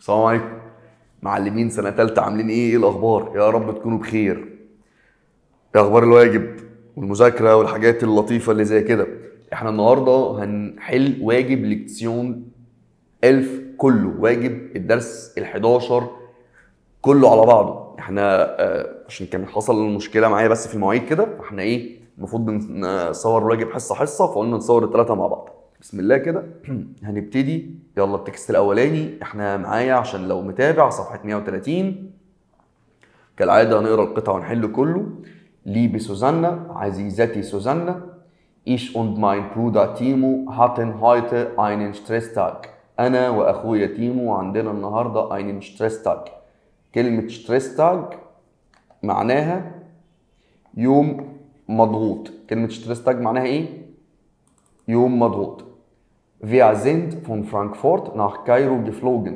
السلام عليكم معلمين سنة تالتة عاملين ايه؟ ايه الأخبار؟ يا رب تكونوا بخير. ايه أخبار الواجب والمذاكرة والحاجات اللطيفة اللي زي كده؟ احنا النهاردة هنحل واجب ليكسيون ألف كله، واجب الدرس ال 11 كله على بعضه. احنا آه، عشان كان حصل مشكلة معايا بس في المواعيد كده فاحنا ايه؟ المفروض نصور الواجب حصة حصة فقلنا نصور الثلاثة مع بعض. بسم الله كده هنبتدي يلا التكست الاولاني احنا معايا عشان لو متابع صفحه 130 كالعاده هنقرا القطعه ونحل كله liebe سوزانا عزيزتي سوزانا ich und mein Bruder Timo hatten heute einen Stresstag انا واخويا تيمو عندنا النهارده einen Stresstag كلمه Stresstag معناها يوم مضغوط كلمه Stresstag معناها ايه يوم مضغوط Wir sind von Frankfurt nach Kairo geflogen.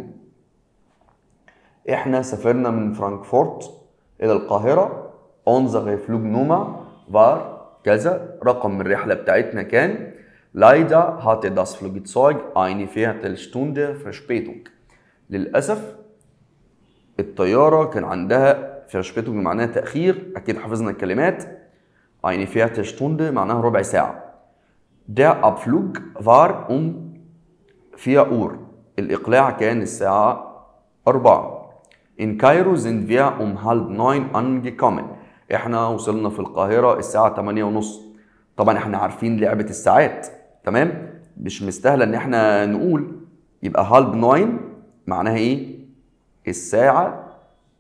احنا سافرنا من فرانكفورت الى القاهرة. Unsere Flugnummer war كذا رقم الرحلة بتاعتنا كان Leider hatte das Flugzeug eine Viertelstunde Verspätung. للأسف الطيارة كان عندها Verspätung معناها تأخير أكيد حفظنا الكلمات eine Viertelstunde معناها ربع ساعة Der Abflug war um 4 Uhr. الإقلاع كان الساعة 4. In Kairo sind wir um halb neun angekommen. احنا وصلنا في القاهرة الساعة 8 ونص. طبعا احنا عارفين لعبة الساعات تمام؟ مش مستاهلة ان احنا نقول يبقى halb neun معناها ايه؟ الساعة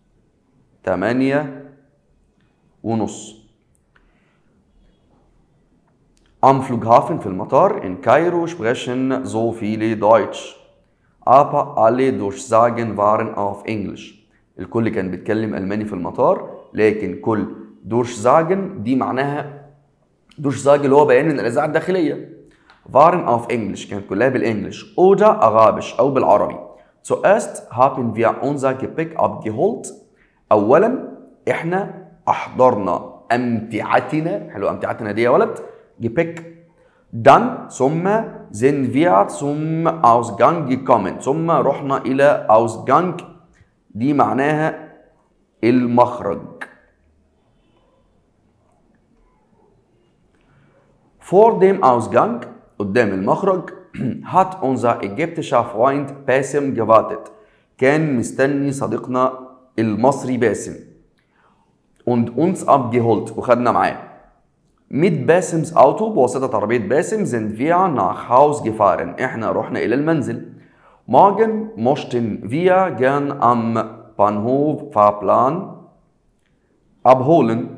8 ونص. Am Flughafen في المطار in Kairo sprechen so viele Deutsch. Aber alle Durchsagen waren auf Englisch. الكل كان بيتكلم ألماني في المطار لكن كل Durchsagen دي معناها Durchsage اللي هو بيان من الإذاعة الداخلية. waren auf Englisch كانت كلها بالإنجلش oder Arabisch أو بالعربي. Zuerst haben wir unser Gepäck abgeholt. أولا إحنا أحضرنا أمتعتنا حلو أمتعتنا دي يا ولد Gepäck. Dann ثم sind wir zum Ausgang gekommen. ثم رحنا إلى Ausgang دي معناها المخرج. Vor dem Ausgang قدام المخرج hat unser ägyptischer Freund باسم gewartet. كان مستني صديقنا المصري باسم. Und uns abgeholt وخدنا معاه. Mit Basims Auto بواسطة عربية باسم sind wir nach Haus gefahren. احنا رحنا إلى المنزل. Morgen möchten wir gern am Bahnhof Fahrplan abholen.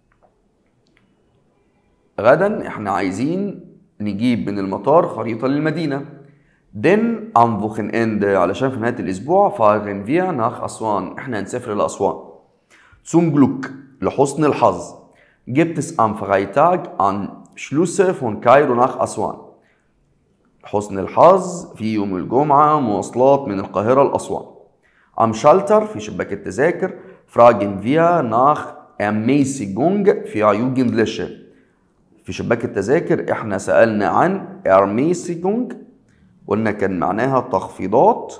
غدا احنا عايزين نجيب من المطار خريطة للمدينة. Denn am Wochenende علشان في نهاية الأسبوع fahren wir nach أسوان. احنا هنسافر إلى أسوان. Zum Glück لحسن الحظ gibt es am Freitag Anschlüsse von Kairo nach Aswan. حسن الحظ في يوم الجمعة مواصلات من القاهرة لأسوان. Am Schalter في شباك التذاكر fragen wir nach Ermäßigung für Jugendliche. في شباك التذاكر احنا سألنا عن Ermäßigung قلنا كان معناها تخفيضات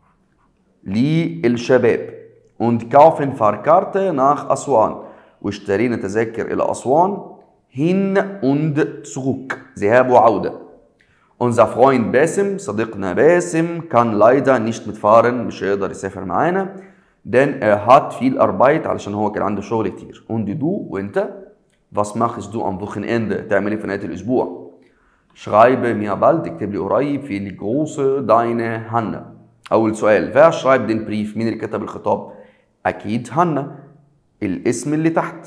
للشباب. Und kaufen Fahrkarte nach Aswan. واشترينا تذاكر إلى أسوان hin und zurück ذهاب وعودة unser Freund باسم صديقنا باسم كان leider nicht mitfahren مش هيقدر يسافر معانا denn er hat viel Arbeit علشان هو كان عنده شغل كتير und du وانت was machst du am Wochenende تعمل ايه في نهاية الأسبوع schreibe mir bald اكتب لي قريب في الجروسه deine Hanna أول سؤال wer schreibt den Brief مين اللي كتب الخطاب أكيد هانا الاسم اللي تحت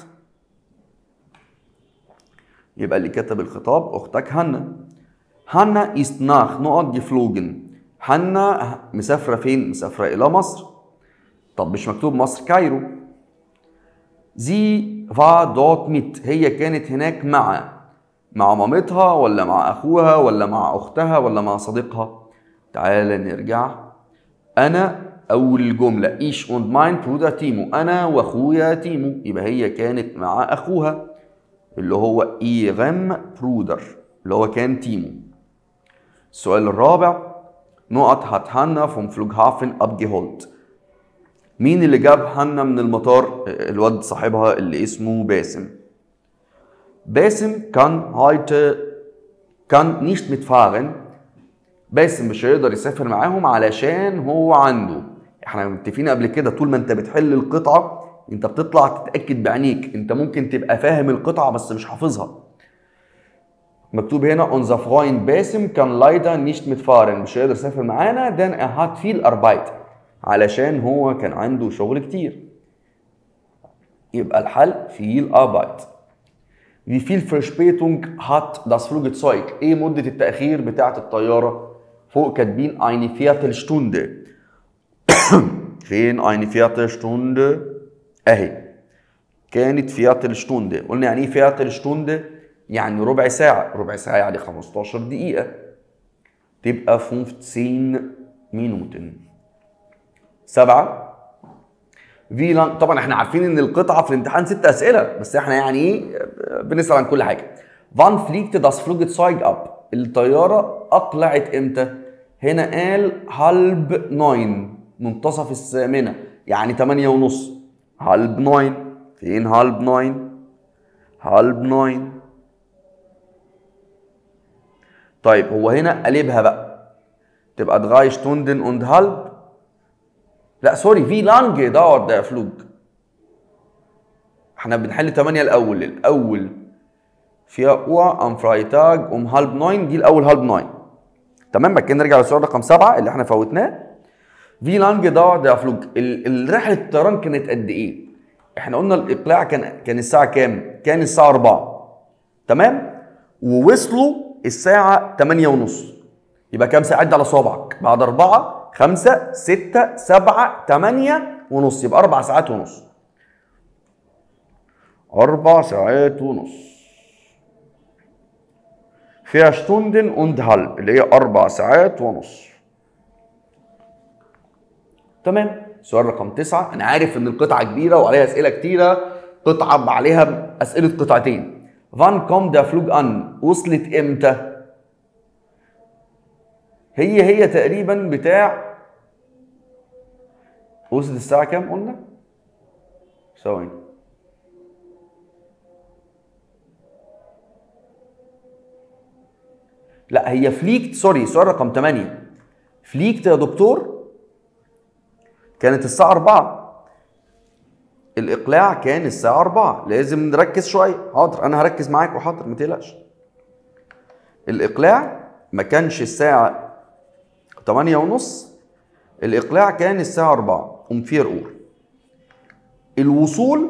يبقى اللي كتب الخطاب اختك هانا هانا ist nach نقط geflogen هانا مسافرة فين؟ مسافرة إلى مصر طب مش مكتوب مصر كايرو زي war dort mit هي كانت هناك مع مع مامتها ولا مع أخوها ولا مع أختها ولا مع صديقها تعال نرجع أنا أول جملة إيش und mein Bruder تيمو أنا وأخويا تيمو يبقى هي كانت مع أخوها اللي هو إيغم برودر اللي هو كان تيمو السؤال الرابع نقط hat Hanna vom Flughafen abgeholt مين اللي جاب هنا من المطار الواد صاحبها اللي اسمه باسم باسم كان heute كان nicht mitfahren باسم مش هيقدر يسافر معاهم علشان هو عنده احنا متفقين قبل كده طول ما انت بتحل القطعه انت بتطلع تتاكد بعينيك انت ممكن تبقى فاهم القطعه بس مش حافظها مكتوب هنا unser Freund باسم كان leider nicht mitfahren مش هيقدر يسافر معانا denn er hat viel Arbeit علشان هو كان عنده شغل كتير يبقى الحل viel Arbeit Wie viel Verspätung hat das Flugzeug؟ ايه مدة التأخير بتاعة الطيارة؟ فوق كاتبين eine Viertelstunde. فين eine Viertelstunde؟ اهي. كانت Viertelstunde. قلنا يعني ايه Viertelstunde؟ يعني ربع ساعة، ربع ساعة يعني 15 دقيقة. تبقى 15 Minuten. سبعة في لان طبعا احنا عارفين ان القطعه في الامتحان ست اسئله بس احنا يعني ايه بنسال عن كل حاجه فان فليكت داس فلوجتسايج اب الطياره اقلعت امتى هنا قال هالب ناين منتصف الثامنه يعني 8 ونص هالب ناين فين هالب ناين هالب ناين طيب هو هنا قلبها بقى تبقى دغاي شتوندن und halb لا سوري في لانج dauert der Flug احنا بنحل 8 الاول الاول فيها اور ام فرايتاج ام هالب 9 دي الاول هالب 9 تمام بعد كده نرجع للسؤال رقم 7 اللي احنا فوتناه في لانج dauert der Flug رحله الطيران كانت قد ايه احنا قلنا الاقلاع كان كان الساعه كام كان الساعه 4 تمام ووصلوا الساعه 8 ونص يبقى كام ساعه عد على صوابعك بعد 4 خمسة ستة سبعة تمانية ونص يبقى أربع ساعات ونص أربع ساعات ونص فيها شتوندن und halb اللي هي أربع ساعات ونص تمام سؤال رقم تسعة أنا عارف إن القطعة كبيرة وعليها أسئلة كتيرة قطعة عليها أسئلة قطعتين فان كوم دا فلوج أن وصلت إمتى؟ هي هي تقريبا بتاع وصلت الساعة كام قلنا؟ ثواني لا هي فليكت سوري سؤال رقم 8 فليكت يا دكتور كانت الساعة 4 الإقلاع كان الساعة 4 لازم نركز شوية حاضر أنا هركز معاك وحاضر ما تقلقش الإقلاع ما كانش الساعة 8 ونص الإقلاع كان الساعة 4 um 4 Uhr الوصول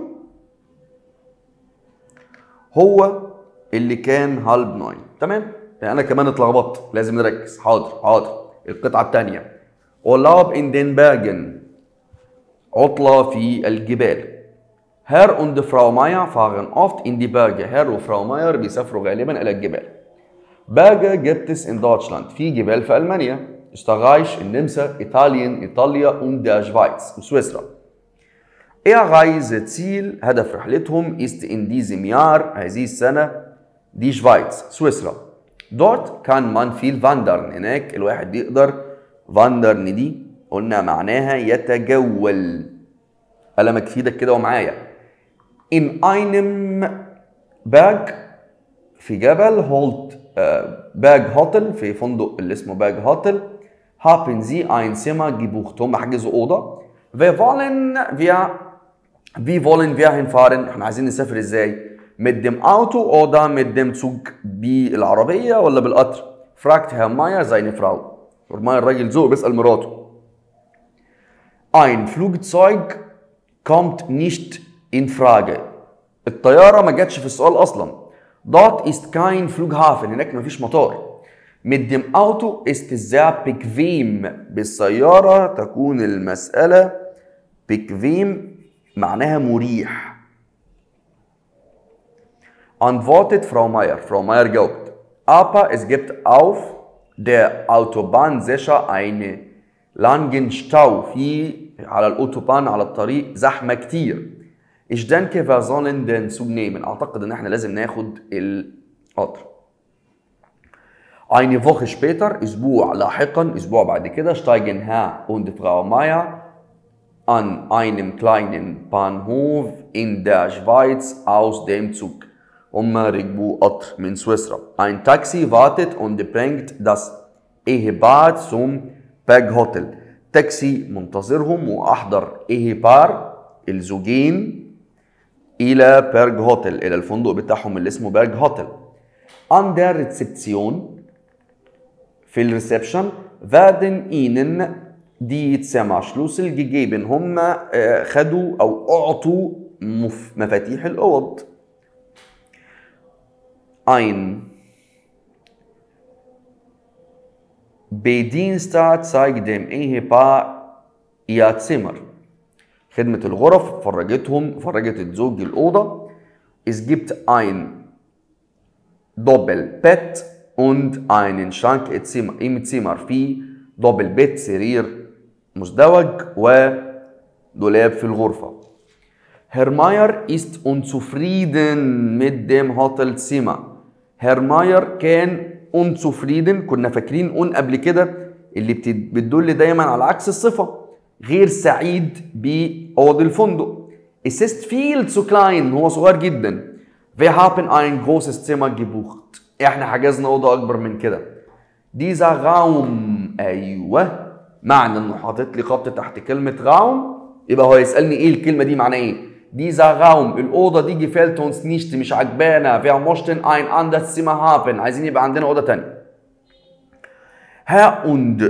هو اللي كان هالب 9 تمام انا كمان اتلخبطت لازم نركز حاضر حاضر القطعه الثانيه اولاب ان دين باجن عطله في الجبال هير und فراو ماير fahren oft in die Berge هير وفراو ماير بيسافروا غالبا الى الجبال Berge gibt es in Deutschland في جبال في المانيا استغايش النمسا ايطاليا ايطاليا und der Schweiz وسويسرا Ihr Reiseziel هدف رحلتهم ist in diesem Jahr هذه السنة دي شفايتس سويسرا Dort kann man viel wandern هناك الواحد يقدر wandern دي قلنا معناها يتجول قلمك في ايدك كده ومعايا in einem Berg في جبل هولت باج هوتل في فندق اللي اسمه باج هوتل haben sie ein Zimmer gebucht هم حجزوا اوضه wir wollen wir wie wollen wir hinfahren احنا عايزين نسافر ازاي mit dem Auto oder mit dem Zug بالعربية ولا بالقطر fragt Herr Meier seine Frau ماير الراجل ذوق بيسأل مراته ein Flugzeug kommt nicht in Frage الطيارة ما جاتش في السؤال أصلا dort ist kein Flughafen هناك مفيش مطار mit dem Auto ist es sehr bequem بالسيارة تكون المسألة bequem معناها مريح antwortet Frau Meier. Frau Meier jawbt. Aber es gibt auf der Autobahn sicher einen langen Stau. في على الأوتوبان على الطريق زحمة كتير. Ich denke, wir sollen den Zug nehmen. أعتقد إن إحنا لازم ناخد القطر. Eine Woche später, أسبوع لاحقا أسبوع بعد كده steigen Herr und Frau Meier an einem kleinen Bahnhof in der Schweiz aus dem Zug. هما ركبوا قطر من سويسرا. Ein Taxi wartet und bringt das Ehepaar zum Berghotel. تاكسي منتظرهم وأحضر إيهبار الزوجين إلى بيرج هوتل إلى الفندق بتاعهم اللي اسمه بيرج هوتل. An der Rezeption في الريسبشن werden ihnen die Zimmerschlüssel gegeben هم آه، خدوا او اعطوا مف- مفاتيح الاوض ein Bedienster zeigt dem Ehepaar ihr Zimmer خدمة الغرف فرجتهم فرجت الزوج الأوضة es gibt ein Doppelbett und einen Schrank im Zimmer, im Zimmer في Doppelbett سرير مزدوج ودولاب في الغرفة Herr Mayer ist unzufrieden mit dem Hotelzimmer. Herr Mayer كان unzufrieden كنا فاكرين un قبل كده اللي بت- بتدل دايما على عكس الصفة غير سعيد بأوض الفندق. Es ist viel zu klein هو صغير جدا. Wir haben ein großes Zimmer gebucht. احنا حجزنا أوضة أكبر من كده. Dieser Raum أيوه معنى إنه حاطط لي خط تحت كلمة Raum يبقى هو يسألني إيه الكلمة دي معناها إيه؟ Dieser Raum الأوضة دي gefällt uns nicht مش عجبانا wir möchten ein anderes Zimmer haben عايزين يبقى عندنا أوضة تانية. Herr und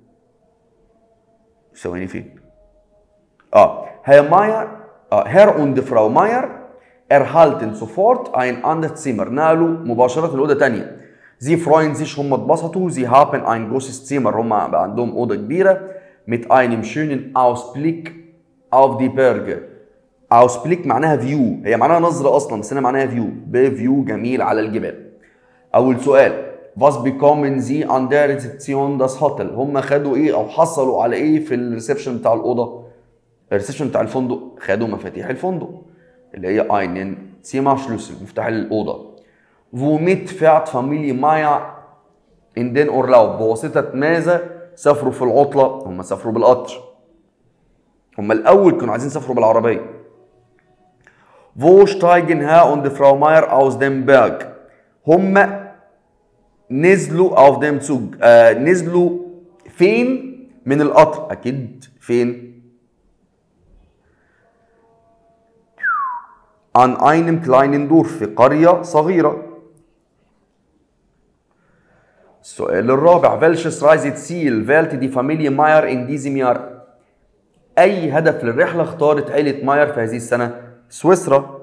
ثواني فين؟ اه Herr Mayer آه Herr und Frau Mayer erhalten sofort ein anderes Zimmer نقلوا مباشرة الأوضة تانية Sie freuen sich هم اتبسطوا Sie haben ein großes Zimmer هم بقى عندهم أوضة كبيرة mit einem schönen Ausblick auf die Berge Ausblick معناها فيو هي معناها نظرة أصلا بس هنا معناها فيو بفيو جميل على الجبال أول سؤال Was bekommen Sie an der Rezeption das Hotel؟ هم خدوا إيه أو حصلوا على إيه في الريسبشن بتاع الأوضة؟ الريسبشن بتاع الفندق خدوا مفاتيح الفندق اللي هي einen Zimmerschlüssel مفتاح الأوضة. Womit fährt Familie Meier in den Urlaub؟ بواسطة ماذا سافروا في العطلة؟ هم سافروا بالقطر. هم الأول كانوا عايزين يسافروا بالعربية. Wo steigen Herr und Frau Meier aus dem Berg؟ هم نزلوا auf dem Zug آه نزلوا فين من القطر اكيد فين an einem kleinen Dorf في قرية صغيرة السؤال الرابع welches Reiseziel wählte die Familie Meyer in diesem Jahr أي هدف للرحلة اختارت عيلة ماير في هذه السنة سويسرا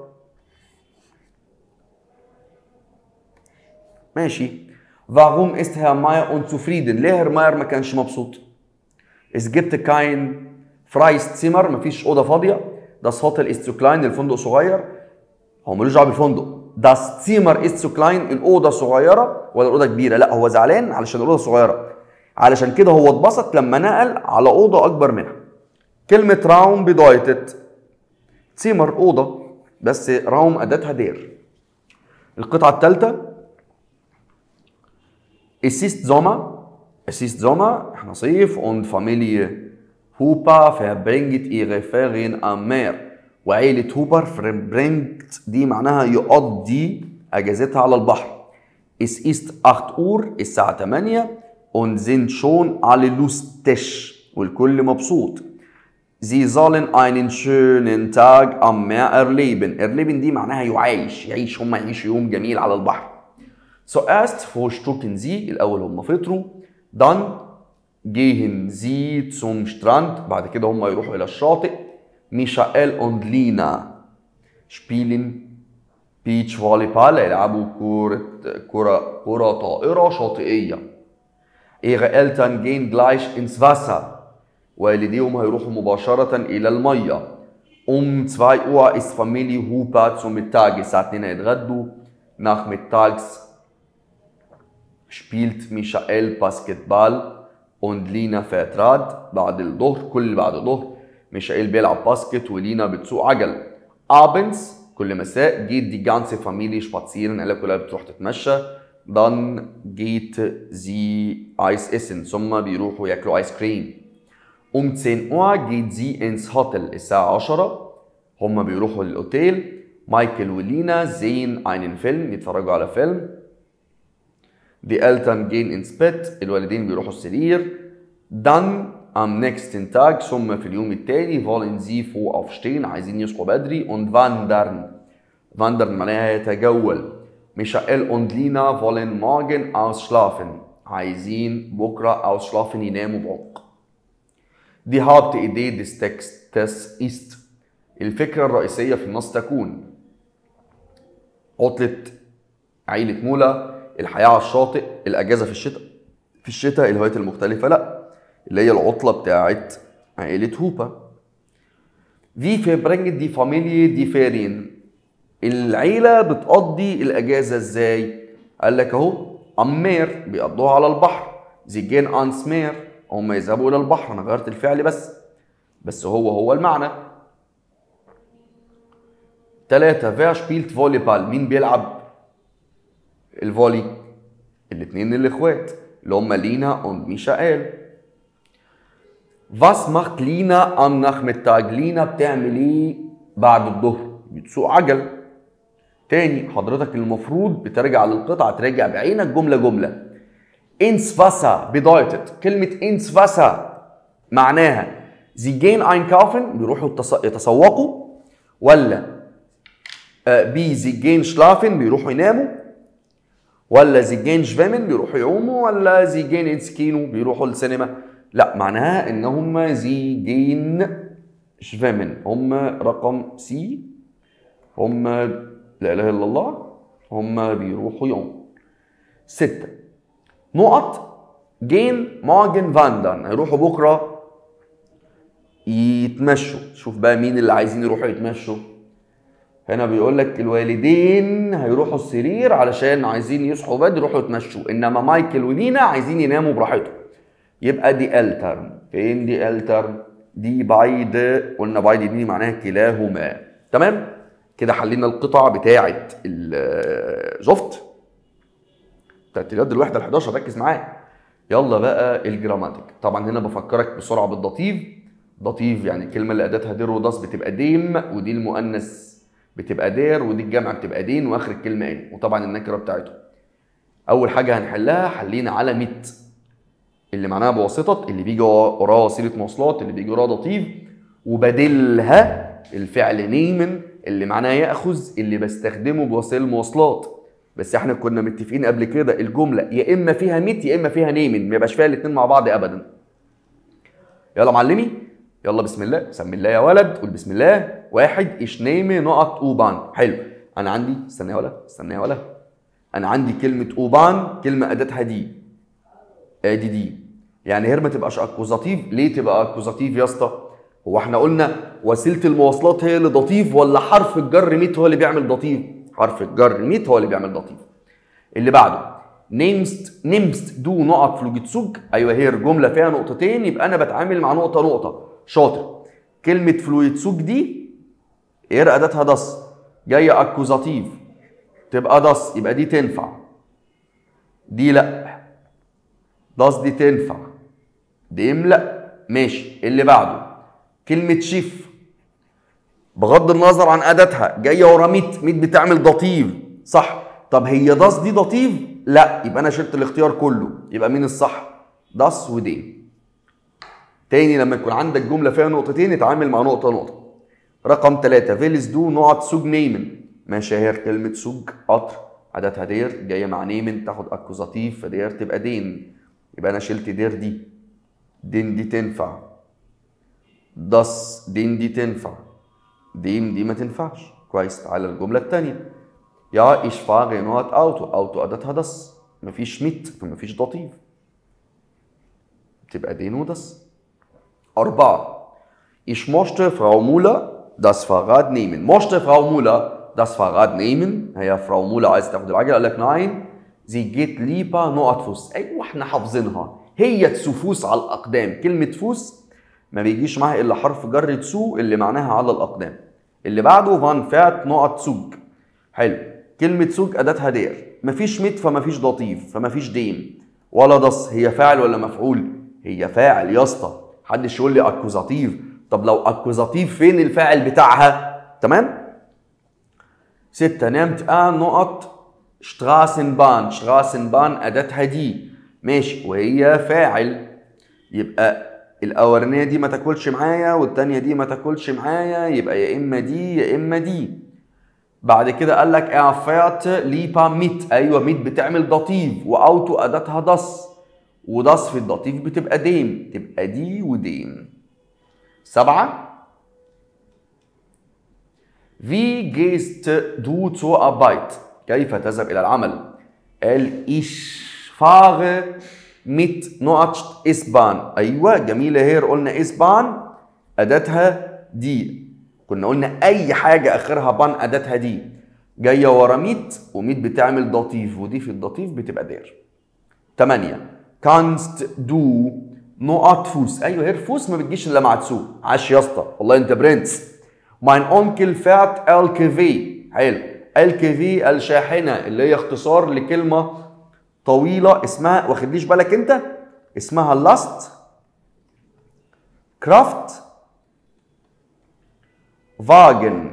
ماشي Warum ist Herr Mayer unzufrieden? ليه هير ماير ما كانش مبسوط؟ Es gibt kein freies Zimmer مفيش أوضة فاضية Das Hotel ist zu klein الفندق صغير هو ملوش دعوة بالفندق Das Zimmer ist zu klein الأوضة صغيرة ولا الأوضة كبيرة؟ لا هو زعلان علشان الأوضة صغيرة علشان كده هو اتبسط لما نقل على أوضة أكبر منها كلمة راوم bedeutet Zimmer أوضة بس راوم أداتها دير القطعة الثالثة Es ist Sommer. Es ist Sommer, احنا صيف und Familie Huber verbringt ihre Ferien am Meer. وعيلة هوبر verbringt دي معناها يقضي أجازتها على البحر. Es ist 8 Uhr, الساعة 8 und sind schon alle lustig والكل مبسوط. Sie sollen einen schönen Tag am Meer erleben. erleben دي معناها يعيش، يعيش هم يعيشوا يوم جميل على البحر. Zuerst frühstücken sie, الأول هم فطروا. Dann gehen sie zum Strand. بعد كده هم يروحوا إلى الشاطئ. Michael und Lina spielen Beach Volleyball يلعبوا كرة كرة كرة طائرة شاطئية. Ihre Eltern gehen gleich ins Wasser. والديهم هيروحوا مباشرة إلى المية. Um 2 Uhr ist Familie Huber zum Mittag. الساعة 2 هيتغدوا. Nachmittags spielt Michael Basketball und Lina fährt Rad بعد الظهر كل بعد الظهر ميشائيل بيلعب باسكت ولينا بتسوق عجل abends كل مساء geht die ganze Familie spazieren العيلة كلها بتروح تتمشى dann geht sie Eis essen ثم بيروحوا ياكلوا ايس كريم um 10 Uhr geht sie ins Hotel الساعة 10 هما بيروحوا للأوتيل مايكل ولينا sehen einen Film يتفرجوا على فيلم Die Eltern gehen ins Bett الوالدين بيروحوا السرير dann am nächsten Tag ثم في اليوم التالي wollen sie früh aufstehen عايزين يصحوا بدري und wandern wandern معناها يتجول Michael und Lina wollen morgen ausschlafen عايزين بكرة ausschlafen يناموا بعمق Die Hauptidee des Textes ist الفكرة الرئيسية في النص تكون عطلة عيلة مولا الحياة على الشاطئ الأجازة في الشتاء في الشتاء الهوايات المختلفة لا اللي هي العطلة بتاعت عائلة هوبا Wie verbringt die Familie die Ferien? العيلة بتقضي الأجازة إزاي؟ قال لك أهو أمير بيقضوها على البحر زيجين أنس مير هم يذهبوا إلى البحر أنا غيرت الفعل بس بس هو هو المعنى ثلاثة فير شبيلت فولي بال مين بيلعب الفولي الاتنين الاخوات اللي هم لينا und ميشائيل Was macht Lina am Nachmittag? لينا بتعمل ايه بعد الظهر؟ بتسوق عجل. تاني حضرتك المفروض بترجع للقطعة تراجع بعينك جملة جملة. ins Wasser bedeutet كلمة ins Wasser معناها sie gehen einkaufen بيروحوا يتص- يتسوقوا ولا آه، بي sie gehen schlafen بيروحوا يناموا ولا sie gehen schwimmen بيروحوا يعوموا ولا sie gehen ins كينو بيروحوا السينما لا معناها ان هم sie gehen schwimmen هم رقم سي هم لا اله الا الله هم بيروحوا يوم ستة نقط جين مارجن فاندرن هيروحوا بكره يتمشوا شوف بقى مين اللي عايزين يروحوا يتمشوا هنا بيقول لك الوالدين هيروحوا السرير علشان عايزين يصحوا بدري يروحوا يتمشوا انما مايكل ولينا عايزين يناموا براحتهم يبقى دي الترم فين دي الترم دي بعيد قلنا بعيد دي معناها كلاهما تمام كده حلينا القطع بتاعه الزفت بتاعت اليد الوحده ال 11 ركز معايا يلا بقى الجراماتيك طبعا هنا بفكرك بسرعه بالضتيف ضتيف يعني الكلمه اللي اداتها دير وداس بتبقى ديم ودي المؤنث بتبقى دير ودي الجمع بتبقى دين واخر الكلمه ان وطبعا النكره بتاعته اول حاجه هنحلها حلينا على مت اللي معناها بواسطه اللي بيجي وراها وسيله مواصلات اللي بيجي وراها ضتيف وبدلها الفعل نيمن اللي معناه ياخذ اللي بستخدمه بوسائل المواصلات بس احنا كنا متفقين قبل كده الجمله يا اما فيها ميت يا اما فيها نيمن ما يبقاش فيها الاثنين مع بعض ابدا يلا معلمي يلا بسم الله سمي الله يا ولد قول بسم الله واحد ايش نيمي نقط اوبان حلو انا عندي استنى يا ولد استنى يا ولد انا عندي كلمه اوبان كلمه اداتها دي ادي دي يعني هير ما تبقاش اكوزاتيف ليه تبقى اكوزاتيف يا اسطى هو احنا قلنا وسيله المواصلات هي اللي ضتيف ولا حرف الجر ميت هو اللي بيعمل ضتيف حرف الجر ميت هو اللي بيعمل ضتيف اللي بعده نيمست نيمست دو نقط فلوجيتسوج ايوه هي جمله فيها نقطتين يبقى انا بتعامل مع نقطه نقطه شاطر كلمه فلويتسوج دي ايه اداتها دس جايه اكوزاتيف تبقى دس يبقى دي تنفع دي لا داس دي تنفع ديم لا ماشي اللي بعده كلمة شيف بغض النظر عن أداتها جاية ورا ميت ميت بتعمل ضتيف صح طب هي داس دي ضتيف لا يبقى أنا شلت الاختيار كله يبقى مين الصح داس ودين تاني لما يكون عندك جملة فيها نقطتين اتعامل مع نقطة نقطة رقم ثلاثة فيلز دو نقط سوج نيمن مشاهير كلمة سوج قطر عاداتها دير جاية مع نيمن تاخد أكوزاتيف فدير تبقى دين يبقى أنا شلت دير دي دين دي تنفع داس دين دي تنفع ديم دي ما تنفعش كويس تعالى الجملة التانية يا ich fahre نقط أوتو أوتو أداتها داس مفيش ميت فمفيش ضتيف تبقى دين وداس أربعة Ich möchte Frau Müller das Fahrrad nehmen. Möchte Frau Müller das Fahrrad nehmen؟ هي Frau Müller عايزة تاخد العجلة قال لك nein sie geht lieber نقط فوس أيوة احنا حافظينها هي تسوفوس على الأقدام كلمة فوس ما بيجيش معاها إلا حرف جر تسو اللي معناها على الأقدام اللي بعده فان فات نقط سوج حلو كلمة سوق أداتها دير مفيش مت فمفيش ضطيف فمفيش ديم ولا ضص هي فاعل ولا مفعول هي فاعل يا اسطى محدش يقول لي اكوزاتيف طب لو اكوزاتيف فين الفاعل بتاعها تمام ستة نمت آن نقط شتراسنبان شتراسنبان أداتها دي ماشي وهي فاعل يبقى الأولانية دي ما تاكلش معايا والتانية دي ما تاكلش معايا يبقى يا إما دي يا إما دي بعد كده قال لك اعفات ليبا ميت ايوه ميت بتعمل ضطيف واوتو اداتها دص ودص في الضطيف بتبقى ديم تبقى دي وديم سبعة Wie gehst du zur Arbeit? كيف تذهب إلى العمل؟ قال ich fahre mit نقط إسبان أيوة جميلة هير قلنا إسبان أداتها دي كنا قلنا أي حاجة آخرها بان أداتها دي جاية ورا ميت وميت بتعمل ضطيف ودي في الضطيف بتبقى دير 8 kannst du نقط فوس ايوه هير فوس ما بتجيش الا مع تسو عاش يا اسطى والله انت برنس ماين اونكل فات ال كي في حلو ال كي في الشاحنه اللي هي اختصار لكلمه طويله اسمها واخدليش بالك انت اسمها لاست كرافت فاجن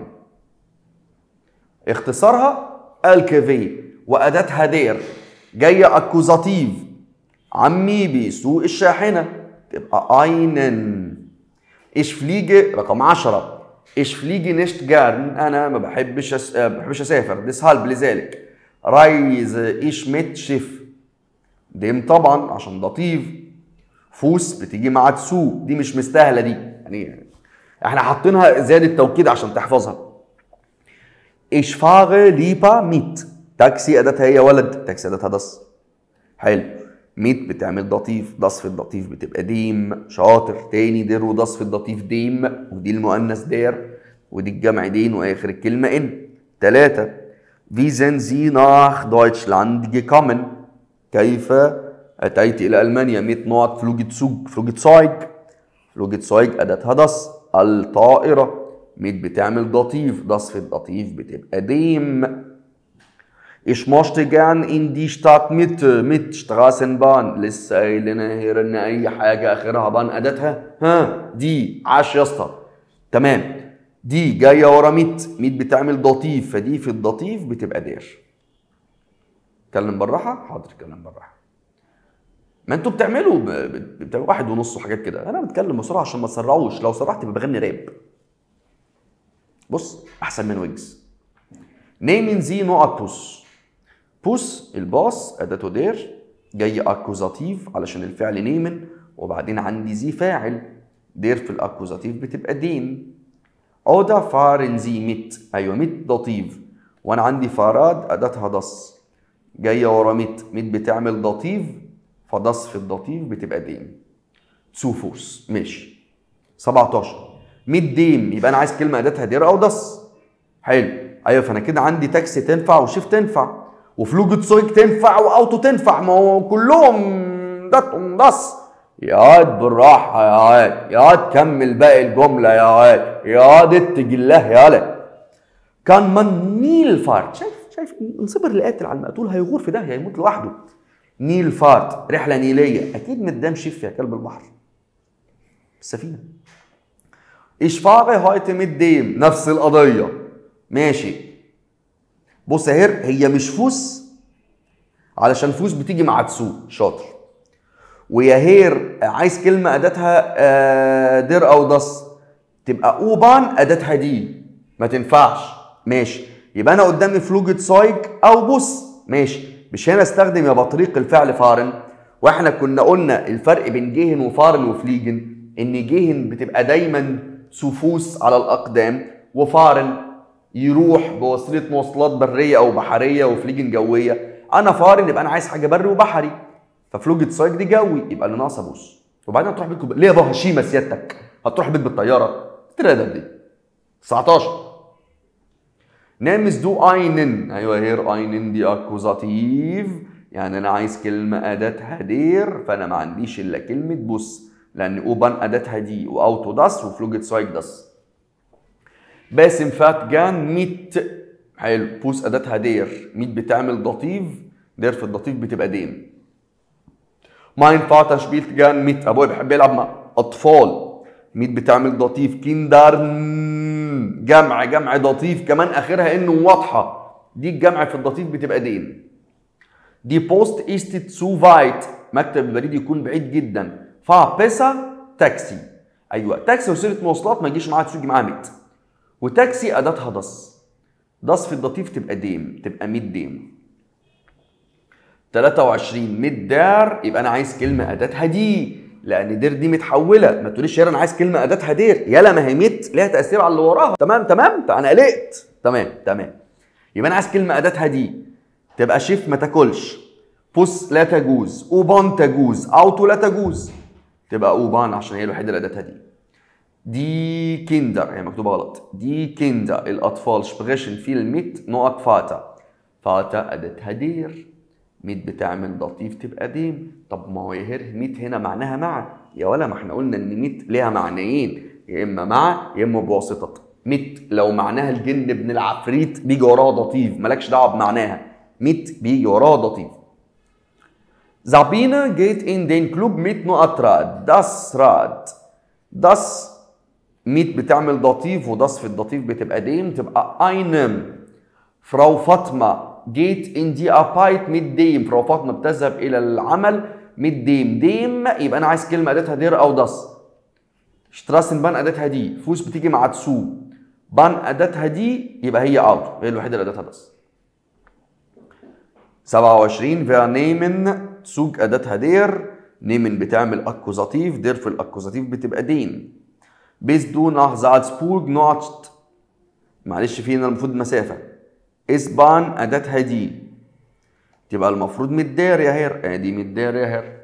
اختصارها ال كي في واداتها دير جايه اكوزاتيف عمي بيسوق الشاحنه تبقى اينن ايش فليجي رقم 10 ايش فليجي نشت جارن انا ما بحبش أس... ما بحبش اسافر ديسهالب لذلك رايز ايش ميت شيف ديم طبعا عشان لطيف فوس بتيجي مع تسو دي مش مستاهله دي يعني احنا حاطينها زياده توكيد عشان تحفظها ايش فاغ ليبا ميت تاكسي اداتها هي ولد تاكسي اداتها دس حلو ميت بتعمل ضطيف ضص في الضطيف بتبقى ديم شاطر تاني دير وضص في الضطيف ديم ودي المؤنث دير ودي الجمع دين واخر الكلمه ان ثلاثة Wie sind Sie nach Deutschland gekommen? كيف أتيت إلى ألمانيا؟ ميت نقط فلوجتسوج فلوجتسايج فلوجتسايج أداتها دص الطائرة ميت بتعمل ضطيف ضص في الضطيف بتبقى ديم Ich möchte gern in die Stadt Mitte mit Straßenbahn لسه قايل لنا هنا ان اي حاجه اخرها بان اداتها ها دي عاش يا اسطى تمام دي جايه ورا ميت ميت بتعمل ضطيف فدي في الضطيف بتبقى دير اتكلم بالراحه حاضر اتكلم بالراحه ما انتوا بتعملوا ب- ب- بتعملوا واحد ونص وحاجات كده انا بتكلم بسرعه عشان ما تسرعوش لو سرعت يبقى بغني راب بص احسن من ويجز نيمن زي نقط بوس بوس الباص اداته دير جاي اكوزاتيف علشان الفعل نيمن وبعدين عندي زي فاعل دير في الاكوزاتيف بتبقى دين اودا فارن زي ميت ايوه ميت ضطيف وانا عندي فاراد اداتها ضص جايه ورا ميت ميت بتعمل ضطيف فضص في الضطيف بتبقى دين سوفوس ماشي 17 ميت ديم يبقى انا عايز كلمه اداتها دير او دص حلو ايوه فانا كده عندي تاكسي تنفع وشيف تنفع وفلوجة سويك تنفع واوتو تنفع ما هو كلهم ده دص يا واد بالراحة يا واد يا واد كمل باقي الجملة يا واد يا واد اتج الله يا ولد كان من نيل فارت شايف شايف انصبر القاتل على المقتول هيغور في ده هيموت لوحده نيل فارت رحلة نيلية أكيد مدام شيف يا كلب البحر السفينة Ich fahre heute mit dem نفس القضية ماشي بص يا هير هي مش فوس علشان فوس بتيجي مع تسو شاطر ويا هير عايز كلمة أداتها آه، در أو دص تبقى أوبان أداتها دي ما تنفعش ماشي يبقى أنا قدامي فلوجة سايج أو بوس ماشي مش هنا استخدم يا بطريق الفعل فارن واحنا كنا قلنا الفرق بين جيهن وفارن وفليجن ان جيهن بتبقى دايما سفوس على الاقدام وفارن يروح بوسيله مواصلات بريه او بحريه وفليجن جويه انا فارن يبقى انا عايز حاجه بري وبحري ففلوجة سايق دي جوي يبقى اللي ناقصه بوس وبعدين هتروح بيتكم ليه يا بابا هشيمه سيادتك هتروح بيت بالطياره تتردد دي 19 نامس دو اينن ايوه هير اينن دي اكوزاتيف يعني انا عايز كلمه اداتها دير فانا ما عنديش الا كلمه بوس لان اوبان اداتها دي واوتو داس وفلوجة سايق داس باسم فات جان ميت حلو بوس اداتها دير ميت بتعمل ضطيف دير في الضطيف بتبقى ديم ماين فاتا شبيلت جان ميت ابويا بيحب يلعب مع اطفال ميت بتعمل ضطيف كيندر جمع جمع ضطيف كمان اخرها انه واضحه دي الجمع في الضطيف بتبقى دين دي بوست ايست سو فايت مكتب البريد يكون بعيد جدا فا بيسا تاكسي ايوه تاكسي وسيله مواصلات ما يجيش معاها تسوق معاها ميت وتاكسي اداتها دص دص في الضطيف تبقى ديم تبقى ميت ديم 23 ميت دار يبقى انا عايز كلمه اداتها دي لان دير دي متحوله ما تقوليش يا انا عايز كلمه اداتها دير يلا ما هي ميت ليها تاثير على اللي وراها تمام تمام انا قلقت تمام تمام يبقى انا عايز كلمه اداتها دي تبقى شيف ما تاكلش بوس لا تجوز اوبان تجوز اوتو لا تجوز تبقى اوبان عشان هي الوحيده اللي اداتها دي دي كيندر هي مكتوبه غلط دي كيندر الاطفال سبريشن في الميت نقط فاتا فاتا اداتها دير ميت بتعمل لطيف تبقى ديم طب ما هو يهر ميت هنا معناها مع يا ولا ما احنا قلنا ان ميت ليها معنيين يا اما مع يا اما بواسطه ميت لو معناها الجن ابن العفريت بيجي وراها ضطيف مالكش دعوه بمعناها ميت بيجي وراها ضطيف Sabine geht in den Club mit نقط راد das راد das ميت بتعمل ضطيف وضص في الضطيف بتبقى ديم تبقى einem فراو فاطمه جيت ان دي ابايت ميت ديم فراو فاطمه بتذهب الى العمل ميت ديم ديم يبقى انا عايز كلمه اداتها دير او دص شتراسن بان اداتها دي فوس بتيجي مع تسو بان اداتها دي يبقى هي اوت هي الوحيده اللي اداتها دص 27 فيها نيمن تسوق اداتها دير نيمن بتعمل اكوزاتيف دير في الاكوزاتيف بتبقى دين بيس دو nach زالزبورج نوتشت معلش في هنا المفروض مسافه اسبان اداتها دي تبقى المفروض متدار يا هير ادي متدار يا هير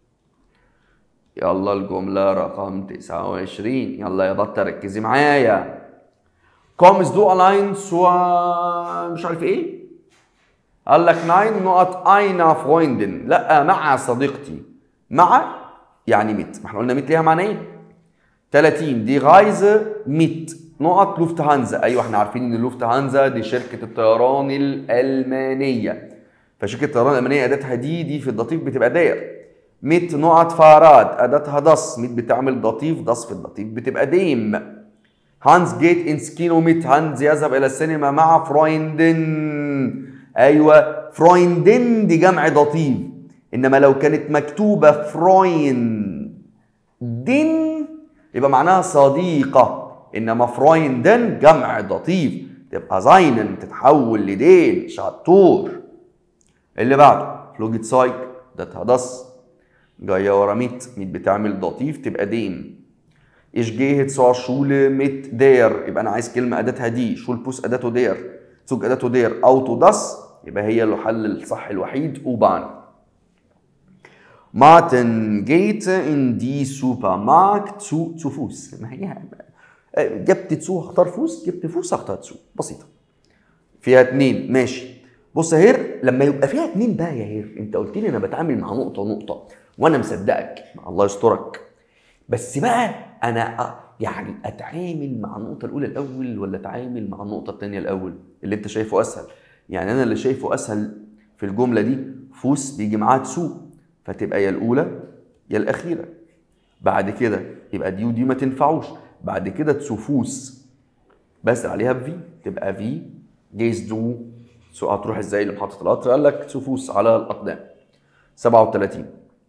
يلا الجملة رقم 29 يلا يا بطة ركزي معايا كومز دو الاين سوا مش عارف ايه قال لك ناين نقط اينا فرويندن لا مع صديقتي مع يعني ميت ما احنا قلنا ميت ليها معنيين 30 دي غايزه ميت نقط لوفت هانزا ايوه احنا عارفين ان لوفت هانزا دي شركه الطيران الالمانيه فشركه الطيران الالمانيه اداتها دي دي في الضطيف بتبقى داير ميت نقط فاراد اداتها دص ميت بتعمل ضطيف دص في الضطيف بتبقى ديم هانز جيت ان سكينو ميت هانز يذهب الى السينما مع فرويندن ايوه فرويندن دي جمع ضطيف انما لو كانت مكتوبه فرويندن يبقى معناها صديقه انما فرويندن جمع ضطيف تبقى زاينن تتحول لدين شطور اللي بعده فلوجت سايك ده تهدص جايه ورا ميت ميت بتعمل ضطيف تبقى دين ايش جيهت سوا شولة ميت دير يبقى انا عايز كلمه اداتها دي شول بوس اداته دير زوج اداته دير اوتو داس يبقى هي الحل الصح الوحيد اوبان مارتن جيت ان دي سوبر ماركت zu, zu Fuß ما هي جبت تسو هختار فوس جبت فوس هختار تسو بسيطه فيها اتنين ماشي بص يا هير لما يبقى فيها اتنين بقى يا هير انت قلت لي انا بتعامل مع نقطه نقطه وانا مصدقك الله يسترك بس بقى انا أ- يعني اتعامل مع النقطه الاولى الاول ولا اتعامل مع النقطه الثانيه الاول اللي انت شايفه اسهل يعني انا اللي شايفه اسهل في الجمله دي فوس بيجي معاها تسو فتبقى يا الاولى يا الاخيره بعد كده يبقى دي ودي ما تنفعوش بعد كده تسوفوس بسأل عليها بفي تبقى في جيز دو سو هتروح ازاي لمحطة القطر قال لك تسوفوس على الأقدام 37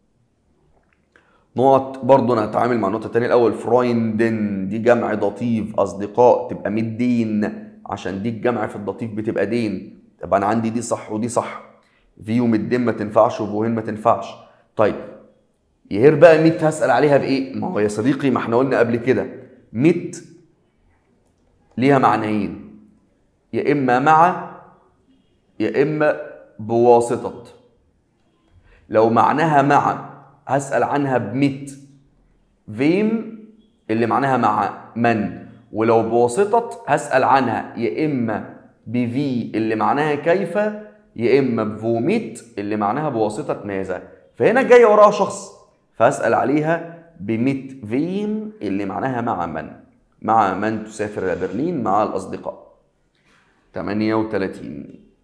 نقط برضه انا هتعامل مع النقطة التانية الأول فرويندن دي جمع ضطيف أصدقاء تبقى مدين عشان دي الجمع في الضطيف بتبقى دين طب أنا عندي دي صح ودي صح في ومدين ما تنفعش وفوهين ما تنفعش طيب يهير بقى ميت هسأل عليها بإيه؟ ما هو يا صديقي ما احنا قلنا قبل كده ميت ليها معنيين يا إما مع يا إما بواسطة لو معناها مع هسأل عنها بميت فيم اللي معناها مع من ولو بواسطة هسأل عنها يا إما بفي اللي معناها كيف يا إما بفوميت اللي معناها بواسطة ماذا فهنا جاي وراها شخص فهسأل عليها بميت فيم اللي معناها مع من مع من تسافر إلى برلين مع الأصدقاء 38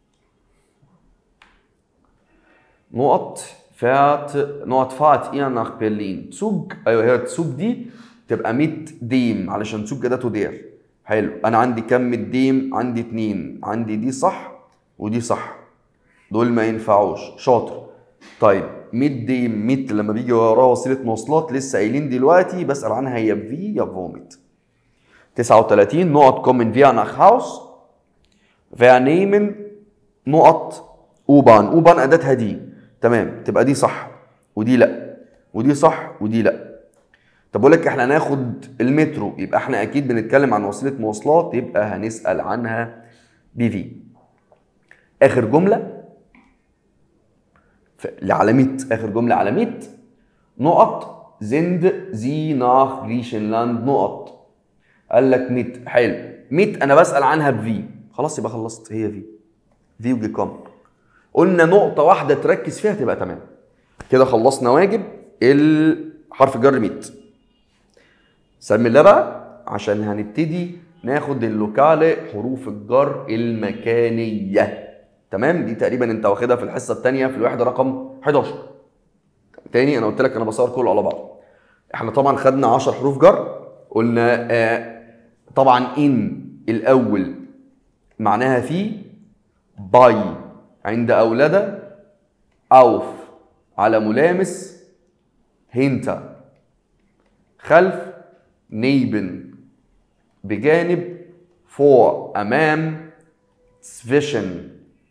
نقط fährt نقط fahrt ihr nach Berlin Zug ايوه هي الزوج دي تبقى 100 ديم علشان زوج اداته دير حلو انا عندي كم الديم عندي اتنين عندي دي صح ودي صح دول ما ينفعوش شاطر طيب 100 ديم 100 لما بيجي وراها وسيله مواصلات لسه قايلين دلوقتي بسال عنها يا بفي يا بفوميت 39 نقط kommen wir nach Haus wir nehmen نقط اوبان اوبان اداتها دي تمام تبقى دي صح ودي لا ودي صح ودي لا طب بقول لك احنا هناخد المترو يبقى احنا اكيد بنتكلم عن وسيله مواصلات يبقى هنسال عنها بي في اخر جمله لعلاميت اخر جمله علاميت نقط زند زي ناخ غريشنلاند نقط قال لك ميت حلو ميت انا بسال عنها بفي خلاص يبقى خلصت هي في في وجيكوم قلنا نقطه واحده تركز فيها تبقى تمام كده خلصنا واجب الحرف الجر ميت سمي الله بقى عشان هنبتدي ناخد اللوكالي حروف الجر المكانيه تمام دي تقريبا انت واخدها في الحصه الثانيه في الوحده رقم 11 تاني انا قلت لك انا بصور كله على بعض احنا طبعا خدنا 10 حروف جر قلنا آه طبعا ان الاول معناها في باي عند اولاد اوف على ملامس هنتا خلف نيبن بجانب فوق امام سفيشن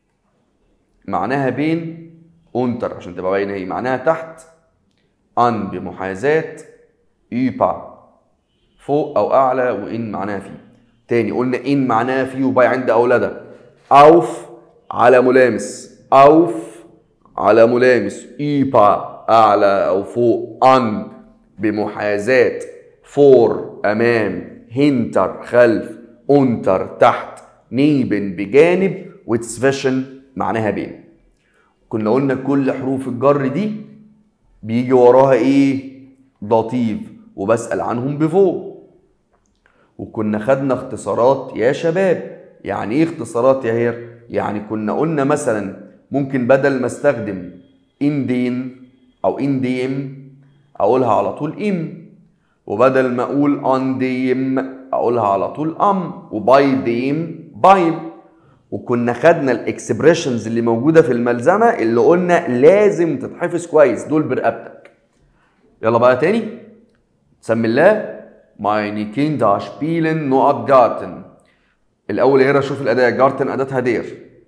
معناها بين اونتر عشان تبقى باينه هي معناها تحت ان بمحاذاه يوبا فوق او اعلى وان معناها في تاني قلنا ان معناها في وباي عند اولادها اوف على ملامس اوف على ملامس يوبا اعلى او فوق ان بمحاذاه فور امام هنتر خلف اونتر تحت نيبن بجانب وتسفيشن معناها بين كنا قلنا كل حروف الجر دي بيجي وراها ايه ضطيف وبسأل عنهم بفوق وكنا خدنا اختصارات يا شباب يعني ايه اختصارات يا هير يعني كنا قلنا مثلا ممكن بدل ما استخدم اندين او انديم اقولها على طول ام وبدل ما اقول انديم اقولها على طول ام وباي ديم بايم وكنا خدنا الاكسبريشنز اللي موجوده في الملزمه اللي قلنا لازم تتحفظ كويس دول برقبتك يلا بقى تاني سمي الله meine Kinder spielen نقط جارتن الاول هنا شوف الاداه جارتن اداتها دير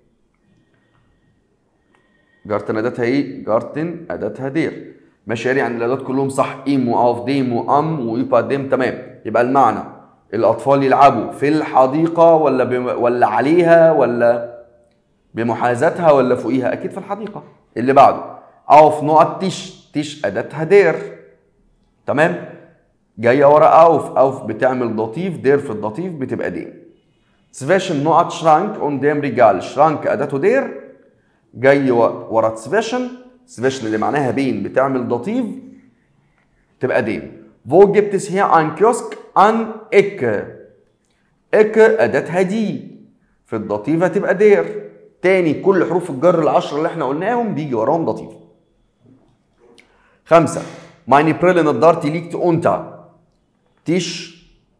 جارتن اداتها ايه جارتن اداتها دير ماشي يعني الادوات كلهم صح ايم واوف ديم وام ويبا ديم تمام يبقى المعنى الاطفال يلعبوا في الحديقه ولا بم... ولا عليها ولا بمحاذاتها ولا فوقيها اكيد في الحديقه اللي بعده اوف نقط تيش تيش اداتها دير تمام جايه ورا اوف اوف بتعمل ضطيف دير في الضطيف بتبقى ديم سفيشن نقط شرانك اون ديم ريجال شرانك اداته دير جاي ورا سفيشن سفيشن اللي معناها بين بتعمل ضطيف تبقى ديم Wo gibt es hier ein Kiosk an Ecke؟ Ecke أداتها دي في الضطيف هتبقى دير تاني كل حروف الجر العشرة اللي احنا قلناهم بيجي وراهم ضطيف خمسة Meine Brille نضارتي liegt unter Tisch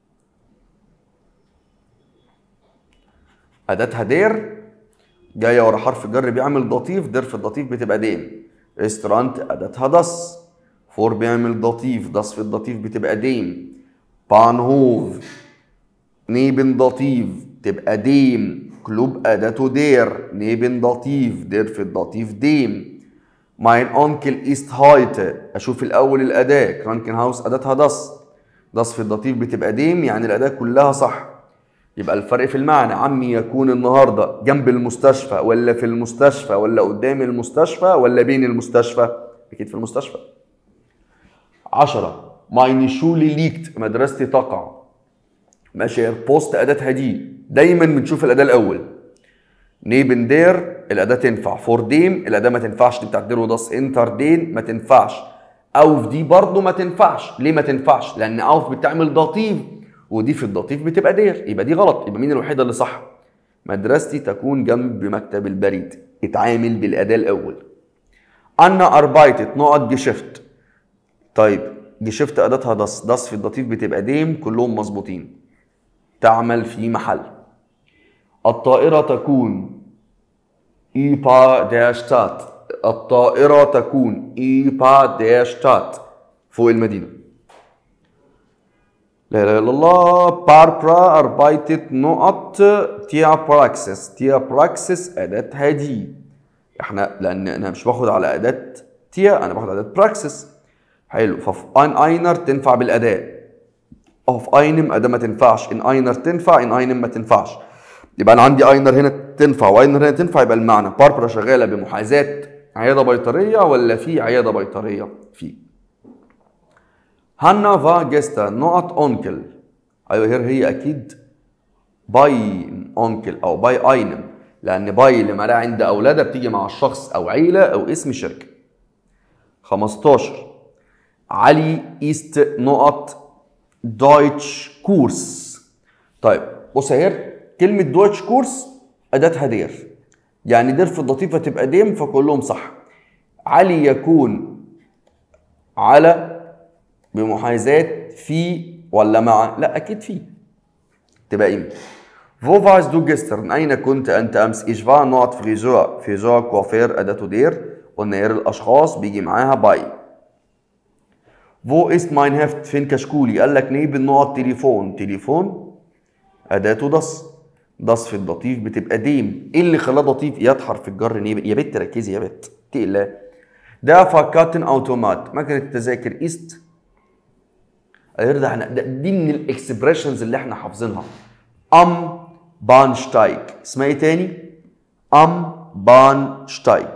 أداتها دير جاية ورا حرف الجر بيعمل ضطيف دير في الضطيف بتبقى ديم ريستورانت أداتها دس فور بيعمل ضطيف دس في الضطيف بتبقى ديم بانهوف نيبن ضطيف تبقى ديم كلوب أداته دير نيبن ضطيف دير في الضطيف ديم ماين أونكل إيست هايت أشوف الأول الأداة كرانكن هاوس أداتها دس دس في الضطيف بتبقى ديم يعني الأداة كلها صح يبقى الفرق في المعنى عمي يكون النهارده جنب المستشفى ولا في المستشفى ولا قدام المستشفى ولا بين المستشفى اكيد في المستشفى عشرة ماين شولي ليكت مدرستي تقع ماشي بوست اداتها دي دايما بنشوف الاداه الاول نيبن دير الاداه تنفع فور ديم الاداه ما تنفعش دي بتاعت دير وداس انتر دين ما تنفعش اوف دي برضه ما تنفعش ليه ما تنفعش لان اوف بتعمل ضطيف ودي في الضطيف بتبقى دير يبقى دي غلط يبقى مين الوحيده اللي صح مدرستي تكون جنب مكتب البريد اتعامل بالأداة الأول أنا أربايتت نقط جشفت طيب جشفت أداتها دس دس في الدطيف بتبقى ديم كلهم مظبوطين تعمل في محل الطائرة تكون إيبا der Stadt الطائرة تكون إيبا der Stadt فوق المدينة لا اله الا الله باربرا arbeitet نقط تيا براكسس تيا براكسس اداتها دي احنا لان انا مش باخد على اداه تيا انا باخد اداه براكسس حلو ففي ان اينر تنفع بالاداء اوف اينم اداه ما تنفعش ان اينر تنفع ان اينم ما تنفعش يبقى انا عندي اينر هنا تنفع واينر هنا تنفع يبقى المعنى باربرا شغاله بمحاذاه عياده بيطريه ولا في عياده بيطريه في هانا فا جيستا نقط اونكل ايوه هير هي اكيد باي اونكل او باي اينم لان باي اللي معناها عند اولادها بتيجي مع الشخص او عيله او اسم شركه 15 علي ايست نقط دويتش كورس طيب بص هير كلمة دويتش كورس أداتها دير يعني دير في اللطيفة تبقى ديم فكلهم صح علي يكون على بمحاذاة في ولا مع لا أكيد في تبقى إيه Wo warst du gestern? أين كنت أنت أمس؟ Ich war نقط فريزور فريزور كوافير أداته دير قلنا غير الأشخاص بيجي معاها باي Wo ist mein Heft? فين كشكولي؟ قال لك نيب النقط تليفون تليفون أداته دس دس في اللطيف بتبقى ديم ايه اللي خلاه لطيف يد حرف الجر نيب يا بت ركزي يا بت تقلق ده فكاتن اوتومات مكنه التذاكر ايست غير ده احنا ده- دي من الاكسبريشنز اللي احنا حافظينها ام بانشتايج اسمها ايه تاني ام بانشتايج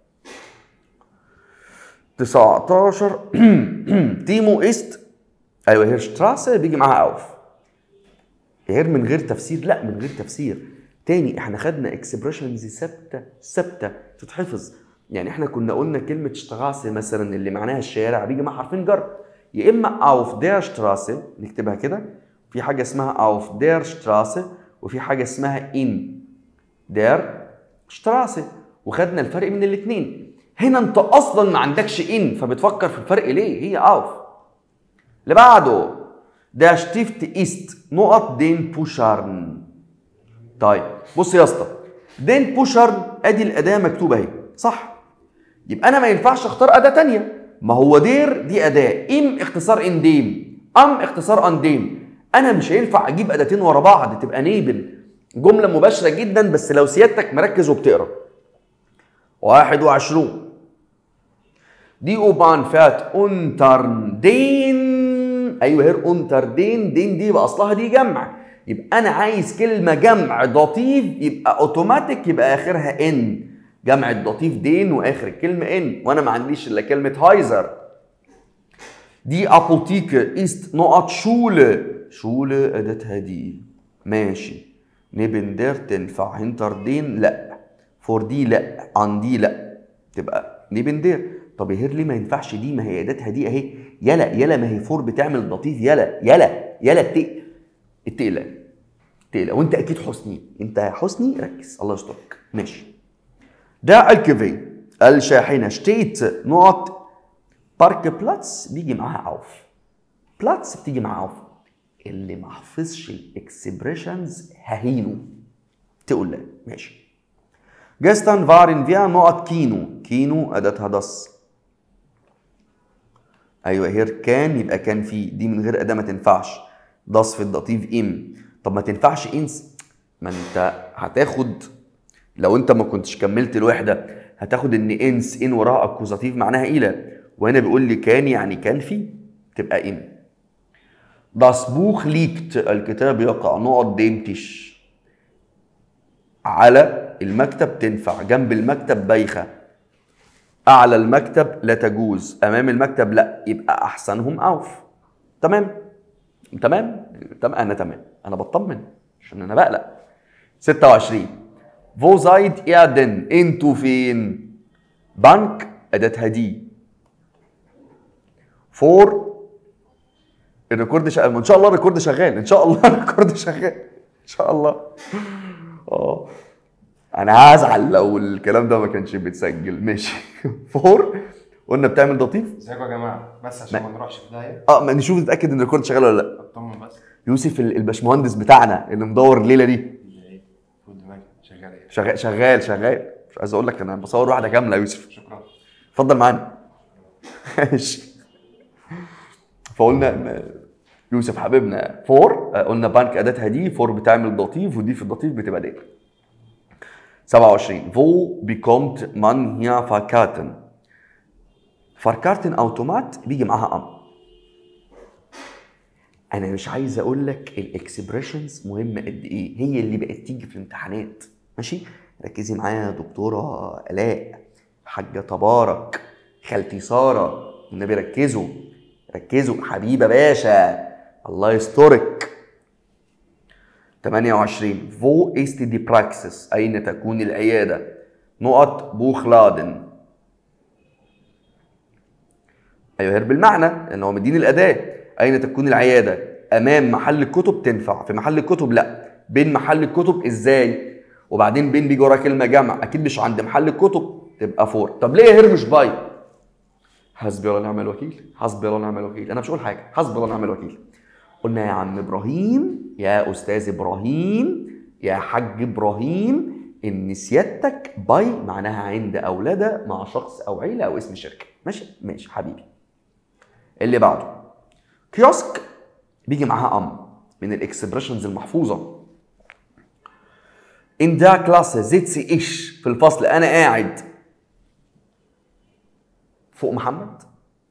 19 تيمو ايست ايوه هير شتراسه بيجي معاها اوف غير من غير تفسير لا من غير تفسير تاني احنا خدنا اكسبريشنز ثابته ثابته تتحفظ يعني احنا كنا قلنا كلمه شتراسه مثلا اللي معناها الشارع بيجي مع حرفين جر يا اما اوف دير شتراسه نكتبها كده في حاجه اسمها اوف دير شتراسه وفي حاجه اسمها ان دير شتراسه وخدنا الفرق من الاثنين هنا انت اصلا ما عندكش ان فبتفكر في الفرق ليه هي اوف اللي بعده ده شتيفت ايست نقط دين بوشارن طيب بص يا اسطى دين بوشارن ادي الاداه مكتوبه اهي صح يبقى انا ما ينفعش اختار اداه تانية ما هو دير دي اداه ام اختصار ان ديم ام اختصار ان ديم انا مش هينفع اجيب اداتين ورا بعض تبقى نيبل جمله مباشره جدا بس لو سيادتك مركز وبتقرا 21 دي اوبان فات اونترن دين ايوه هير اونتر دين دين دي يبقى اصلها دي جمع يبقى انا عايز كلمه جمع ضطيف يبقى اوتوماتيك يبقى اخرها ان جمع الضطيف دين واخر الكلمه ان وانا ما عنديش الا كلمه هايزر دي ابوتيكه است نقط شوله شوله اداتها دي ماشي نبن دير تنفع هنتر دين لا فور دي لا عن دي لا تبقى نبن دير طب يا هير ليه ما ينفعش دي ما هي اداتها دي اهي يلا يلا ما هي فور بتعمل لطيف يلا يلا يلا التق التقلق التقلق وانت اكيد حسني انت يا حسني ركز الله يسترك ماشي ده الكيفي الشاحنه شتيت نقط بارك بلاتس بيجي معاها عوف بلاتس بتيجي معاها عوف اللي ما حفظش الاكسبريشنز ههينه تقول لا ماشي جستن فارن فيها نقط كينو كينو اداتها دس ايوه هير كان يبقى كان في دي من غير اداه ما تنفعش دس في الدطيف ام طب ما تنفعش انس ما انت هتاخد لو انت ما كنتش كملت الوحده هتاخد ان انس ان وراها اكوزاتيف معناها الى وهنا بيقول لي كان يعني كان في تبقى ام Das Buch liegt الكتاب يقع نقط ديمتش على المكتب تنفع جنب المكتب بايخة أعلى المكتب لا تجوز أمام المكتب لا يبقى أحسنهم أوف تمام تمام تمام أنا تمام أنا بطمن عشان أنا بقلق 26 Wo seid ihr denn انتوا فين بنك أداتها دي فور الريكورد شغال ان شاء الله الريكورد شغال ان شاء الله الريكورد شغال ان شاء الله اه انا هزعل لو الكلام ده ما كانش بيتسجل ماشي فور قلنا بتعمل لطيف ازيكم يا جماعه بس عشان ما نروحش في داهيه اه ما نشوف نتاكد ان الريكورد شغال ولا لا اطمن بس يوسف ال- الباشمهندس بتاعنا اللي مدور الليله دي ايه فوق دماغي شغال ايه شغال شغال شغال مش عايز اقول لك انا بصور واحده كامله يا يوسف شكرا اتفضل معانا ماشي فقلنا إن يوسف حبيبنا فور آه، قلنا بنك اداتها دي فور بتعمل ضطيف ودي في الضطيف بتبقى دي 27 wo bekommt man hier Fahrkarten فاركارتن اوتومات بيجي معاها امر انا مش عايز اقول لك الاكسبريشنز مهمه قد ايه هي اللي بقت تيجي في الامتحانات ماشي ركزي معايا يا دكتوره الاء حاجه تبارك خالتي ساره النبي ركزوا ركزوا حبيبه باشا الله يسترك 28 فو است دي براكسس اين تكون العياده نقط بوخلادن ايوه هي بالمعنى لان هو مديني الاداه اين تكون العياده امام محل الكتب تنفع في محل الكتب لا بين محل الكتب ازاي وبعدين بين بيجي ورا كلمه جمع اكيد مش عند محل الكتب تبقى فور طب ليه هير مش باي حسبي الله ونعم الوكيل حسبي الله ونعم الوكيل انا مش هقول حاجه حسبي الله ونعم الوكيل قلنا يا عم ابراهيم يا استاذ ابراهيم يا حاج ابراهيم ان سيادتك باي معناها عند او لدى مع شخص او عيله او اسم شركه ماشي ماشي حبيبي اللي بعده كيوسك بيجي معاها ام من الاكسبريشنز المحفوظه ان دا كلاس sitze ايش في الفصل انا قاعد فوق محمد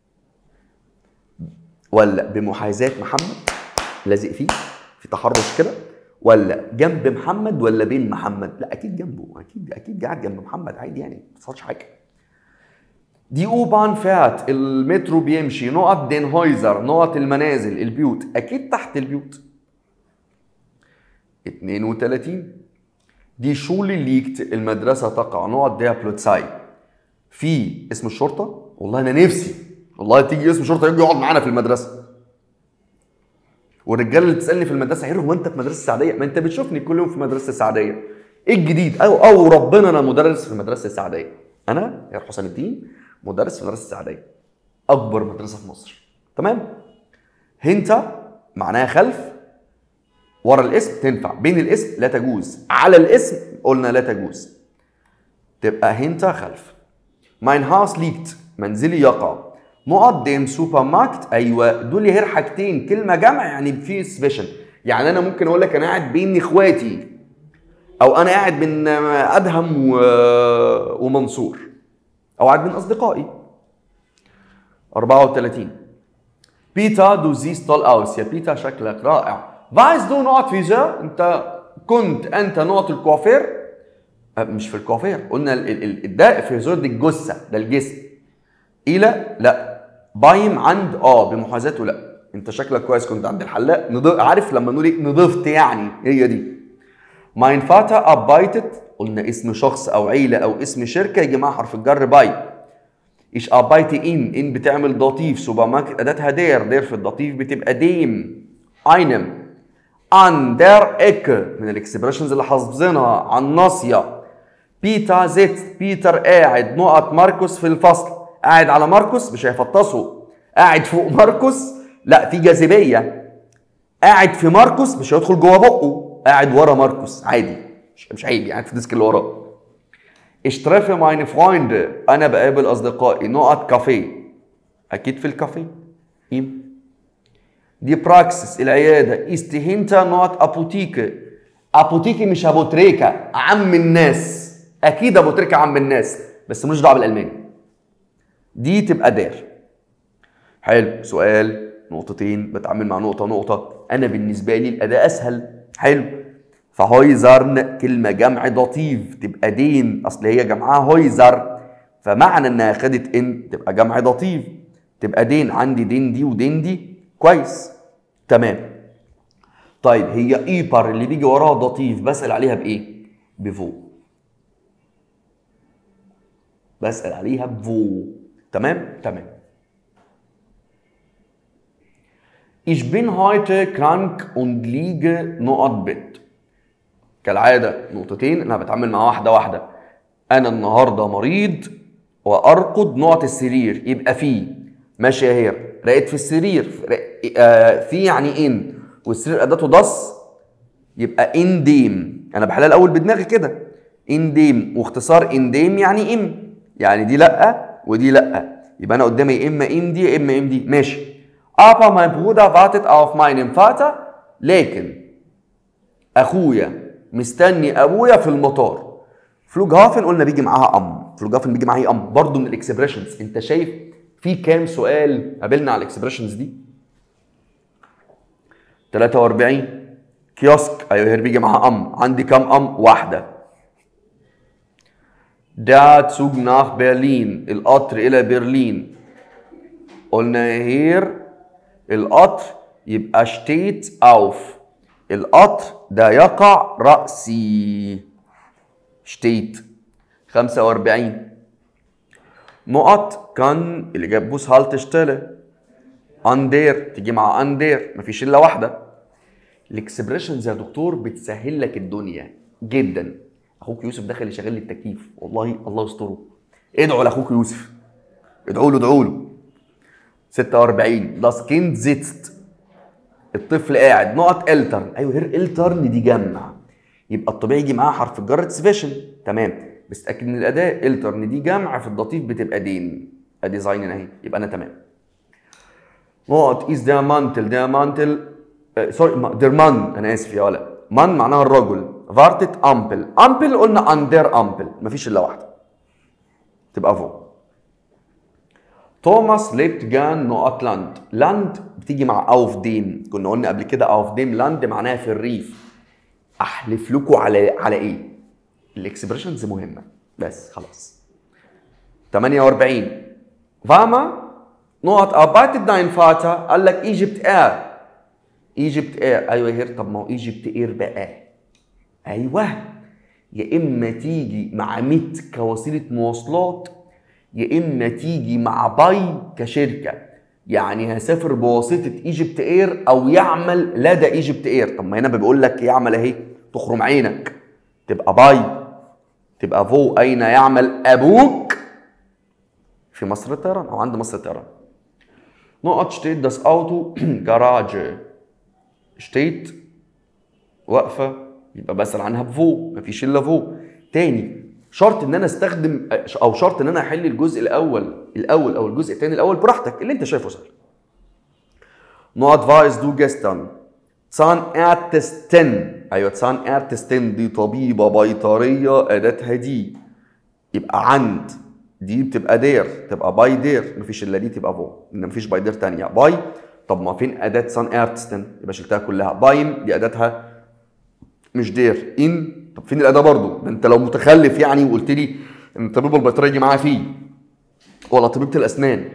ولا بمحاذاة محمد لازق فيه في تحرش كده ولا جنب محمد ولا بين محمد لا اكيد جنبه اكيد اكيد قاعد جنب محمد عادي يعني ما حصلش حاجه دي اوبان فات المترو بيمشي نقط دين هويزر نقط المنازل البيوت اكيد تحت البيوت 32 دي شولي ليكت المدرسة تقع نقط ديها بلوتساي في اسم الشرطة والله أنا نفسي والله تيجي اسم شرطة يجي يقعد معانا في المدرسة والرجاله اللي تسالني في المدرسه هيرو هو انت في مدرسه السعديه ما انت بتشوفني كل يوم في مدرسه السعديه ايه الجديد او او ربنا انا مدرس في مدرسه السعديه انا يا حسام الدين مدرس في مدرسه السعديه اكبر مدرسه في مصر تمام هنتا معناها خلف ورا الاسم تنفع بين الاسم لا تجوز على الاسم قلنا لا تجوز تبقى هنتا خلف ماين هاوس ليكت منزلي يقع نقط ديم سوبر ماركت ايوه دول هير حاجتين كلمه جمع يعني في سبيشن يعني انا ممكن اقول لك انا قاعد بين اخواتي او انا قاعد بين ادهم و... ومنصور او قاعد بين اصدقائي 34 بيتا دو زيست طول اوس يا بيتا شكلك رائع فايز دو نقط فيزا انت كنت انت نقط الكوافير أه، مش في الكوافير قلنا ال- ال- ال- ده في زور دي الجثه ده الجسم الى لا بايم عند اه بمحاذاته لا انت شكلك كويس كنت عند الحلاق نض... عارف لما نقول ايه نضفت يعني هي دي ماين فاتا ابايتت قلنا اسم شخص او عيله او اسم شركه يجي معاها حرف الجر باي ايش ابايتي ان ان بتعمل ضطيف سوبر ماركت اداتها دير دير في الضطيف بتبقى ديم اينم ان دير اك من الاكسبريشنز اللي حافظينها عن ناصيه بيتا زيت بيتر قاعد نقط ماركوس في الفصل قاعد على ماركوس مش هيفطسه قاعد فوق ماركوس لا في جاذبيه قاعد في ماركوس مش هيدخل جوه بقه قاعد ورا ماركوس عادي مش, مش عيب قاعد في الديسك اللي وراه اشترافي ماين فرويند انا بقابل اصدقائي نقط كافيه اكيد في الكافيه إيم. دي براكسس العياده استهنتا نقط ابوتيكه ابوتيكي مش ابوتريكا عم الناس اكيد ابوتريكا عم الناس بس ملوش دعوه بالالماني دي تبقى دار حلو سؤال نقطتين بتعامل مع نقطه نقطه انا بالنسبه لي الاداء اسهل حلو فهويزرن كلمه جمع ضطيف تبقى دين اصل هي جمعها هويزر فمعنى انها خدت ان تبقى جمع ضطيف تبقى دين عندي دين دي ودين دي كويس تمام طيب هي ايبر اللي بيجي وراها ضطيف بسال عليها بايه بفو بسال عليها بفو تمام تمام Ich bin heute krank und liege نقط بيت كالعاده نقطتين انا بتعامل مع واحده واحده انا النهارده مريض وارقد نقط السرير يبقى في ماشي يا هير رقيت في السرير ر- آه في يعني ان والسرير اداته ضص يبقى انديم انا بحلها الاول بدماغي كده انديم واختصار انديم يعني ام يعني دي لا ودي لا يبقى انا قدامي يا اما ام دي يا اما ام دي ماشي aber mein Bruder wartet auf meinen Vater لكن اخويا مستني ابويا في المطار فلوجهافن قلنا بيجي معاها ام فلوجهافن بيجي معاها ام برضه من الاكسبريشنز انت شايف في كام سؤال قابلنا على الاكسبريشنز دي 43 كيوسك ايوه هير بيجي معاها ام عندي كام ام واحده Der Zug nach Berlin القطر الى برلين قلنا هير القطر يبقى steht auf القطر ده يقع رأسي steht 45 نقط كان اللي جاب بوس هالتشتله اندير تيجي مع اندير مفيش الا واحده الاكسبريشنز يا دكتور بتسهل لك الدنيا جدا اخوك يوسف دخل يشغل لي التكييف والله الله يستره ادعوا لاخوك يوسف ادعوا له ادعوا له 46 das Kind sitzt الطفل قاعد نقط الترن ايوه هير الترن دي جمع يبقى الطبيعي يجي معاها حرف الجر اتسفيشن تمام بس اتاكد من الاداء الترن دي جمع في الداتيف بتبقى دين ادي زاين اهي يبقى انا تمام نقط is der Mantel der Mantel آه، سوري ما- der Mann انا اسف يا ولا من معناها الرجل wartet امبل امبل قلنا اندر امبل مفيش الا واحده تبقى فوق توماس lebt gern نقط لاند لاند بتيجي مع auf dem كنا قلنا قبل كده auf dem لاند معناها في الريف احلف لكم على على ايه الاكسبريشنز مهمه بس خلاص 48 فاما نقط arbeitet dein Vater قال لك ايجيبت اير ايجيبت اير ايوه يا هير طب ما هو ايجيبت اير بقى ايوه يا اما تيجي مع ميت كوسيله مواصلات يا اما تيجي مع باي كشركه يعني هسافر بواسطه ايجيبت اير او يعمل لدى ايجيبت اير طب ما هنا بيقول لك يعمل اهي تخرم عينك تبقى باي تبقى فو اين يعمل ابوك في مصر الطيران او عند مصر الطيران نقط steht das Auto Garage steht واقفه يبقى بسال عنها بفو مفيش الا فو تاني شرط ان انا استخدم او شرط ان انا احل الجزء الاول الاول او الجزء الثاني الاول براحتك اللي انت شايفه سهل نقط فايز دو جستان Zahnärztin ايوه Zahnärztin دي طبيبه بيطريه اداتها دي يبقى عند دي بتبقى دير تبقى باي دير مفيش الا دي تبقى فو ان مفيش باي دير تانية باي طب ما فين اداه سان ارتستن يبقى شلتها كلها بايم دي اداتها مش دير ان طب فين الاداه برضو ده انت لو متخلف يعني وقلت لي ان طبيب البيطريه يجي معاه فيه ولا طبيبه الاسنان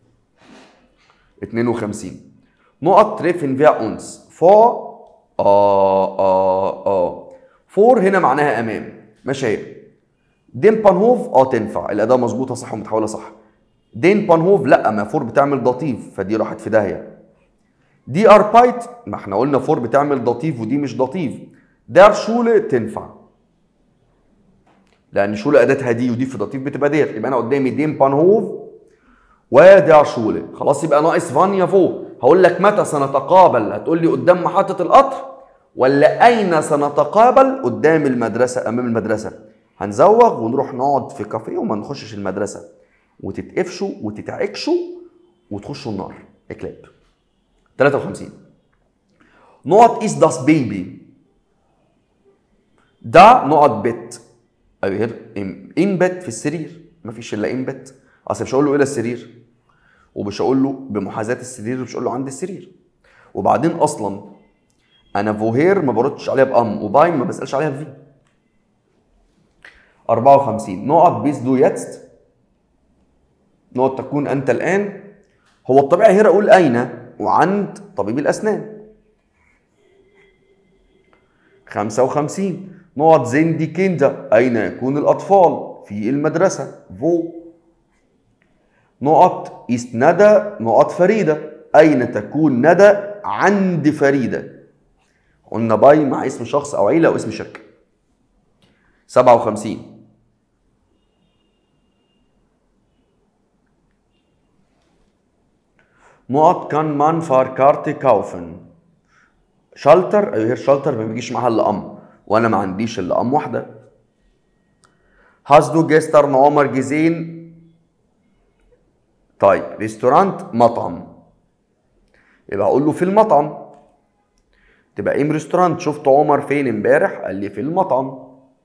52 نقط تريفن فيها اونس فور اه اه اه فور هنا معناها امام مشاهير دين بانهوف اه تنفع الاداه مظبوطه صح ومتحوله صح دين بانهوف لا ما فور بتعمل ضطيف فدي راحت في داهيه دي اربايت ما احنا قلنا فور بتعمل ضطيف ودي مش ضطيف دار شوله تنفع لان شوله اداتها دي ودي في ضطيف بتبقى دير يبقى انا قدامي دين بانهوف ودار شوله خلاص يبقى ناقص فانيا فوق هقول لك متى سنتقابل هتقول لي قدام محطه القطر ولا اين سنتقابل قدام المدرسه امام المدرسه هنزوغ ونروح نقعد في كافيه وما نخشش المدرسه وتتقفشوا وتتعكشوا وتخشوا النار اكلاب 53 نقط is das baby ده نقط بت ايوه ان بت في السرير مفيش الا ان بت اصل مش هقول له الى السرير ومش هقول له بمحاذاه السرير ومش هقول له عند السرير وبعدين اصلا انا فوهير ما بردش عليها بام وبايم ما بسالش عليها بفي 54 نقط بيس دو يتست نقط تكون انت الان هو الطبيعي هنا اقول اين وعند طبيب الاسنان 55 نقط زين دي كيندا اين يكون الاطفال في المدرسه فو نقط إست ندى نقط فريده اين تكون ندى عند فريده قلنا باي مع اسم شخص او عيله او اسم شركه 57 نقط kann man Fahrkarte kaufen شالتر ايوه هير شالتر ما بيجيش معاها الا ام وانا ما عنديش الا ام واحده Hast du gestern عمر gesehen طيب ريستورانت مطعم يبقى اقول له في المطعم تبقى ام ريستورانت شفت عمر فين امبارح قال لي في المطعم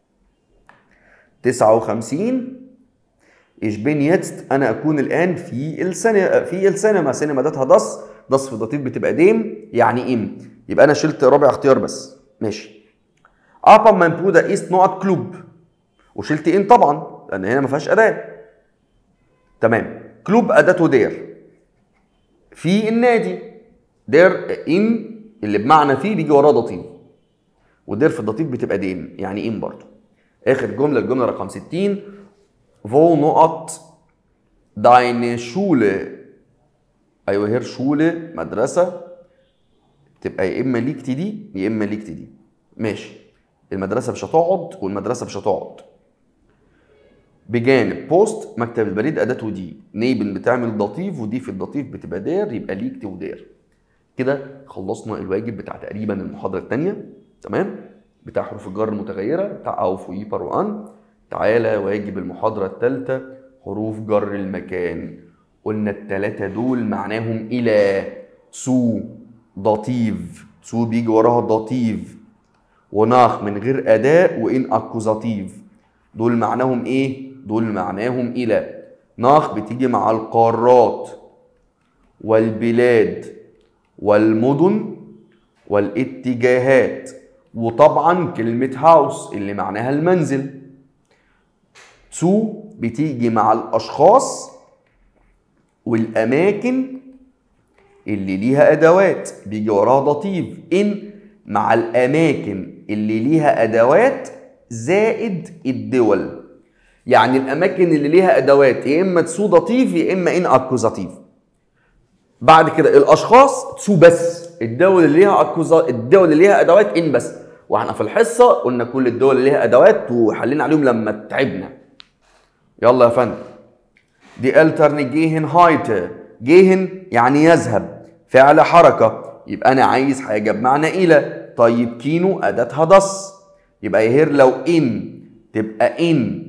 59 Ich bin jetzt انا اكون الان في السينما في السينما سينما داتها دص دص في الدطيف بتبقى ديم يعني ام يبقى انا شلت رابع اختيار بس ماشي ابا mein Bruder ist نقط كلوب وشلت ان طبعا لان هنا ما فيهاش اداه تمام كلوب اداته دير في النادي دير ان اللي بمعنى فيه بيجي وراه ضطيف ودير في الضطيف بتبقى ديم يعني ان برضه اخر جمله الجمله رقم 60 فو نقط deine Schule ايوه هير شولة مدرسة تبقى يا اما ليك دي يا اما ليك دي ماشي المدرسة مش هتقعد والمدرسة مش هتقعد بجانب بوست مكتب البريد اداته دي نيبل بتعمل ضطيف ودي في الضطيف بتبقى دير يبقى ليك ودير كده خلصنا الواجب بتاع تقريبا المحاضرة الثانية تمام بتاع حروف الجر المتغيرة بتاع أوف وإيبر وأن تعالى واجب المحاضرة الثالثة حروف جر المكان قلنا التلاتة دول معناهم إلى سو ضطيف سو بيجي وراها ضطيف وناخ من غير أداء وإن أكوزاتيف دول معناهم إيه؟ دول معناهم إلى ناخ بتيجي مع القارات والبلاد والمدن والاتجاهات وطبعا كلمة هاوس اللي معناها المنزل تو بتيجي مع الأشخاص والأماكن اللي ليها أدوات بيجي وراها ضطيف إن مع الأماكن اللي ليها أدوات زائد الدول يعني الأماكن اللي ليها أدوات يا إما تسو ضطيف يا إما إن أكوزاتيف بعد كده الاشخاص تسو بس الدول اللي ليها أكوزا الدول اللي ليها ادوات ان بس واحنا في الحصه قلنا كل الدول اللي ليها ادوات وحلينا عليهم لما تعبنا يلا يا فندم دي الترن جيهن هايت جيهن يعني يذهب فعل حركه يبقى انا عايز حاجه بمعنى الى طيب كينو اداتها دص يبقى يهير لو ان تبقى ان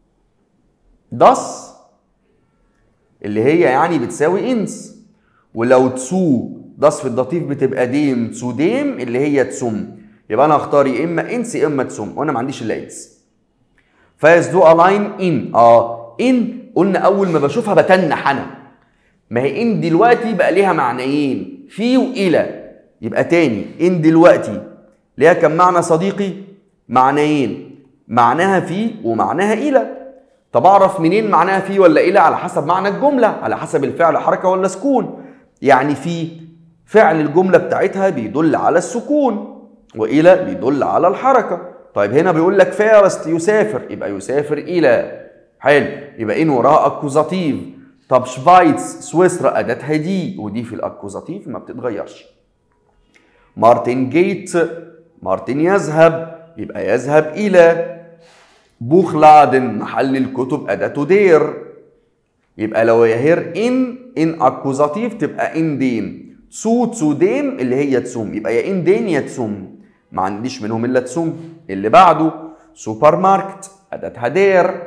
دص اللي هي يعني بتساوي انس ولو تسو داس في الدطيف بتبقى ديم تسو ديم اللي هي تسم يبقى انا هختار يا اما انس يا اما تسم وانا ما عنديش الا انس فاز دو الاين ان اه ان قلنا اول ما بشوفها بتنح انا ما هي ان دلوقتي بقى ليها معنيين في والى يبقى تاني ان دلوقتي ليها كم معنى صديقي معنيين معناها في ومعناها الى طب اعرف منين معناها في ولا الى على حسب معنى الجمله على حسب الفعل حركه ولا سكون يعني في فعل الجمله بتاعتها بيدل على السكون والى بيدل على الحركه طيب هنا بيقول لك فارست يسافر يبقى يسافر الى حلو يبقى ان وراها اكوزاتيف طب شفايتس سويسرا اداتها دي ودي في الاكوزاتيف ما بتتغيرش مارتن جيت مارتن يذهب يبقى يذهب الى بوخلادن محل الكتب اداته دير يبقى لو يهير ان ان اكوزاتيف تبقى ان دين تسو تسو ديم اللي هي تسوم يبقى يا ان دين يا تسوم ما عنديش منهم الا تسوم اللي بعده سوبر ماركت اداتها دير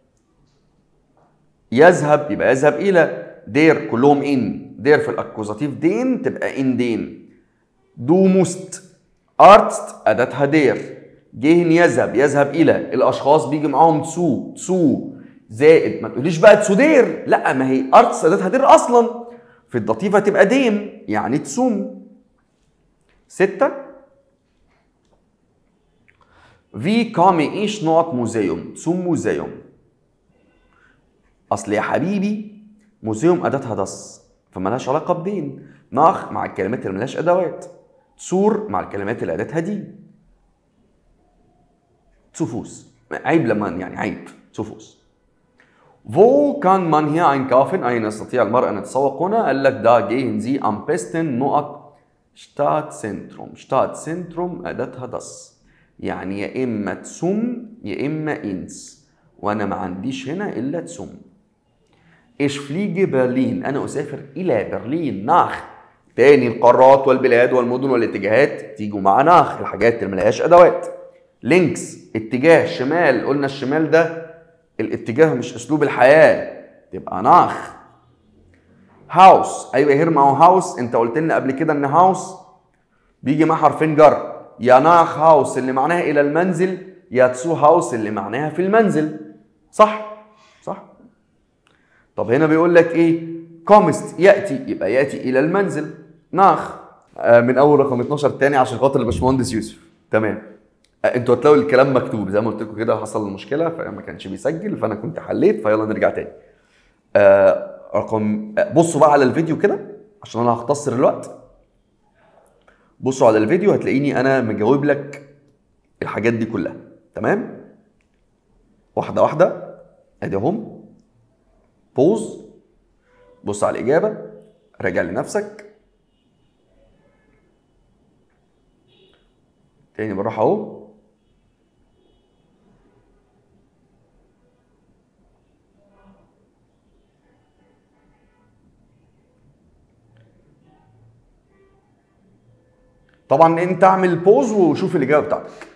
يذهب يبقى يذهب الى دير كلهم ان دير في الاكوزاتيف دين تبقى ان دين دو موست ارتست اداتها دير جهن يذهب يذهب الى الاشخاص بيجي معاهم تسو تسو زائد ما تقوليش بقى تسودير لا ما هي ارتس اداتها دير اصلا في الضطيفه تبقى ديم يعني تسوم ستة في كامي ايش نقط موزيوم تسوم موزيوم اصل يا حبيبي موزيوم اداتها دص فمالهاش علاقه بدين ناخ مع الكلمات اللي ملهاش ادوات تسور مع الكلمات اللي اداتها دي تسوفوس عيب لما يعني عيب تسوفوس Wo kann man hier einkaufen؟ أين يستطيع المرء أن يتسوق هنا؟ قال لك da gehen Sie am besten نقط Stadtzentrum Stadtzentrum أداتها das يعني يا اما تسم يا اما انس وانا ما عنديش هنا الا تسم ايش فليجي برلين انا اسافر الى برلين ناخ تاني القارات والبلاد والمدن والاتجاهات تيجوا مع ناخ الحاجات اللي ملهاش ادوات لينكس اتجاه شمال قلنا الشمال ده الاتجاه مش اسلوب الحياه تبقى ناخ هاوس ايوه هير ما هو هاوس انت قلت لنا قبل كده ان هاوس بيجي مع حرفين جر يا ناخ هاوس اللي معناها الى المنزل يا تسو هاوس اللي معناها في المنزل صح صح طب هنا بيقول لك ايه كومست ياتي يبقى ياتي الى المنزل ناخ آه من اول رقم 12 تاني عشان خاطر الباشمهندس يوسف تمام آه انتوا هتلاقوا الكلام مكتوب زي ما قلت لكم كده حصل المشكله فما كانش بيسجل فانا كنت حليت فيلا نرجع تاني آه رقم آه بصوا بقى على الفيديو كده عشان انا هختصر الوقت بصوا على الفيديو هتلاقيني انا مجاوب لك الحاجات دي كلها تمام واحده واحده ادي اهم بوز بص على الاجابه راجع لنفسك تاني بالراحه اهو طبعا انت اعمل بوز وشوف الاجابه بتاعتك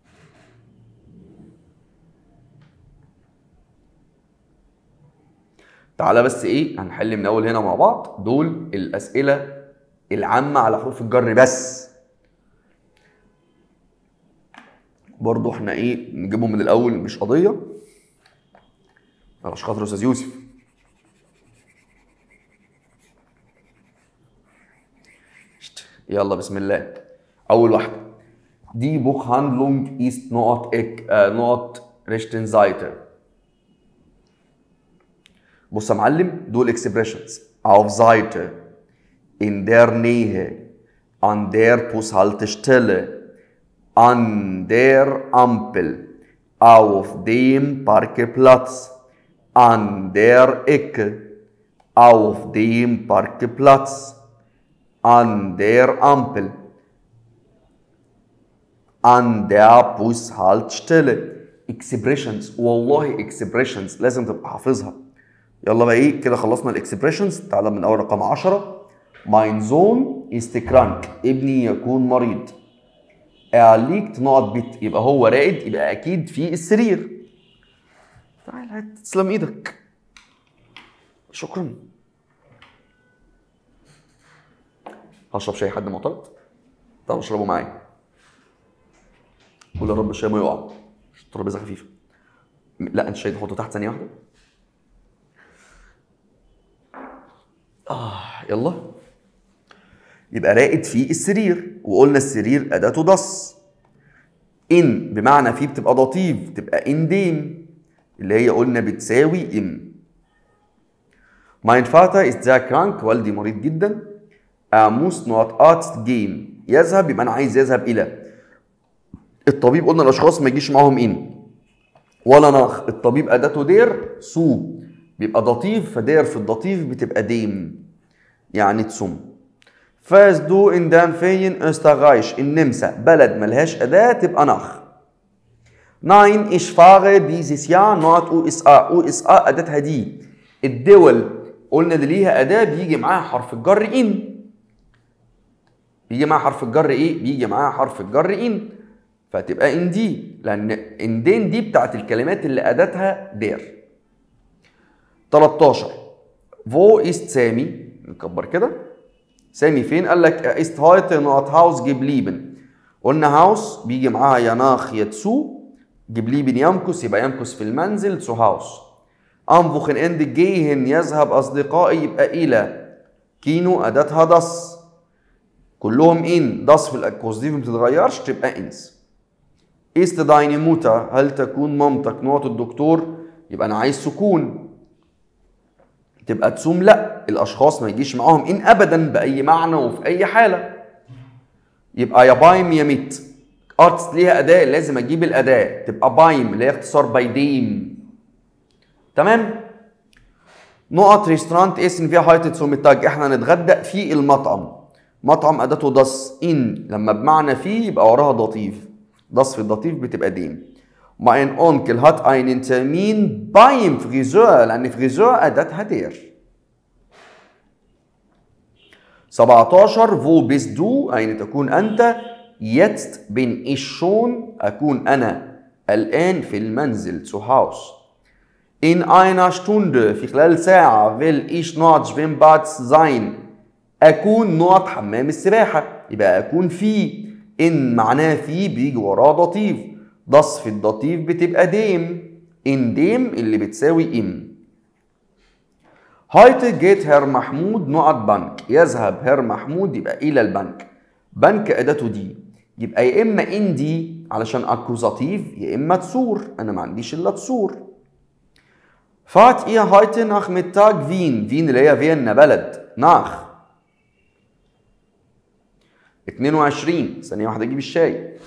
تعالى بس ايه هنحل من اول هنا مع بعض دول الاسئله العامه على حروف الجر بس برضو احنا ايه نجيبهم من الاول مش قضيه عشان خاطر استاذ يوسف يلا بسم الله اول واحده دي Buchhandlung ist not äh, not rechten Seite بص يا معلم دول اكسبريشنز auf Seite in der Nähe an der Bushaltestelle an der Ampel auf dem Parkplatz an der Ecke auf dem Parkplatz an der Ampel an der Bushaltestelle expressions والله expressions لازم تبقى حافظها يلا بقى ايه كده خلصنا الاكسبريشنز تعالى من اول رقم 10 mein Sohn ist krank ابني يكون مريض er liegt نقط بيت يبقى هو راقد يبقى اكيد في السرير تعال هات تسلم ايدك شكرا هشرب شاي حد معترض طب اشربه معايا قول يا رب الشاي ما يقع الترابيزه خفيفه لا انت الشاي تحطه تحت ثانيه واحده اه يلا يبقى راقد في السرير وقلنا السرير اداته ضص ان بمعنى في بتبقى ضطيف تبقى ان ديم اللي هي قلنا بتساوي ان Mein Vater ist sehr krank والدي مريض جدا Er muss not Arzt gehen يذهب يبقى انا عايز يذهب الى الطبيب قلنا الاشخاص ما يجيش معاهم ان ولا ناخ الطبيب اداته دير سو بيبقى ضطيف فدير في الضطيف بتبقى ديم يعني تسم فاز دو ان دان فين استغايش النمسا بلد ملهاش اداه تبقى ناخ ناين ich fahre dieses Jahr not USA USA اداتها دي الدول قلنا اللي ليها اداه بيجي معاها حرف الجر ان بيجي معاها حرف الجر ايه بيجي معاها حرف الجر ان فتبقى ان دي لان اندين دي بتاعت الكلمات اللي اداتها دير 13 فو است سامي نكبر كده سامي فين قال لك است هايت نوت هاوس جبليبن قلنا هاوس بيجي معاها يناخ يتسو جبليبن يمكث يبقى يمكث في المنزل سو هاوس انفخن اند جيهن يذهب اصدقائي يبقى الى كينو اداتها دص كلهم ان دص في الاكوزيف ما بتتغيرش تبقى انس است دايني موتا هل تكون مامتك نقط الدكتور يبقى انا عايز سكون تبقى تسوم لا الاشخاص ما يجيش معاهم ان ابدا باي معنى وفي اي حاله يبقى يا بايم يا ميت ارتست ليها اداه لازم اجيب الاداه تبقى بايم اللي هي اختصار بايديم تمام نقط ريستورانت اسم فيها هايتت سوميتاج احنا نتغدى في المطعم مطعم اداته دس ان لما بمعنى فيه يبقى وراها ضطيف das في الداتيف بتبقى ديم mein Onkel hat einen Termin beim Friseur لأن Friseur أداتها دير 17 wo bist du أين تكون أنت jetzt bin ich schon أكون أنا الآن في المنزل zu Hause in einer Stunde في خلال ساعة will ich not Schwimmbad sein أكون not حمام السباحة يبقى أكون في إن معناه في بيجي وراه داتيف das في الداتيف بتبقى ديم in ديم اللي بتساوي إم Heute geht Herr محمود نقط بنك يذهب هير محمود يبقى إلى البنك بنك أداته دي يبقى يا إما إن دي علشان أكوزاتيف يا إما تسور أنا ما عنديش إلا تسور Fahrt ihr heute Nachmittag Wien Wien اللي هي فيينا بلد nach 22 ثانية واحدة أجيب الشاي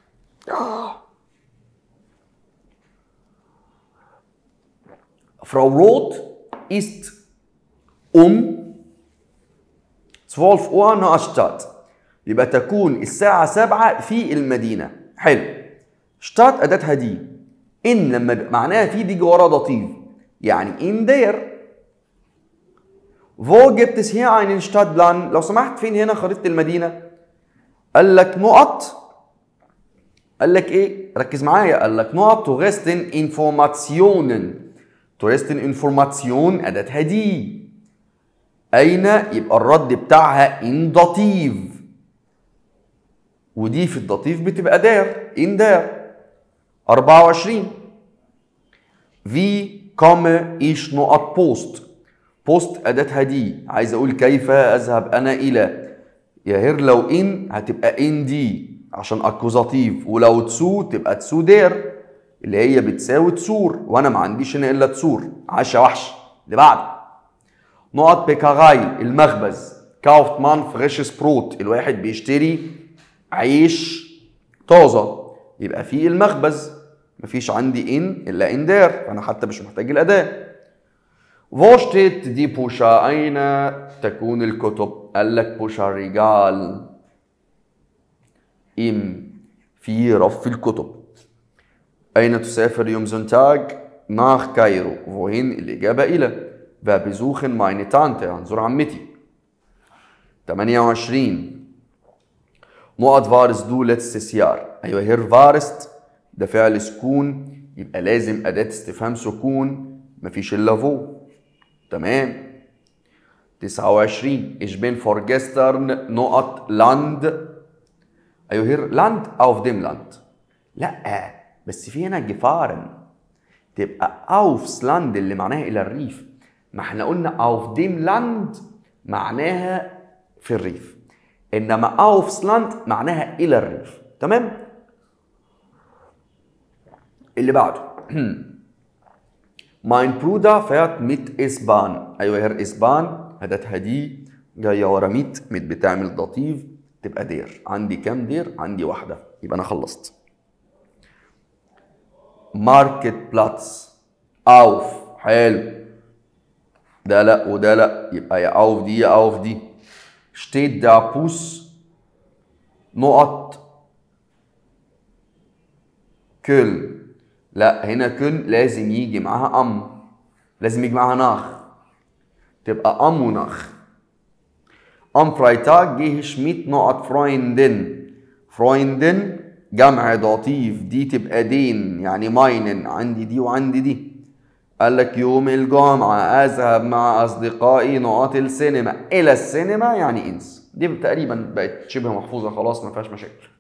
Frau Roth ist um 12 Uhr Neustadt يبقى تكون الساعة 7 في المدينة حلو شتات أداتها دي إن لما يبقى معناها في بيجي ورا داتيف يعني in there Wo gibt es hier einen Stadtplan؟ لو سمحت فين هنا خريطة المدينة؟ قال لك نقط قال لك ايه؟ ركز معايا قال لك نقط تورستن انفورماتيونن تورستن انفورماتيون أداتها دي أين يبقى الرد بتاعها in داتيف ودي في الداتيف بتبقى دار in دار 24 Wie komme ich نقط بوست بوست أداتها دي عايز أقول كيف أذهب أنا إلى يا هير لو إن هتبقى إن دي عشان أكوزاتيف ولو تسو تبقى تسو دير اللي هي بتساوي تسور وأنا ما عنديش هنا إلا تسور عشا وحش اللي بعد نقط بيكاغاي المخبز كاوفت مان فريشس بروت الواحد بيشتري عيش طازة يبقى في المخبز مفيش عندي ان الا ان دير فانا حتى مش محتاج الاداه Wo steht die بوشا أين تكون الكتب؟ قال لك بوشا رجال إم في رف الكتب أين تسافر يوم زونتاج؟ nach كايرو wohin الإجابة إلى وبزوخن meine Tante هنزور عمتي 28 نقط فارس دو letztes Jahr أيوة هير فارست ده فعل سكون يبقى لازم أداة استفهام سكون مفيش إلا فو تمام 29 ich bin vorgestern نقط لاند أيوة هير لاند auf dem Land لا بس في هنا جفارن تبقى aufs Land اللي معناها إلى الريف ما احنا قلنا auf dem Land معناها في الريف إنما aufs Land معناها إلى الريف تمام اللي بعده mein Bruder fährt mit S-Bahn أيوة هير S-Bahn أداتها دي جاية ورا ميت ميت بتعمل داتيف تبقى دير عندي كام دير؟ عندي واحدة يبقى أنا خلصت ماركت بلاتس أوف حلو ده لا وده لا يبقى يا أوف دي يا أوف دي steht der Bus نقط كل لا هنا كن لازم يجي معاها ام لازم يجي معاها ناخ تبقى ام وناخ ام فرايتاج جه شميت نقط فرويندن فرويندن جمع داتيف دي تبقى دين يعني ماينن عندي دي وعندي دي قال لك يوم الجمعة أذهب مع أصدقائي نقاط السينما إلى السينما يعني إنس دي تقريبا بقت شبه محفوظة خلاص ما فيهاش مشاكل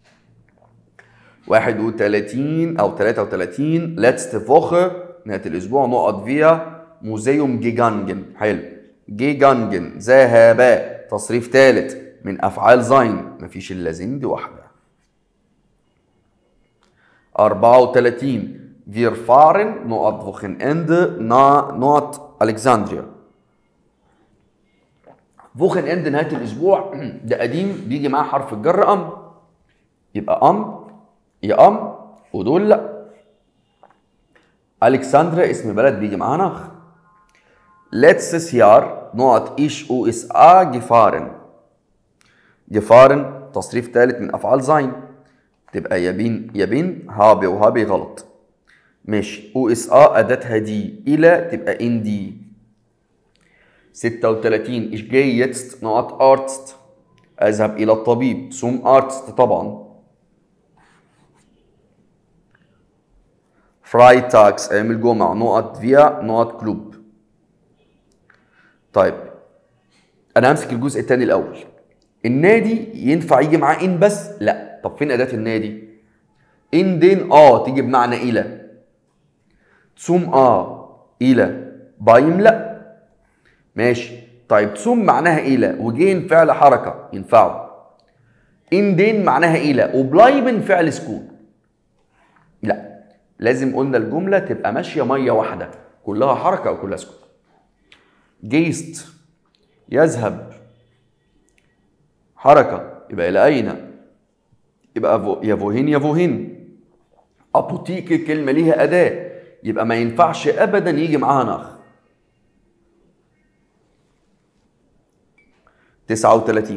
31 او 33 letzte Woche نهاية الأسبوع نقط فيها موزيوم جيجانجن حلو جيجانجن ذهب تصريف ثالث من أفعال زين مفيش إلا زين دي واحدة 34 Wir fahren نقط Wochenende na نقط ألكسندريا Wochenende نهاية الأسبوع ده قديم بيجي معاه حرف الجر أم يبقى أم يا ام ودول لا الكسندريا اسم بلد بيجي معاها نخ letztes Jahr نقط ich USA gefahren gefahren تصريف ثالث من افعال زين تبقى يبين يبين هابي وهابي غلط ماشي او اس ا اداتها دي الى تبقى ان دي 36 ich gehe jetzt نقط ارتست اذهب الى الطبيب zum ارتست طبعا فرايتاكس ايام الجمعه نقط فيا نقط كلوب طيب انا همسك الجزء الثاني الاول النادي ينفع يجي معاه ان بس لا طب فين اداه النادي ان دين اه تيجي بمعنى الى تسوم اه الى بايم لا ماشي طيب تسوم معناها الى وجين فعل حركه ينفعوا ان دين معناها الى وبلايبن فعل سكون لا لازم قلنا الجمله تبقى ماشيه ميه واحده كلها حركه او كلها سكون جيست يذهب حركه يبقى الى اين يبقى فو يا فوهين يا فوهين ابوتيك كلمه ليها اداه يبقى ما ينفعش ابدا يجي معاها نخ 39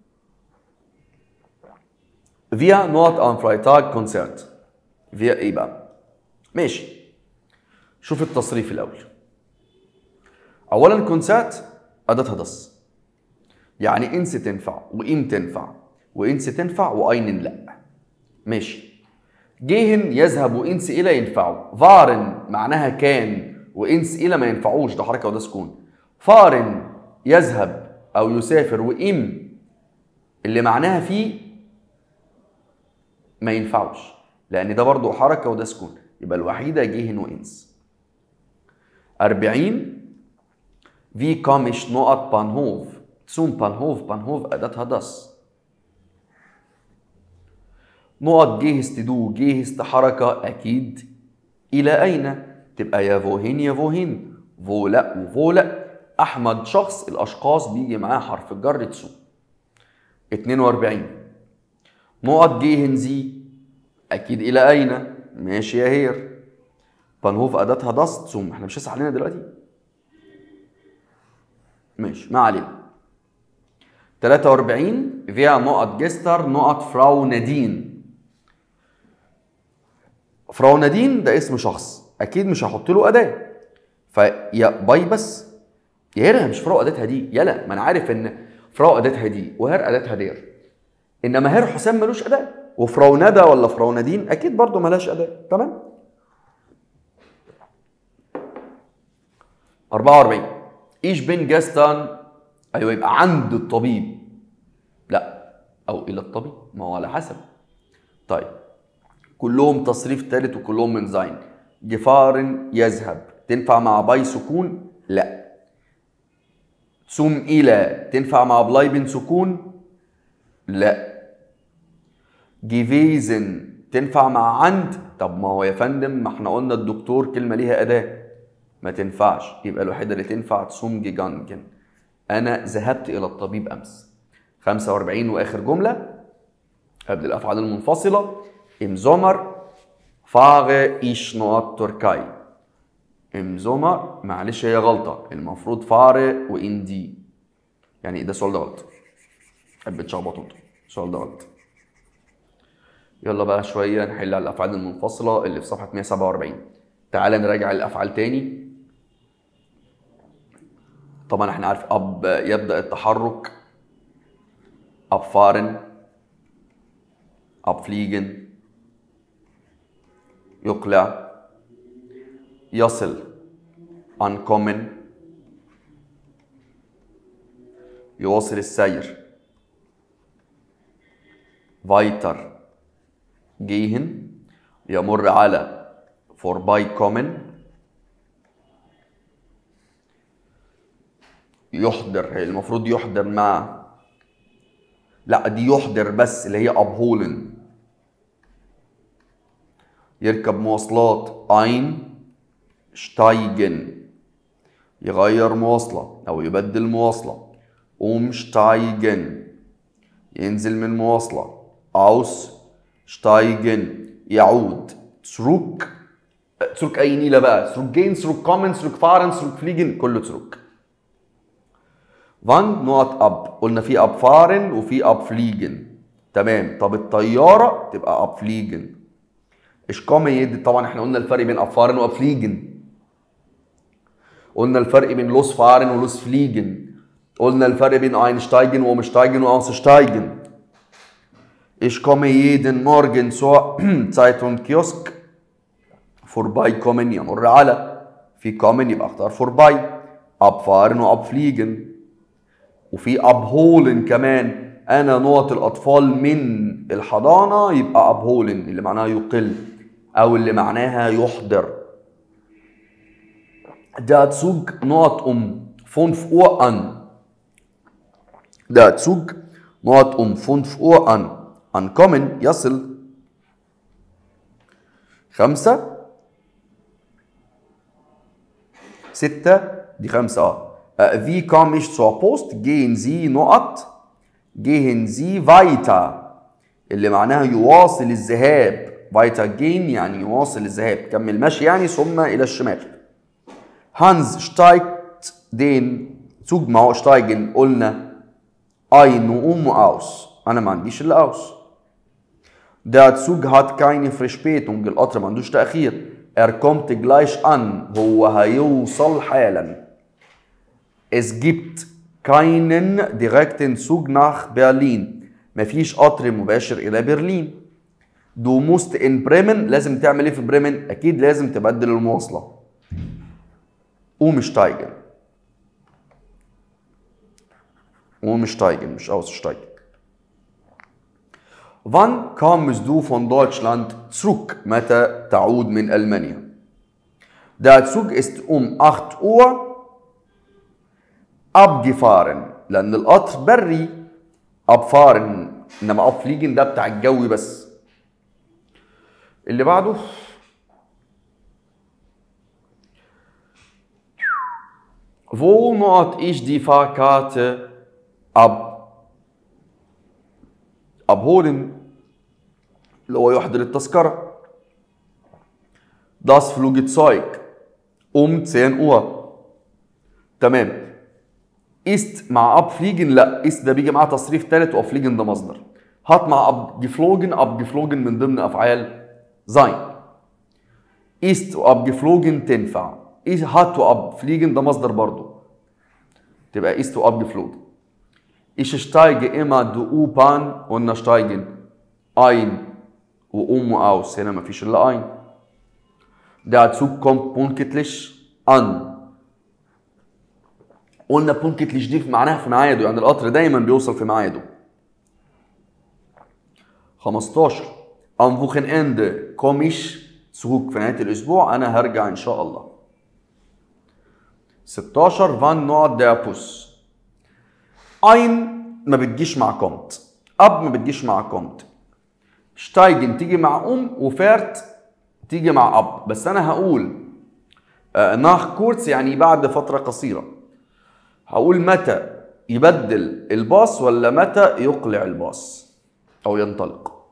Wir Nord am Freitag Konzert. Wir ايه بقى؟ ماشي. شوف التصريف الأول. أولا كونسرت أداتها دس. يعني إنس تنفع وإم تنفع وإنس تنفع وأين لا. ماشي. جيهن يذهب وإنس إلى ينفعوا. فارن معناها كان وإنس إلى ما ينفعوش ده حركة وده سكون. فارن يذهب أو يسافر وإم اللي معناها فيه ما ينفعوش لان ده برضو حركه وده سكون يبقى الوحيده جيهن وانس 40 في كامش نقط بانهوف تسوم بانهوف بانهوف اداتها داس نقط جيهست دو جيهست حركه اكيد الى اين تبقى يا فوهين يا فوهين فولا وفولا احمد شخص الاشخاص بيجي معاه حرف الجر تسوم 42 نقط جيهن زي اكيد الى اين ماشي يا هير بانهوف اداتها داست ثم احنا مش لسه علينا دلوقتي ماشي ما علينا 43 فيها نقط جستر نقط فراو نادين فراو نادين ده اسم شخص اكيد مش هحط له اداه فيا باي بس يا هير مش فراو اداتها دي يلا ما انا عارف ان فراو اداتها دي وهير اداتها دير انما هير حسام ملوش اداه وفراو ندى ولا فراو نادين اكيد برضه ملهاش اداه تمام 44 ايش بين جاستان ايوه يبقى عند الطبيب لا او الى الطبيب ما هو على حسب طيب كلهم تصريف ثالث وكلهم من زين جفار يذهب تنفع مع باي سكون لا سوم الى تنفع مع بلايبن سكون لا جيفيزن تنفع مع عند طب ما هو يا فندم ما احنا قلنا الدكتور كلمه ليها اداه ما تنفعش يبقى الوحيده اللي تنفع تسوم جيجانجن انا ذهبت الى الطبيب امس 45 واخر جمله قبل الافعال المنفصله im Sommer fahre ich nach Türkei im Sommer معلش هي غلطه المفروض fahre وان دي يعني ده السؤال ده غلط حب تشخبطوا انتوا السؤال ده غلط يلا بقى شويه نحل على الافعال المنفصله اللي في صفحه 147 تعال نراجع الافعال تاني طبعا احنا عارف اب يبدا التحرك اب فارن اب فليجن يقلع يصل ankommen يواصل السير weiter gehen يمر على vorbeikommen يحضر هي المفروض يحضر مع لا دي يحضر بس اللي هي abholen يركب مواصلات ein steigen يغير مواصلة أو يبدل مواصلة umsteigen ينزل من مواصلة aussteigen يعود zurück zurück أي نيلة بقى zurückgehen zurückkommen zurückfahren zurückfliegen كله zurück wann نقط ab قلنا في abfahren وفي abfliegen تمام طب الطياره تبقى ابفليجن ايش كومن يد طبعا احنا قلنا الفرق بين ابفارن وابفليجن قلنا الفرق بين لوس فارن ولوس فليجن قلنا الفرق بين اينشتايجن ومشتايجن واوسشتايجن Ich komme jeden Morgen zur Zeitung-Kiosk vorbeikommen يمر على في kommen يبقى اختار vorbei abfahren وabfliegen وفي abholen كمان انا نقط الاطفال من الحضانه يبقى abholen اللي معناها يقل او اللي معناها يحضر Der Zug نقط um 5 Uhr an. Der Zug نقط um 5 Uhr an. Ankommen يصل خمسة ستة دي خمسة اه Äh, Wie komme ich zur Post? Gehen Sie نقط Gehen Sie weiter اللي معناها يواصل الذهاب weiter gehen يعني يواصل الذهاب كمل مشي يعني ثم إلى الشمال Hans steigt den Zug ما هو steigen قلنا ein um aus انا ما عنديش الا aus Der Zug hat keine Verspätung القطر ما عندوش تأخير Er kommt gleich an هو هيوصل حالا Es gibt keinen direkten Zug nach Berlin مفيش قطر مباشر إلى برلين Du musst in Bremen لازم تعمل ايه في بريمن؟ أكيد لازم تبدل المواصلة umsteigen umsteigen مش aussteigen Wann kommst du von Deutschland zurück? متى تعود من ألمانيا؟ Der Zug ist um 8 Uhr abgefahren لأن القطر بري abfahren إنما abfliegen ده بتاع الجوي بس اللي بعده Wo نقط ich die Fahrkarte ab abholen اللي هو يحضر التذكرة Das Flugzeug um 10 Uhr تمام ist مع abfliegen لا ist ده بيجي معاه تصريف ثالث وabfliegen ده مصدر hat مع abgeflogen abgeflogen من ضمن أفعال sein ist وabgeflogen تنفع ist hat وabfliegen ده مصدر برضه تبقى ist وabgeflogen Ich steige immer die U-Bahn قلنا steigen ein وأم aus هنا مفيش إلا ein Der Zug kommt pünktlich an قلنا pünktlich دي في معناها في ميعاده يعني القطر دايما بيوصل في ميعاده 15 Am Wochenende komme ich zurück في نهاية الأسبوع أنا هرجع إن شاء الله 16 wann نقعد der Bus ein ما بتجيش مع كومت اب ما بتجيش مع كومت شتايجن تيجي مع ام وفيرت تيجي مع اب بس انا هقول ناخ كورس يعني بعد فتره قصيره هقول متى يبدل الباص ولا متى يقلع الباص او ينطلق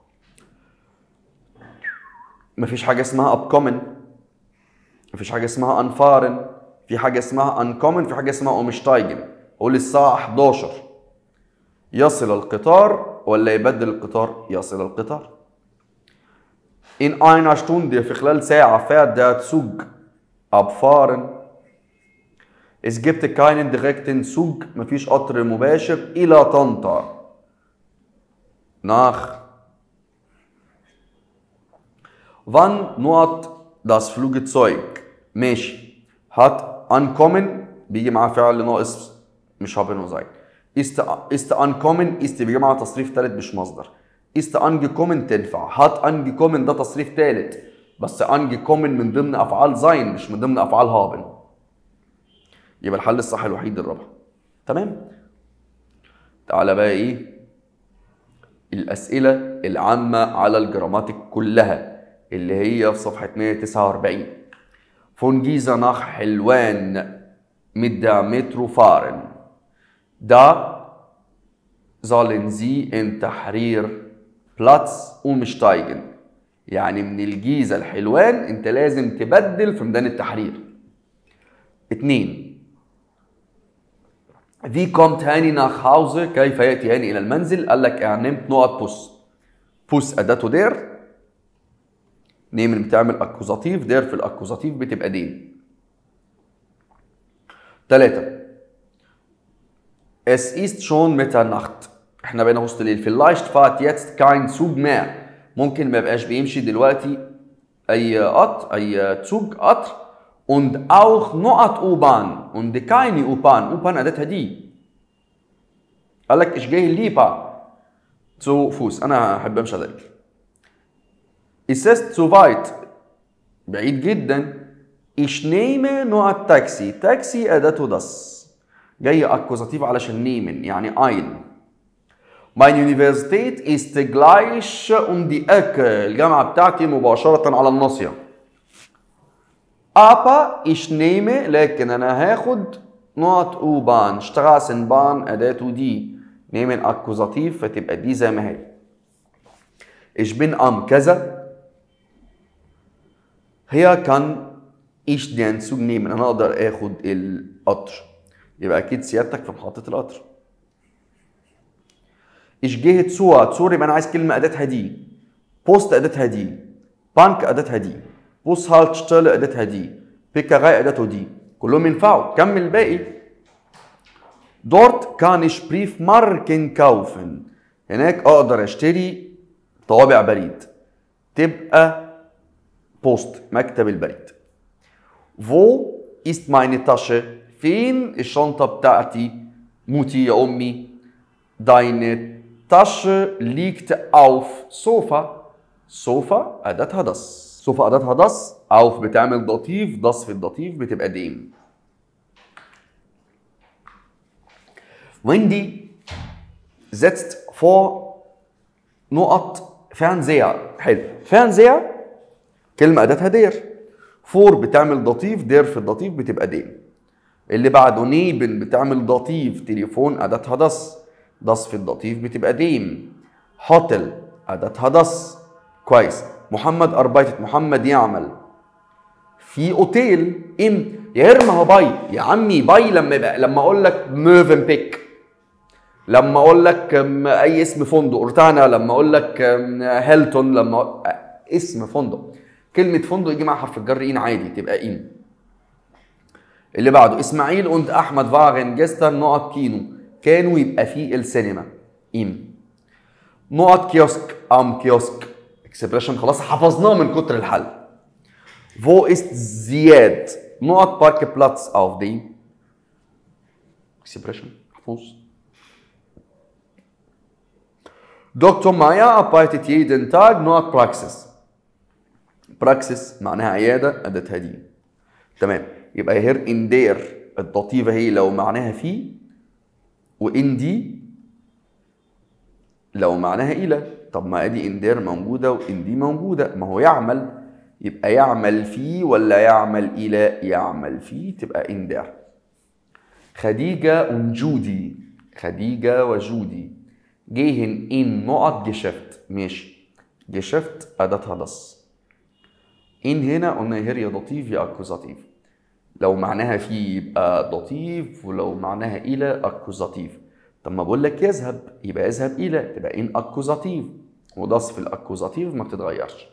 مفيش حاجه اسمها اب كومن مفيش حاجه اسمها انفارن في حاجه اسمها انكومن في حاجه اسمها اومشتايجن قول الساعه 11 يصل القطار ولا يبدل القطار يصل القطار In einer Stunde في خلال ساعة fährt der Zug abfahren Es gibt keinen direkten Zug مفيش قطر مباشر إلى طنطا nach Wann نقط das Flugzeug ماشي hat ankommen بيجي معاه فعل ناقص مش haben sein ist ist ankommen ist بيجي معاه تصريف ثالث مش مصدر ist angekommen تنفع hat angekommen ده تصريف ثالث بس angekommen من ضمن افعال sein مش من ضمن افعال haben يبقى الحل الصح الوحيد الرابع تمام تعالى بقى ايه الاسئله العامه على الجراماتيك كلها اللي هي في صفحه 149 von Giza nach Helwan mit der Metro fahren Da sollen Sie in Tahrir Platz umsteigen يعني من الجيزة الحلوان انت لازم تبدل في ميدان التحرير اتنين Wie kommt هاني nach Hause كيف يأتي هاني إلى المنزل قال لك er nimmt نقط بوس فوس اداته دير نيمن بتعمل اكوزاتيف دير في الاكوزاتيف بتبقى دين ثلاثة Es ist schon Mitternacht. احنا بقينا وسط الليل. Vielleicht fährt jetzt kein Zug mehr. ممكن ما يبقاش بيمشي دلوقتي اي قطر اي Zug قطر und auch نقط U-Bahn und keine U-Bahn. U-Bahn اداتها دي. قال لك ich gehe lieber zu Fuß. انا احب امشي على رجلي. Es ist zu weit. بعيد جدا. Ich nehme nur ein Taxi. Taxi اداته das. جاي اكوزاتيف علشان نيمن يعني ein. Meine Universität ist gleich um die Ecke. الجامعة بتاعتي مباشرة على الناصية. Aber ich nehme لكن أنا هاخد نقط U-Bahn. Straßenbahn أداته دي. نيمن أكوزاتيف فتبقى دي زي ما هي. Ich bin am كذا. هي كان ich den Zug nehmen. أنا أقدر آخد القطر. يبقى أكيد سيادتك في محطة القطر. ich gehe zur zur يبقى انا عايز كلمه اداتها دي بوست اداتها دي بانك اداتها دي بوس هالتشتل اداتها دي بيكاراي اداته دي كلهم ينفعوا كمل الباقي dort kann ich Briefmarken kaufen هناك اقدر اشتري طوابع بريد تبقى بوست مكتب البريد wo ist meine Tasche فين الشنطة بتاعتي موتي يا أمي deine Tasche liegt auf Sofa. Sofa أداتها das. Sofa أداتها das. auf بتعمل ضتيف das في الضتيف بتبقى ديم. Wendy setzt vor نقط Fernseher. حلو. Fernseher كلمة أداتها دير. فور بتعمل ضتيف دير في الضتيف بتبقى ديم. اللي بعده نيبن بتعمل ضتيف تليفون أداتها das. das في الضتيف بتبقى ديم هوتل أداتها das كويس محمد أربايتت محمد يعمل في اوتيل ام يا غير ما هو باي يا عمي باي لما يبقى لما اقول لك موفن بيك لما اقول لك أم، اي اسم فندق اورتانا لما اقول لك أم، هيلتون لما اسم فندق كلمه فندق يجي مع حرف الجر ان عادي تبقى ان اللي بعده اسماعيل und احمد waren gestern نقط كينو كانوا يبقى في السينما ام نقط كيوسك ام كيوسك اكسبريشن خلاص حفظناه من كتر الحل Wo ist زياد نقط بارك بلاتس auf dem اكسبريشن محفوظ دكتور مايا arbeitet jeden Tag نقط براكسس براكسس معناها عيادة أداتها دي تمام يبقى هير ان دير الضطيفة هي لو معناها في وان دي لو معناها إلى طب ما ادي ان دير موجودة وان دي موجودة ما هو يعمل يبقى يعمل فيه ولا يعمل إلى يعمل فيه تبقى ان دير خديجة وجودي خديجة وجودي جيهن ان نقط جشفت ماشي جشفت أداتها das ان هنا قلنا هير يا لطيف يا اكوزاتيف لو معناها في يبقى لطيف ولو معناها الى اكوزاتيف طب ما بقول لك يذهب يبقى يذهب الى تبقى ان اكوزاتيف وضص في الاكوزاتيف ما بتتغيرش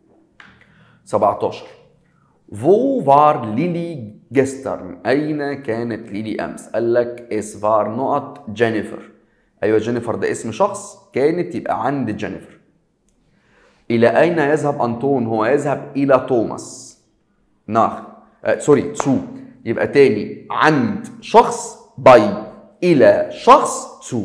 17 Wo war ليلي gestern؟ أين كانت ليلي أمس؟ قال لك es war نقط جينيفر. أيوه جينيفر ده اسم شخص كانت يبقى عند جينيفر. إلى أين يذهب أنطون؟ هو يذهب إلى توماس. nach آه سوري zu يبقى تاني عند شخص باي إلى شخص zu.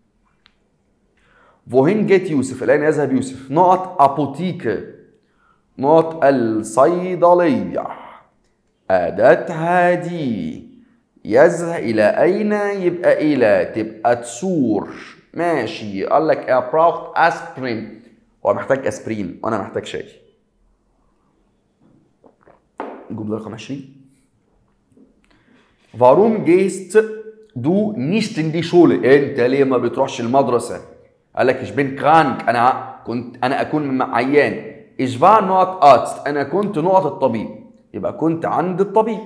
wohin geht يوسف؟ إلى أين يذهب يوسف؟ نقط أبوتيكه نقط الصيدلية أداتها دي يذهب إلى أين يبقى إلى تبقى تسور ماشي قال لك er braucht aspirin هو محتاج اسبرين وانا محتاج شاي الجمله رقم 20 Warum gehst du nicht in die Schule؟ انت ليه ما بتروحش المدرسه؟ قال لك ich bin krank انا كنت انا اكون عيان ich war نقط Arzt انا كنت نقط الطبيب يبقى كنت عند الطبيب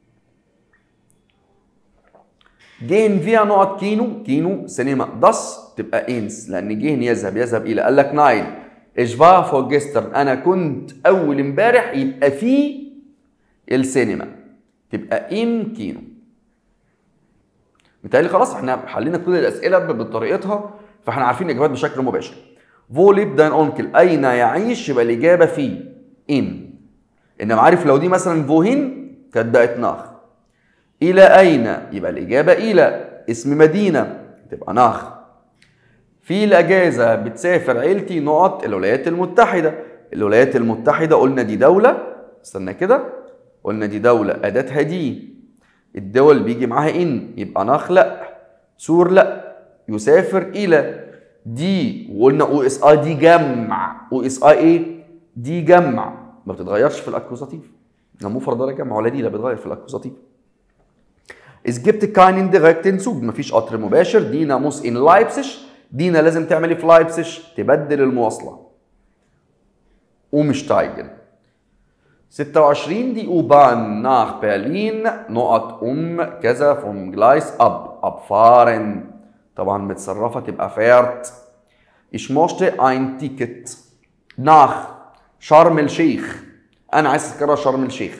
gehen wir نقط كينو كينو سينما das تبقى إنس لأن جهن يذهب يذهب إلى قال لك ناين ich war vorgestern أنا كنت أول امبارح يبقى في السينما تبقى إم كينو متهيألي خلاص احنا حلينا كل الأسئلة بطريقتها فاحنا عارفين الإجابات بشكل مباشر فو ليب داين أونكل أين يعيش يبقى الإجابة في إن إنما عارف لو دي مثلا فوهين كانت بقت ناخ إلى أين يبقى الإجابة إلى اسم مدينة تبقى ناخ في الأجازة بتسافر عيلتي نقط الولايات المتحدة الولايات المتحدة قلنا دي دولة استنى كده قلنا دي دولة أداتها دي الدول بيجي معاها إن يبقى ناخ لأ سور لأ يسافر إلى دي وقلنا او اس اي دي جمع او اس اي ايه دي جمع ما بتتغيرش في الاكوزاتيف لا مفرد ولا جمع ولا دي لا بتغير في الاكوزاتيف Es gibt keinen direkten Zug مفيش قطر مباشر دينا موس ان لايبسش دينا لازم تعمل ايه في لايبسش تبدل المواصله ومشتايجن 26 دي U-Bahn nach Berlin نقط um كذا vom Gleis ab abfahren طبعا متصرفة تبقى fährt Ich möchte ein Ticket nach شرم الشيخ أنا عايز تذكرة شرم الشيخ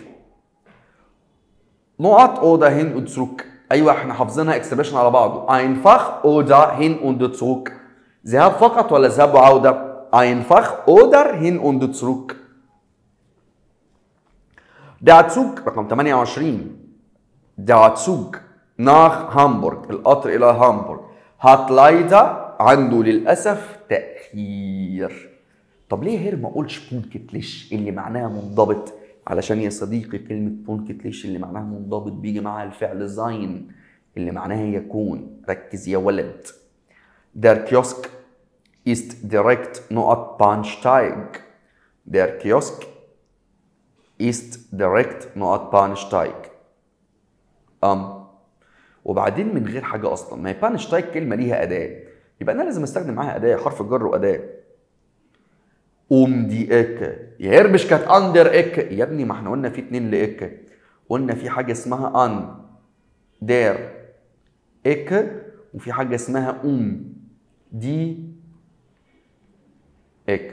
نقط oder hin und zurück أيوة احنا حافظينها اكسبريشن على بعضه einfach oder hin und zurück ذهاب فقط ولا ذهاب وعودة einfach oder hin und zurück Der Zug رقم 28 Der Zug nach Hamburg القطر إلى هامبورغ hat leider عنده للأسف تأخير طب ليه هير ما أقولش بونكتليش اللي معناها منضبط علشان يا صديقي كلمة بونكتليش اللي معناها منضبط بيجي معاها الفعل زين اللي معناها يكون ركز يا ولد Der Kiosk ist direkt نقط Bahnsteig Der Kiosk ist direkt نقط Bahnsteig أم وبعدين من غير حاجه اصلا ما هي بانشتايك كلمه ليها اداه يبقى انا لازم استخدم معاها اداه حرف جر واداه اوم دي اك يا هربش كانت اندر اك يا ابني ما احنا قلنا في اتنين لاك قلنا في حاجه اسمها ان دير اك وفي حاجه اسمها اوم دي اك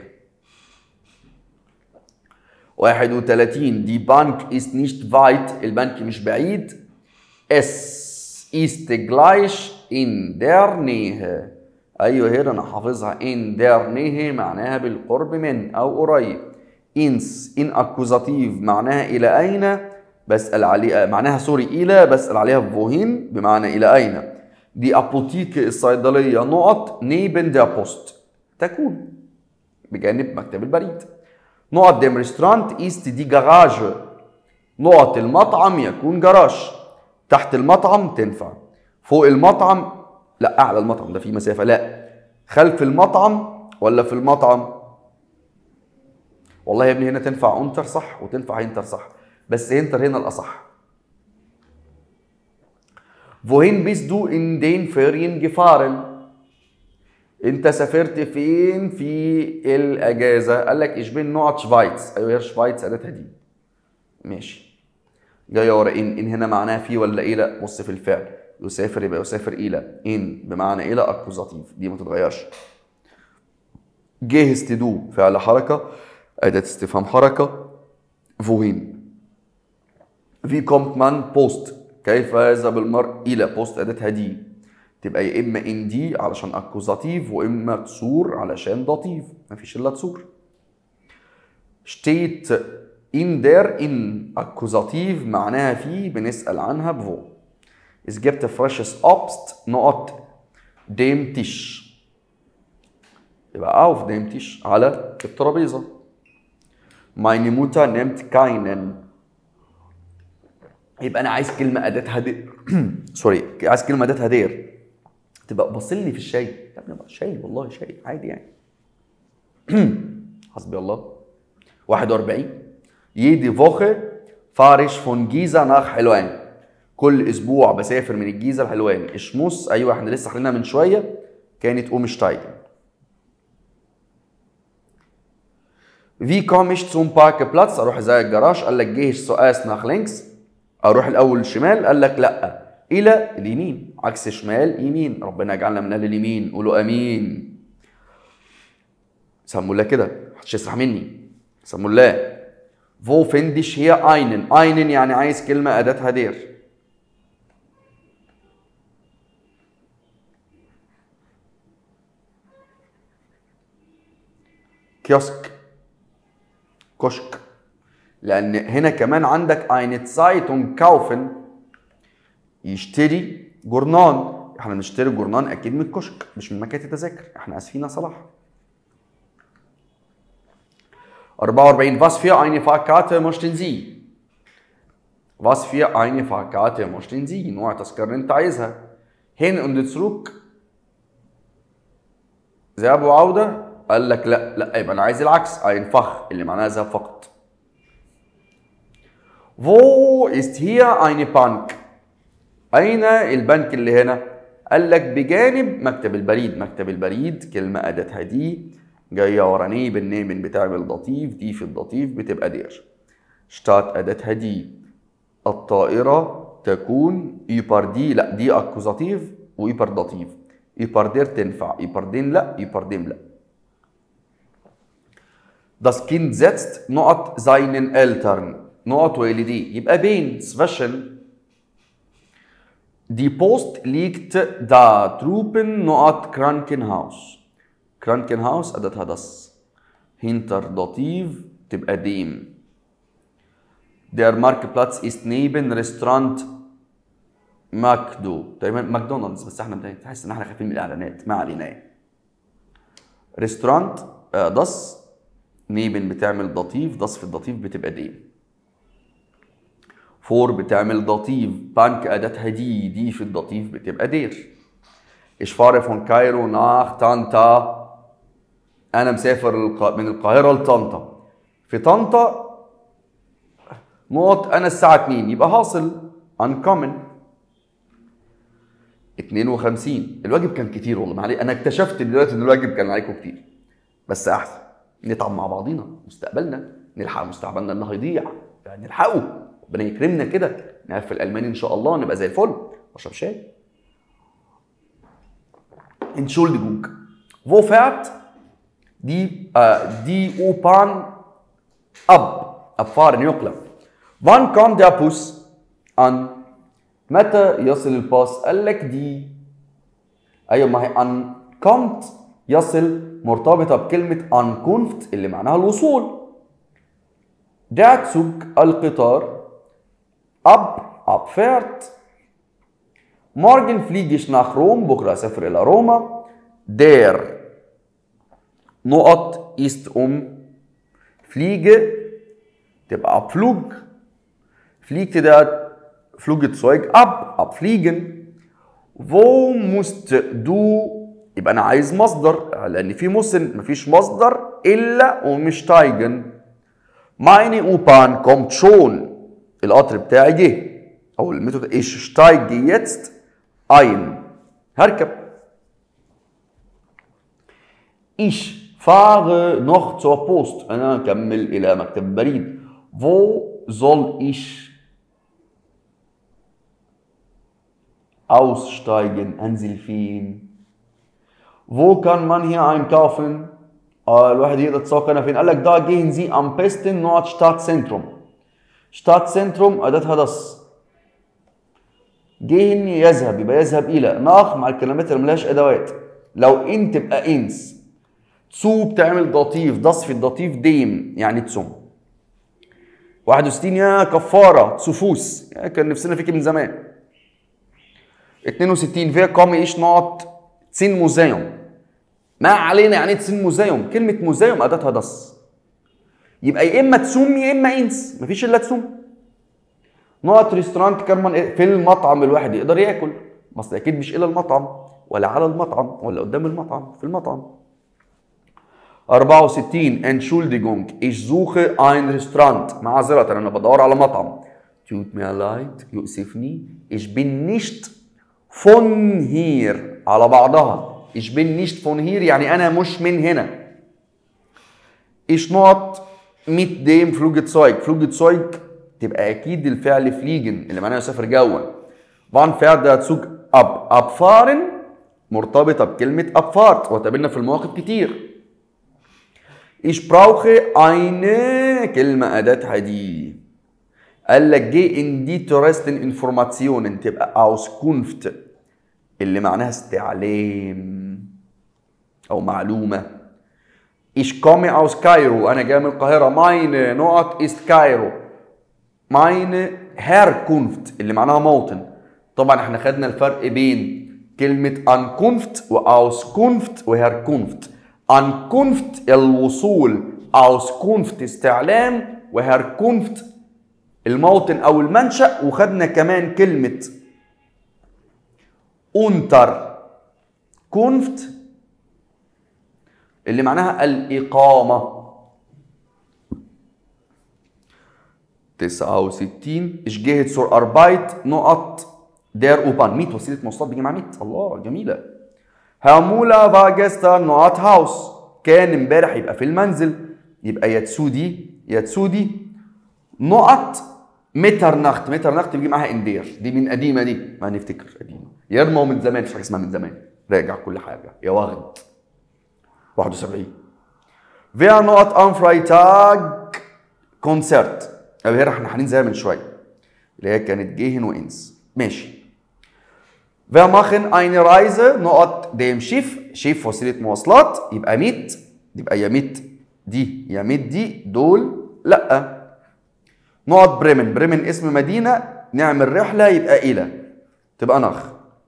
31 دي بانك ist nicht weit البنك مش بعيد es ist gleich in der Nähe ايوه هنا انا حافظها in der Nähe معناها بالقرب من او قريب ins in accusative معناها الى اين بسال عليه معناها سوري الى بسال عليها بوهين بمعنى الى اين دي ابوتيك الصيدليه نقط neben der Post تكون بجانب مكتب البريد نقط dem Restaurant ist die Garage نقط المطعم يكون جراج تحت المطعم تنفع فوق المطعم لا اعلى المطعم ده في مسافه لا خلف المطعم ولا في المطعم والله يا ابني هنا تنفع انتر صح وتنفع هنتر صح بس هنتر هنا الاصح wohin bist du in den Ferien gefahren انت سافرت فين في الاجازه قال لك ich bin نقط شفايتس ايوه هي شفايتس اداتها دي ماشي جايه ورا ان ان هنا معناها في ولا ايه لا بص في الفعل يسافر يبقى يسافر الى ان بمعنى الى اكوزاتيف دي ما تتغيرش جاهز تدو فعل حركه اداه استفهام حركه فوهين في كومت مان بوست كيف يذهب المرء الى بوست اداتها دي تبقى يا اما ان دي علشان اكوزاتيف واما تسور علشان داتيف مفيش الا تسور steht in der in Akkusativ معناها في بنسأل عنها بفو Es gibt frisches Obst نقط dem Tisch يبقى auf dem Tisch على الترابيزة Meine Mutter nimmt keinen يبقى أنا عايز كلمة أداتها دير سوري عايز كلمة أداتها دير تبقى باصل لي في الشاي يا ابني شاي والله شاي عادي يعني حسبي الله 41 jede Woche fahre ich von Giza nach حلوان كل اسبوع بسافر من الجيزه لحلوان اشموس ايوه احنا لسه حلينا من شويه كانت اومشتايجن في كومش zum Parkplatz اروح ازاي الجراج قال لك جه سؤاس nach links اروح الاول شمال قال لك لا الى اليمين عكس شمال يمين ربنا يجعلنا من اهل اليمين قولوا امين سموا الله كده محدش يسرح مني سموا الله wo finde ich hier einen einen يعني عايز كلمة أداتها دير كيوسك كشك لأن هنا كمان عندك eine Zeitung kaufen يشتري جورنان احنا بنشتري جورنان اكيد من الكشك مش من مكاتب تذاكر احنا اسفين يا صلاح 44 was für eine Fahrkarte möchten Sie was für eine Fahrkarte möchten Sie نوع تذكرة اللي انت عايزها hin und zurück ذهاب وعودة قال لك لا لا يبقى انا عايز العكس einfach اللي معناها ذهاب فقط wo ist hier eine Bank أين البنك اللي هنا؟ قال لك بجانب مكتب البريد، مكتب البريد كلمة أداتها دي جاية ورا نيب النيمن بتعمل ضطيف دي في الضطيف بتبقى دير. شتات أداتها دي. الطائرة تكون إيبر دي لا دي أكوزاتيف وإيبر ضطيف. إيبر دير تنفع، إيبر دين لا، إيبر ديم لا. Das Kind setzt نقط seinen Eltern نقط والديه يبقى بين zwischen Die Post liegt da drüben نقط Krankenhaus. Krankenhaus أداتها das. Hinter Dativ تبقى dem. Der Marktplatz ist neben Restaurant ماكدو تقريبا ماكدونالدز بس احنا بنحس ان احنا خايفين من الاعلانات ما علينا ريستورانت دس نيبن بتعمل ضطيف دس في الضطيف بتبقى ديم فور بتعمل ضطيف بانك أداتها دي دي في الضطيف بتبقى دير Ich fahre von Kairo nach طنطا أنا مسافر الق- من القاهرة لطنطا في طنطا نقط أنا الساعة 2 يبقى حاصل uncommon 52 الواجب كان كتير والله معلش أنا اكتشفت دلوقتي إن الواجب كان عليكم كتير بس أحسن نتعب مع بعضينا مستقبلنا نلحق مستقبلنا اللي هيضيع يعني نلحقه ربنا يكرمنا كده نعرف الالماني ان شاء الله نبقى زي الفل اشرب شاي Entschuldigung wo fährt die äh, die U-Bahn ab abfahren يقلب wann kommt der Bus an متى يصل الباص قال لك دي ايوه ما هي ان kommt يصل مرتبطه بكلمه ankunft اللي معناها الوصول Der Zug القطار ab abfährt morgen fliege ich nach Rom بكره اسافر الى روما der نقط ist um fliege تبقى Abflug fliegt der Flugzeug ab abfliegen wo musst du يبقى انا عايز مصدر لان في مسن مفيش مصدر الا ومشتايجن meine U-Bahn kommt schon القطر بتاعي جه او الميثود ich steige jetzt ein هركب ich fahre noch zur Post انا اكمل الى مكتب البريد wo soll ich aussteigen انزل فين wo kann man hier einkaufen آه الواحد يقدر يتسوق هنا فين قال لك da gehen Sie am besten نقط Stadtzentrum Stadtzentrum أداتها das gehen يذهب يبقى يذهب إلى nach مع الكلمات اللي ملهاش أدوات لو إن تبقى إنس zu بتعمل ضطيف das في الضطيف ديم يعني تسم 61 يا كفارة تسوفوس يعني كان نفسنا فيك من زمان 62 فيها قام ايش نقط تسين موزيوم ما علينا يعني ايه تسين موزيوم كلمة موزيوم أداتها دس يبقى يا إما تسوم يا إما إنس مفيش إلا تسوم نقط ريستورانت كمان في المطعم الواحد يقدر ياكل بس أكيد مش إلى المطعم ولا على المطعم ولا قدام المطعم في المطعم 64 Entschuldigung ich suche ein Restaurant معذرة أنا بدور على مطعم tut mir leid يؤسفني ich bin nicht von hier على بعضها ich bin nicht von hier يعني أنا مش من هنا ich not mit dem Flugzeug Flugzeug تبقى أكيد الفعل fliegen اللي معناه يسافر جوا wann fährt der Zug ab abfahren مرتبطة بكلمة abfahrt وتقابلنا في المواقف كتير ich brauche eine كلمة أداتها دي قال لك geh in die Touristen Informationen تبقى Auskunft اللي معناها استعلام أو معلومة ich komme aus Kairo أنا جاي من القاهرة meine نقط ist Kairo meine Herkunft اللي معناها موطن طبعا احنا خدنا الفرق بين كلمة Ankunft و Auskunft و Herkunft Ankunft الوصول Auskunft استعلام و Herkunft الموطن او المنشأ وخدنا كمان كلمة unter Kunft اللي معناها الإقامة 69 ich gehe zur Arbeit نقط der U-Bahn ميت وسيلة مواصلات بيجي مع ميت الله جميلة Herr Müller war gestern نقط Haus كان امبارح يبقى في المنزل يبقى يتسودي يتسودي نقط مترنخت مترنخت بيجي معاها اندير دي من قديمه دي ما نفتكر قديمه يرمى من زمان مش حاجه اسمها من زمان راجع كل حاجه يا واخد 71 Wer نقط am Freitag Konzert أو هي احنا هننزل من شويه اللي هي كانت جيهن وانس ماشي Wir machen eine Reise نقط dem Schiff شيف وسيله مواصلات يبقى ميت يبقى يا ميت دي يا ميت دي دول لا نقط بريمن بريمن اسم مدينه نعمل رحله يبقى الى تبقى نخ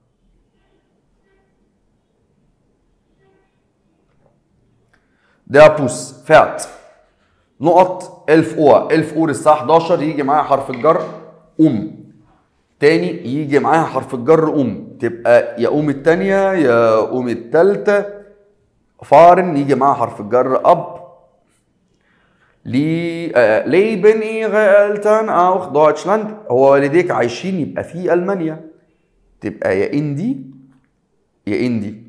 der Bus fährt نقط 1000 اور 1000 اور الساعه 11 يجي معاها حرف الجر ام تاني يجي معاها حرف الجر ام تبقى يا ام التانية يا ام التالتة فارن يجي معاها حرف الجر اب لي آه leben ihre Eltern auch Deutschland هو والديك عايشين يبقى في المانيا تبقى يا اندي يا اندي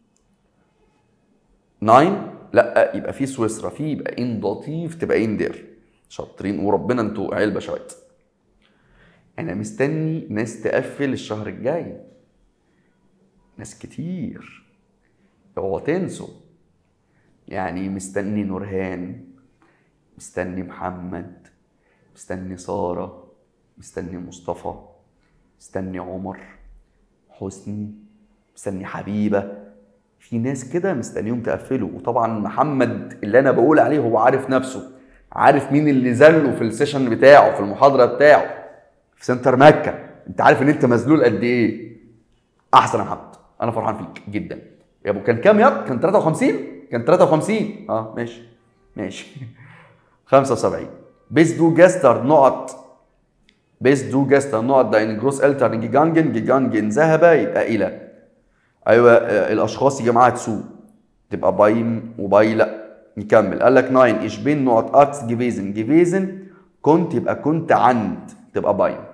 ناين لا يبقى في سويسرا في يبقى ان لطيف تبقى اندير شاطرين وربنا انتوا عيال بشوات انا مستني ناس تقفل الشهر الجاي ناس كتير اوعوا تنسوا يعني مستني نورهان مستني محمد مستني سارة مستني مصطفى مستني عمر حسني مستني حبيبة في ناس كده مستنيهم تقفلوا وطبعا محمد اللي انا بقول عليه هو عارف نفسه عارف مين اللي زله في السيشن بتاعه في المحاضرة بتاعه في سنتر مكة انت عارف ان انت مذلول قد ايه احسن يا محمد انا فرحان فيك جدا يا ابو كان كام ياض كان 53 كان 53 اه ماشي ماشي 75 بيس دو جاستر نقط بيس دو جاستر نقط ده ان جروس التر جيجانجن جيجانجن ذهب يبقى الى ايوه آه، الاشخاص يا جماعه تسو تبقى بايم وباي لا نكمل قال لك 9 ايش بين نقط اكس جيفيزن جيفيزن كنت يبقى كنت عند تبقى بايم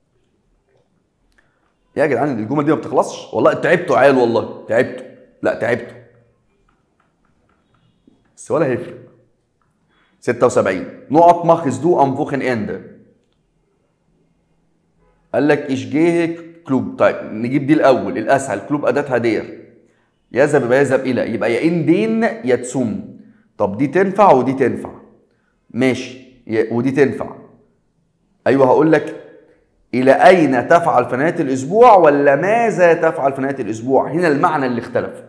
يا جدعان الجمل دي ما بتخلصش والله تعبتوا عيال والله تعبتوا لا تعبتوا بس ولا هيفرق 76 نقط ماخذ دو ام فوخن اند قال لك ايش جيهك كلوب طيب نجيب دي الاول الاسهل كلوب اداتها دير يذهب يبقى يذهب الى يبقى يا ان دين يا تسوم طب دي تنفع ودي تنفع ماشي يا- ودي تنفع ايوه هقول لك الى اين تفعل في نهايه الاسبوع ولا ماذا تفعل في نهايه الاسبوع هنا المعنى اللي اختلف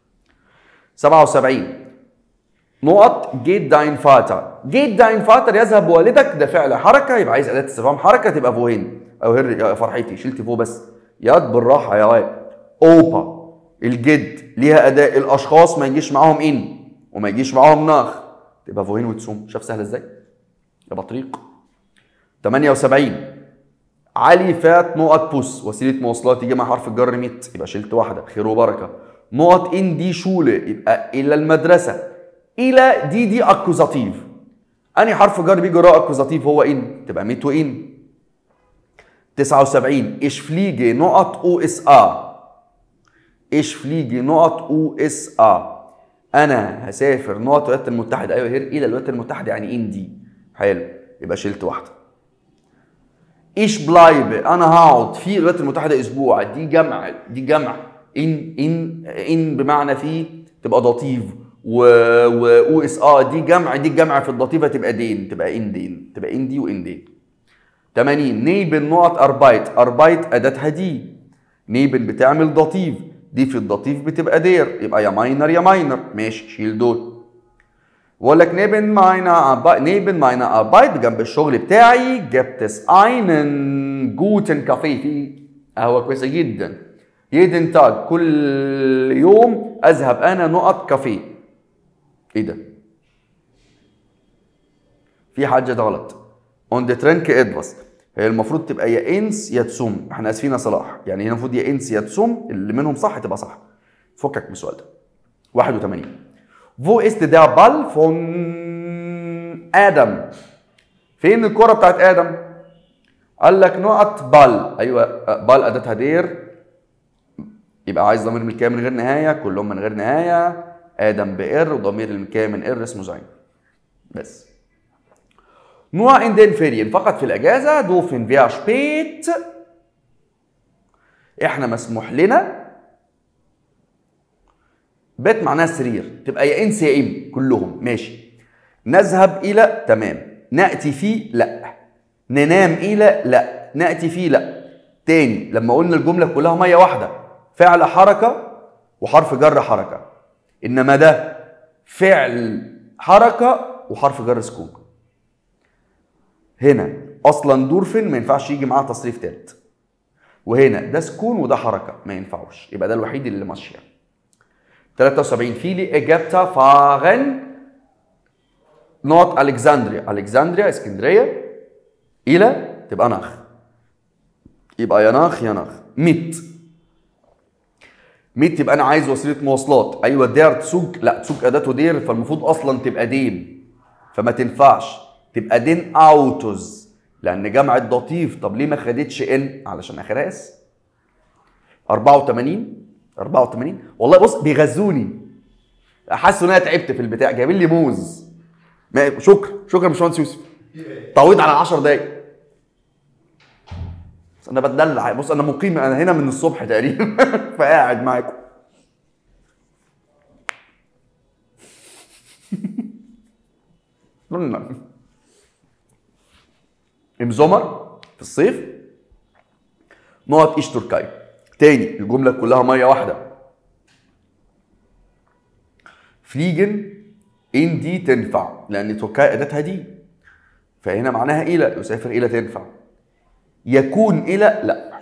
77 نقط جيت داين فاتر جيت داين فاتر يذهب والدك ده فعل حركه يبقى عايز اداه استفهام حركه تبقى فوهين او هر يا فرحتي شلت فوق بس ياد بالراحه يا واد اوبا الجد ليها اداء الاشخاص ما يجيش معاهم ان وما يجيش معاهم ناخ تبقى فوهين وتسوم شاف سهله ازاي يا بطريق 78 علي فات نقط بوس وسيله مواصلات يجي مع حرف الجر ميت يبقى شلت واحده خير وبركه نقط ان دي شوله يبقى الى المدرسه الى دي دي اكوزاتيف انهي حرف جر بيجي وراه اكوزاتيف هو ان تبقى ميت وان 79 ايش فليجي نقط او اس ا ايش فليجي نقط او اس ا انا هسافر نقط الولايات المتحده ايوه هير الى الولايات المتحده يعني ان دي حلو يبقى شلت واحده ايش بلايب انا هقعد في الولايات المتحده اسبوع دي جمع دي جمع ان ان ان بمعنى في تبقى داتيف و و اس اه دي جمع دي الجمع في الداتيفه تبقى دين تبقى ان دين تبقى ان دي وان دين 80 نيبن نقط اربايت اربايت اداتها دي نيبن بتعمل داتيف دي في الداتيف بتبقى دير يبقى يا ماينر يا ماينر ماشي شيل دول بقول لك نيبن ماينا أربايت نيبن ماينا أربايت جنب الشغل بتاعي جبتس einen جوتن كافيه في قهوة كويسة جدا jeden تاج كل يوم أذهب أنا نقط كافيه إيه ده؟ في حاجة ده غلط اون ذا ترنك ادفاس هي المفروض تبقى يا انس يا تسوم احنا اسفين يا صلاح يعني هي المفروض يا انس يا تسوم اللي منهم صح تبقى صح فكك من السؤال ده 81 Wo ist der Ball von آدم؟ فين الكرة بتاعت آدم؟ قال لك نقط بال أيوه بال أداتها دير يبقى عايز ضمير ملكية من غير نهاية كلهم من غير نهاية آدم بإر وضمير الملكية من إر اسمه زين بس نوع in den Ferien فقط في الأجازة دوفن فيا شبيت إحنا مسموح لنا بيت معناها سرير تبقى يا انس يا ام كلهم ماشي نذهب الى تمام ناتي فيه لا ننام الى لا ناتي فيه لا تاني لما قلنا الجمله كلها ميه واحده فعل حركه وحرف جر حركه انما ده فعل حركه وحرف جر سكون هنا اصلا دورفين ما ينفعش يجي معاه تصريف تالت وهنا ده سكون وده حركه ما ينفعوش يبقى ده الوحيد اللي ماشيه 73 viele Ägypter fahren نقط الكسندريا الكسندريا اسكندريه الى تبقى نخ يبقى يا نخ يا نخ ميت ميت تبقى انا عايز وسيله مواصلات ايوه دير تسوق لا تسوق اداته دير فالمفروض اصلا تبقى دين فما تنفعش تبقى دين اوتوز لان جمع الدطيف طب ليه ما خدتش ان علشان اخرها اس 84 84 والله بص بيغزوني حاسس ان انا تعبت في البتاع جايبين لي موز ما- شكرا شكرا يا باشمهندس يوسف تعويض على 10 دقايق بس انا بتدلع بص انا مقيم انا هنا من الصبح تقريبا فقاعد معاكم قلنا امزمر في الصيف نقط ايش تركاي تاني الجمله كلها ميه واحده فليجن ان دي تنفع لان تركيا اداتها دي فهنا معناها الى يسافر الى تنفع يكون الى لا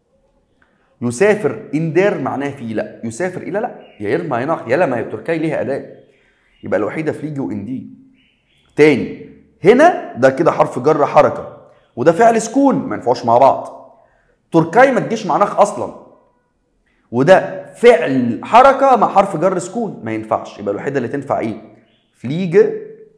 يسافر ان دير معناها في لا يسافر الى لا يا يرمى ينخ يا لما هي تركيا ليها اداه يبقى الوحيده فليجي وان دي تاني هنا ده كده حرف جر حركه وده فعل سكون ما ينفعوش مع بعض تركاي ما تجيش مع نخ اصلا وده فعل حركه مع حرف جر سكون ما ينفعش يبقى الوحيده اللي تنفع ايه فليجه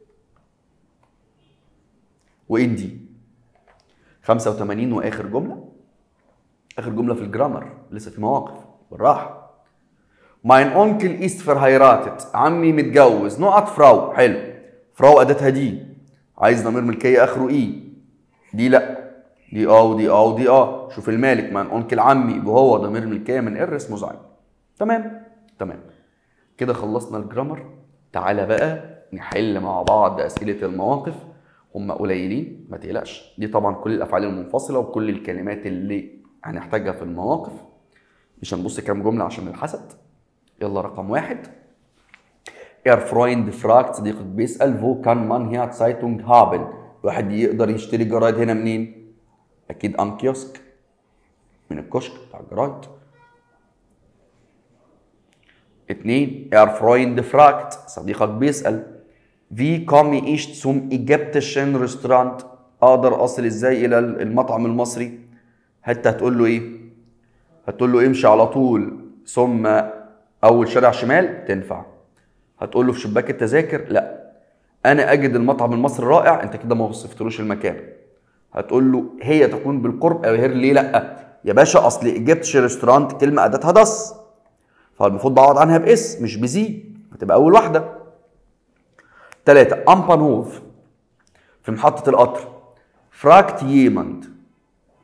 وان دي 85 واخر جمله اخر جمله في الجرامر لسه في مواقف بالراحه ماين اونكل ايست verheiratet عمي متجوز نقط فراو حلو فراو اداتها دي عايز ضمير ملكيه اخره اي دي لا دي اه ودي اه ودي اه شوف المالك ماين اونكل عمي وهو ضمير ملكيه من ار اسمه زعيم تمام تمام كده خلصنا الجرامر تعالى بقى نحل مع بعض اسئله المواقف هم قليلين ما تقلقش دي طبعا كل الافعال المنفصله وكل الكلمات اللي هنحتاجها في المواقف مش هنبص كام جمله عشان الحسد يلا رقم واحد Er Freund fragt صديقك بيسأل wo kann man hier Zeitung haben الواحد يقدر يشتري جرايد هنا منين أكيد أم كيوسك من الكشك بتاع الجرايد اتنين Er Freund fragt صديقك بيسأل wie komme ich zum ägyptischen Restaurant أقدر أصل إزاي إلى المطعم المصري حتى هتقول له إيه هتقول له امشي على طول ثم اول شارع شمال تنفع هتقول له في شباك التذاكر لا انا اجد المطعم المصري رائع انت كده ما وصفتلوش المكان هتقول له هي تكون بالقرب او هير ليه لا يا باشا اصل اجبتش ريستورانت كلمه اداتها دس فالمفروض بعوض عنها باس مش بزي هتبقى اول واحده ثلاثة امبانهوف في محطة القطر فراكت ييمند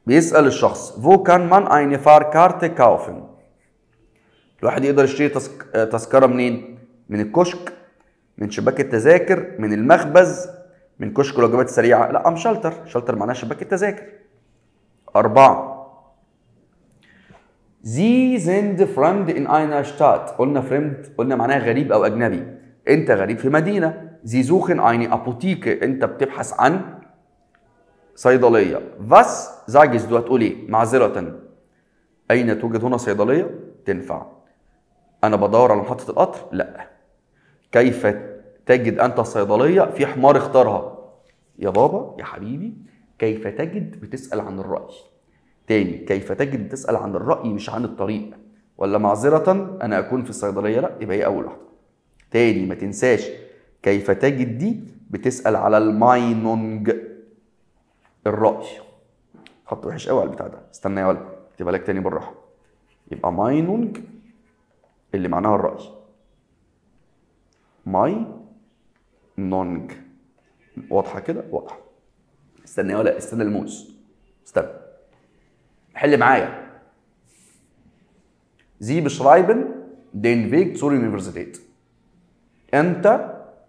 بيسأل الشخص wo kann man eine Fahrkarte kaufen الواحد يقدر يشتري تسك... آه، تذكرة منين من الكشك من شباك التذاكر من المخبز من كشك الوجبات السريعة لا ام شلتر شلتر معناها شباك التذاكر أربعة Sie sind fremd in einer Stadt. قلنا fremd قلنا معناها غريب أو أجنبي. أنت غريب في مدينة. Sie suchen eine Apotheke. أنت بتبحث عن صيدلية. Was sagst du هتقول إيه؟ معذرة. أين توجد هنا صيدلية؟ تنفع. أنا بدور على محطة القطر؟ لا. كيف تجد أنت الصيدلية؟ في حمار اختارها. يا بابا يا حبيبي كيف تجد بتسأل عن الرأي. تاني كيف تجد تسأل عن الرأي مش عن الطريق ولا معذرة أنا أكون في الصيدلية لا يبقى هي أول واحدة تاني ما تنساش كيف تجد دي بتسأل على الماينونج الرأي خط وحش قوي على البتاع ده استنى يا ولد اكتبها لك تاني بالراحة يبقى ماينونج اللي معناها الرأي ماي نونج واضحة كده واضحة استنى يا ولد استنى الموس استنى حل معايا Sie beschreiben den Weg zur Universität. أنت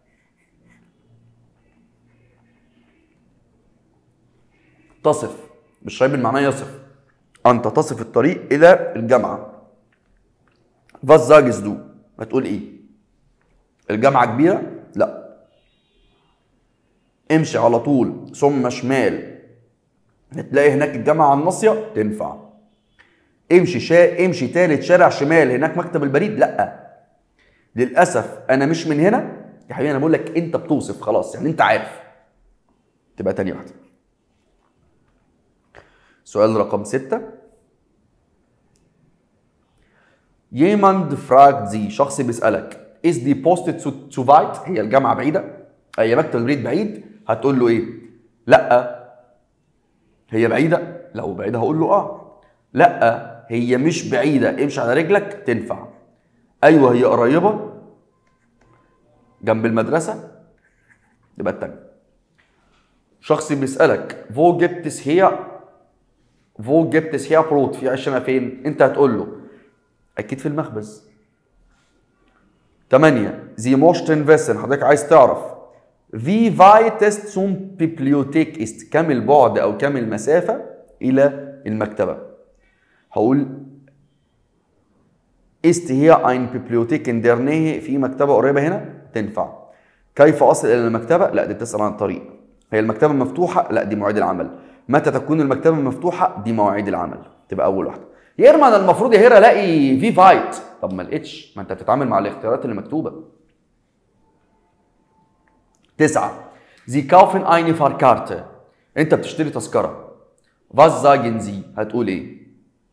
تصف beschreiben معناه يصف أنت تصف الطريق إلى الجامعة. Was sagst du؟ هتقول إيه؟ الجامعة كبيرة؟ لا. امشي على طول ثم شمال هتلاقي هناك الجامعة على الناصية تنفع امشي شا... امشي تالت شارع شمال هناك مكتب البريد لا للأسف أنا مش من هنا يا حبيبي أنا بقول لك أنت بتوصف خلاص يعني أنت عارف تبقى تاني واحدة سؤال رقم ستة jemand fragt sie شخص بيسألك is die Post zu, zu weit هي الجامعة بعيدة هي مكتب البريد بعيد هتقول له ايه لا هي بعيدة؟ لو بعيدة هقول له اه. لا هي مش بعيدة امشي على رجلك تنفع. ايوه هي قريبة جنب المدرسة يبقى التانية. شخص بيسألك wo gibt es hier wo gibt es hier Brot في عيش هنا فين؟ انت هتقول له اكيد في المخبز. تمانية Sie möchten wissen حضرتك عايز تعرف Wie weit es zum Bibliothek ist كم البعد أو كم المسافة إلى المكتبة هقول ist hier ein Bibliothek in der Nähe في مكتبة قريبة هنا تنفع كيف أصل إلى المكتبة لا دي بتسأل عن الطريق هي المكتبة مفتوحة لا دي مواعيد العمل متى تكون المكتبة مفتوحة دي مواعيد العمل تبقى أول واحدة يا إرما أنا المفروض يا هيرا ألاقي في فايت طب ما لقيتش ما أنت بتتعامل مع الاختيارات اللي مكتوبة تسعة Sie kaufen eine Fahrkarte. أنت بتشتري تذكرة. Was sagen Sie؟ هتقول إيه؟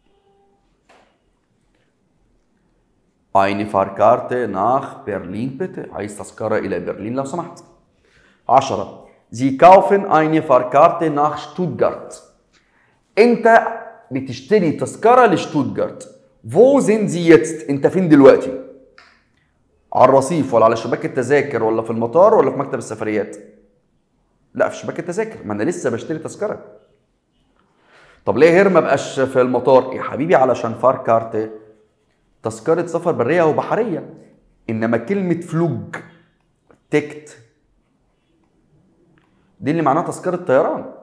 Eine Fahrkarte nach Berlin bitte. عايز تذكرة إلى برلين لو سمحت. عشرة Sie kaufen eine Fahrkarte nach Stuttgart. أنت بتشتري تذكرة لشتوتجارت. Wo sind Sie jetzt؟ أنت فين دلوقتي؟ على الرصيف ولا على شباك التذاكر ولا في المطار ولا في مكتب السفريات؟ لا في شباك التذاكر ما انا لسه بشتري تذكره طب ليه هير ما بقاش في المطار يا حبيبي علشان فار كارت تذكره سفر بريه وبحريه انما كلمه فلوج تكت دي اللي معناها تذكره طيران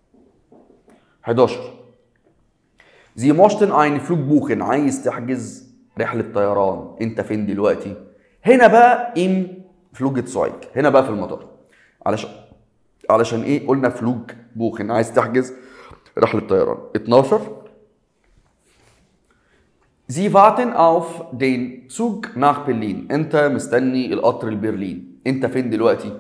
11 زي موشتن اين فلوج بوخن عايز تحجز رحله طيران انت فين دلوقتي هنا بقى ام فلوج سوايك هنا بقى في المطار علشان علشان ايه قلنا فلوج بوخن عايز تحجز رحله طيران 12 Sie warten auf den Zug nach Berlin. انت مستني القطر لبرلين. انت فين دلوقتي؟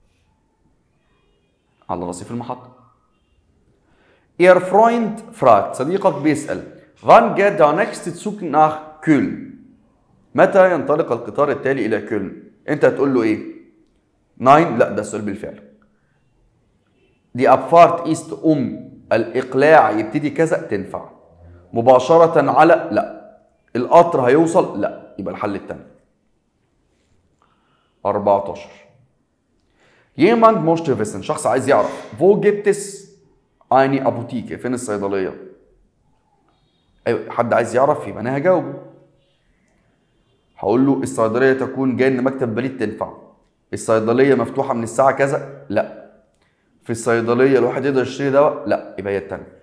على رصيف المحطة. Ihr Freund fragt صديقك بيسأل Wann geht der nächste Zug nach Köln؟ متى ينطلق القطار التالي إلى كولن؟ أنت هتقول له إيه؟ ناين لا ده السؤال بالفعل. دي أبفارت إيست أم الإقلاع يبتدي كذا تنفع. مباشرة على لا. القطر هيوصل لا يبقى الحل التاني. 14 Jemand möchte wissen شخص عايز يعرف wo gibt es eine Apotheke فين الصيدليه ايوه حد عايز يعرف يبقى انا هجاوبه هقول له الصيدليه تكون جايه مكتب بريد تنفع الصيدليه مفتوحه من الساعه كذا لا في الصيدليه الواحد يقدر يشتري دواء لا يبقى هي التانية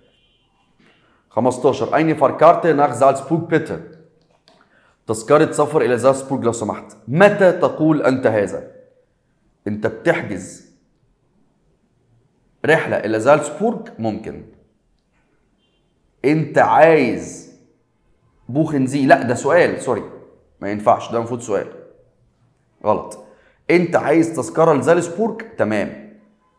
15 أين فاركارت nach زالزبورغ bitte تذكرة سفر إلى زالزبورغ لو سمحت متى تقول أنت هذا أنت بتحجز رحلة إلى زالزبورغ ممكن أنت عايز بوخنزي لا ده سؤال سوري ما ينفعش ده المفروض سؤال غلط أنت عايز تذكرة لزالزبورغ تمام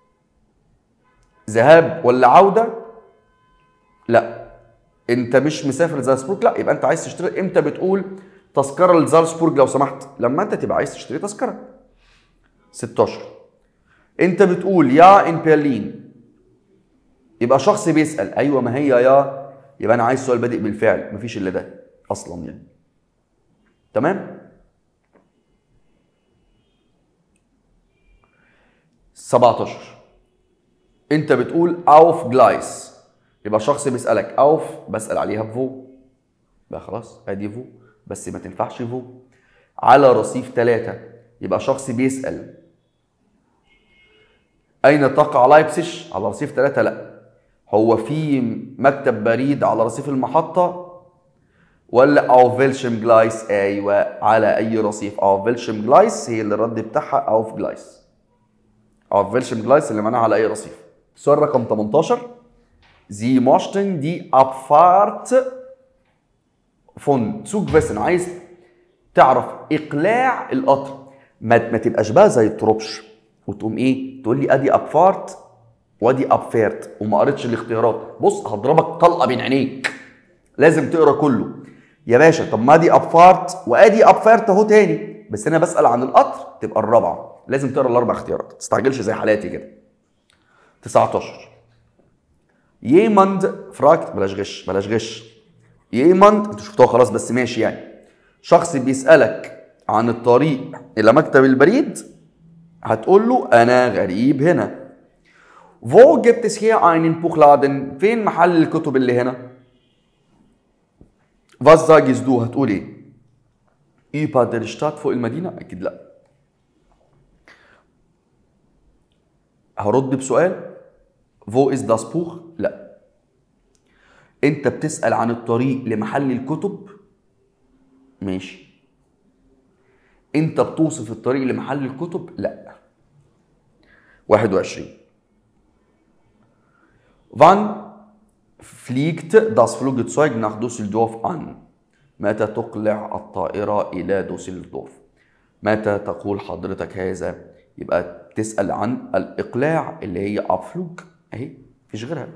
ذهاب ولا عودة لا انت مش مسافر لزالزبورغ لا يبقى انت عايز تشتري امتى بتقول تذكره لزالزبورغ لو سمحت لما انت تبقى عايز تشتري تذكره 16 انت بتقول يا ان برلين يبقى شخص بيسال ايوه ما هي يا يبقى انا عايز سؤال بادئ بالفعل مفيش الا ده اصلا يعني تمام 17 انت بتقول اوف جلايس يبقى شخص بيسالك اوف بسال عليها بفو بقى خلاص ادي فو بس ما تنفعش فو على رصيف ثلاثة يبقى شخص بيسال اين تقع لايبسش على رصيف ثلاثة لا هو في مكتب بريد على رصيف المحطة ولا او فيلشم جلايس ايوه على اي رصيف او فيلشم جلايس هي اللي الرد بتاعها اوف جلايس او فيلشم جلايس اللي معناها على اي رصيف سؤال رقم 18 Sie möchten die Abfahrt von Zugwissen عايز تعرف اقلاع القطر ما, ما تبقاش بقى زي التروبش وتقوم ايه تقول لي ادي ابفارت وادي ابفيرت وما قريتش الاختيارات بص هضربك طلقه بين عينيك لازم تقرا كله يا باشا طب ما دي ابفارت وادي ابفيرت اهو تاني بس انا بسال عن القطر تبقى الرابعه لازم تقرا الاربع اختيارات ما تستعجلش زي حالاتي كده 19 ييماند فراكت بلاش غش بلاش غش ييماند انتوا شفتوها خلاص بس ماشي يعني شخص بيسألك عن الطريق إلى مكتب البريد هتقول له أنا غريب هنا Wo gibt es hier einen Buchladen؟ فين محل الكتب اللي هنا؟ Was sagst du؟ هتقول ايه؟ Über der Stadt فوق المدينة؟ أكيد لا. هرد بسؤال Wo ist das Buch؟ لا. أنت بتسأل عن الطريق لمحل الكتب؟ ماشي. أنت بتوصف الطريق لمحل الكتب؟ لا. 21 Wann fliegt das Flugzeug nach Düsseldorf an؟ متى تقلع الطائرة إلى دوسلدورف؟ متى تقول حضرتك هذا؟ يبقى تسأل عن الإقلاع اللي هي أبفلوج أهي مفيش غيرها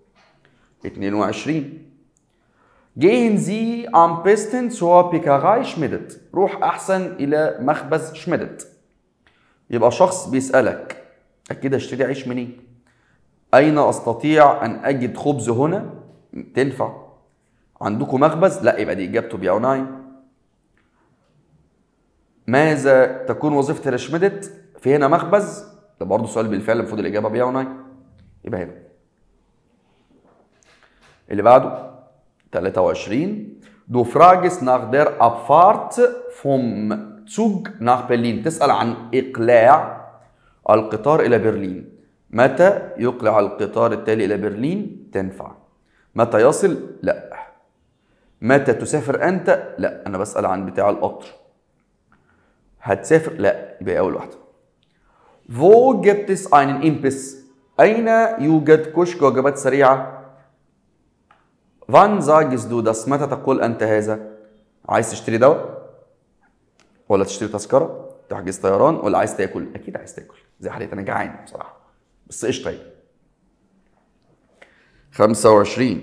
22 Gehen Sie am besten zur Bäckerei Schmidt روح أحسن إلى مخبز شميدت يبقى شخص بيسألك أكيد أشتري عيش منين؟ أين أستطيع أن أجد خبز هنا؟ تنفع عندكم مخبز؟ لا يبقى دي إجابته بياوناي ماذا تكون وظيفة الشميدت؟ في هنا مخبز؟ ده برضه سؤال بالفعل المفروض الإجابة بياوناي يبقى هنا اللي بعده 23 Du fragst nach der Abfahrt vom Zug nach Berlin تسأل عن إقلاع القطار إلى برلين متى يقلع القطار التالي إلى برلين تنفع متى يصل لا متى تسافر أنت لا أنا بسأل عن بتاع القطر هتسافر لا يبقى أول واحدة Wo gibt es einen Imbiss أين يوجد كشك وجبات سريعة Wann sagst du das متى تقول أنت هذا عايز تشتري دواء ولا تشتري تذكرة تحجز طيران ولا عايز تاكل أكيد عايز تاكل زي حالتي أنا جعان بصراحة بس قشطة يعني 25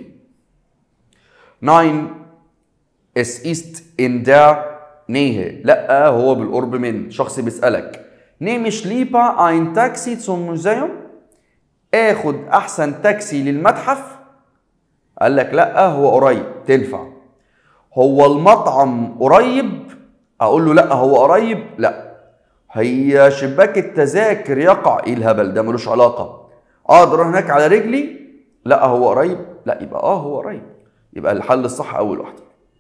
9 Es ist in der Nähe لا هو بالقرب من شخص بيسألك nehme ich lieber ein Taxi zum Museum اخد احسن تاكسي للمتحف قال لك لا هو قريب تنفع هو المطعم قريب اقول له لا هو قريب لا هي شباك التذاكر يقع ايه الهبل ده ملوش علاقه اقدر اروح هناك على رجلي لا هو قريب لا يبقى اه هو قريب يبقى الحل الصح اول واحده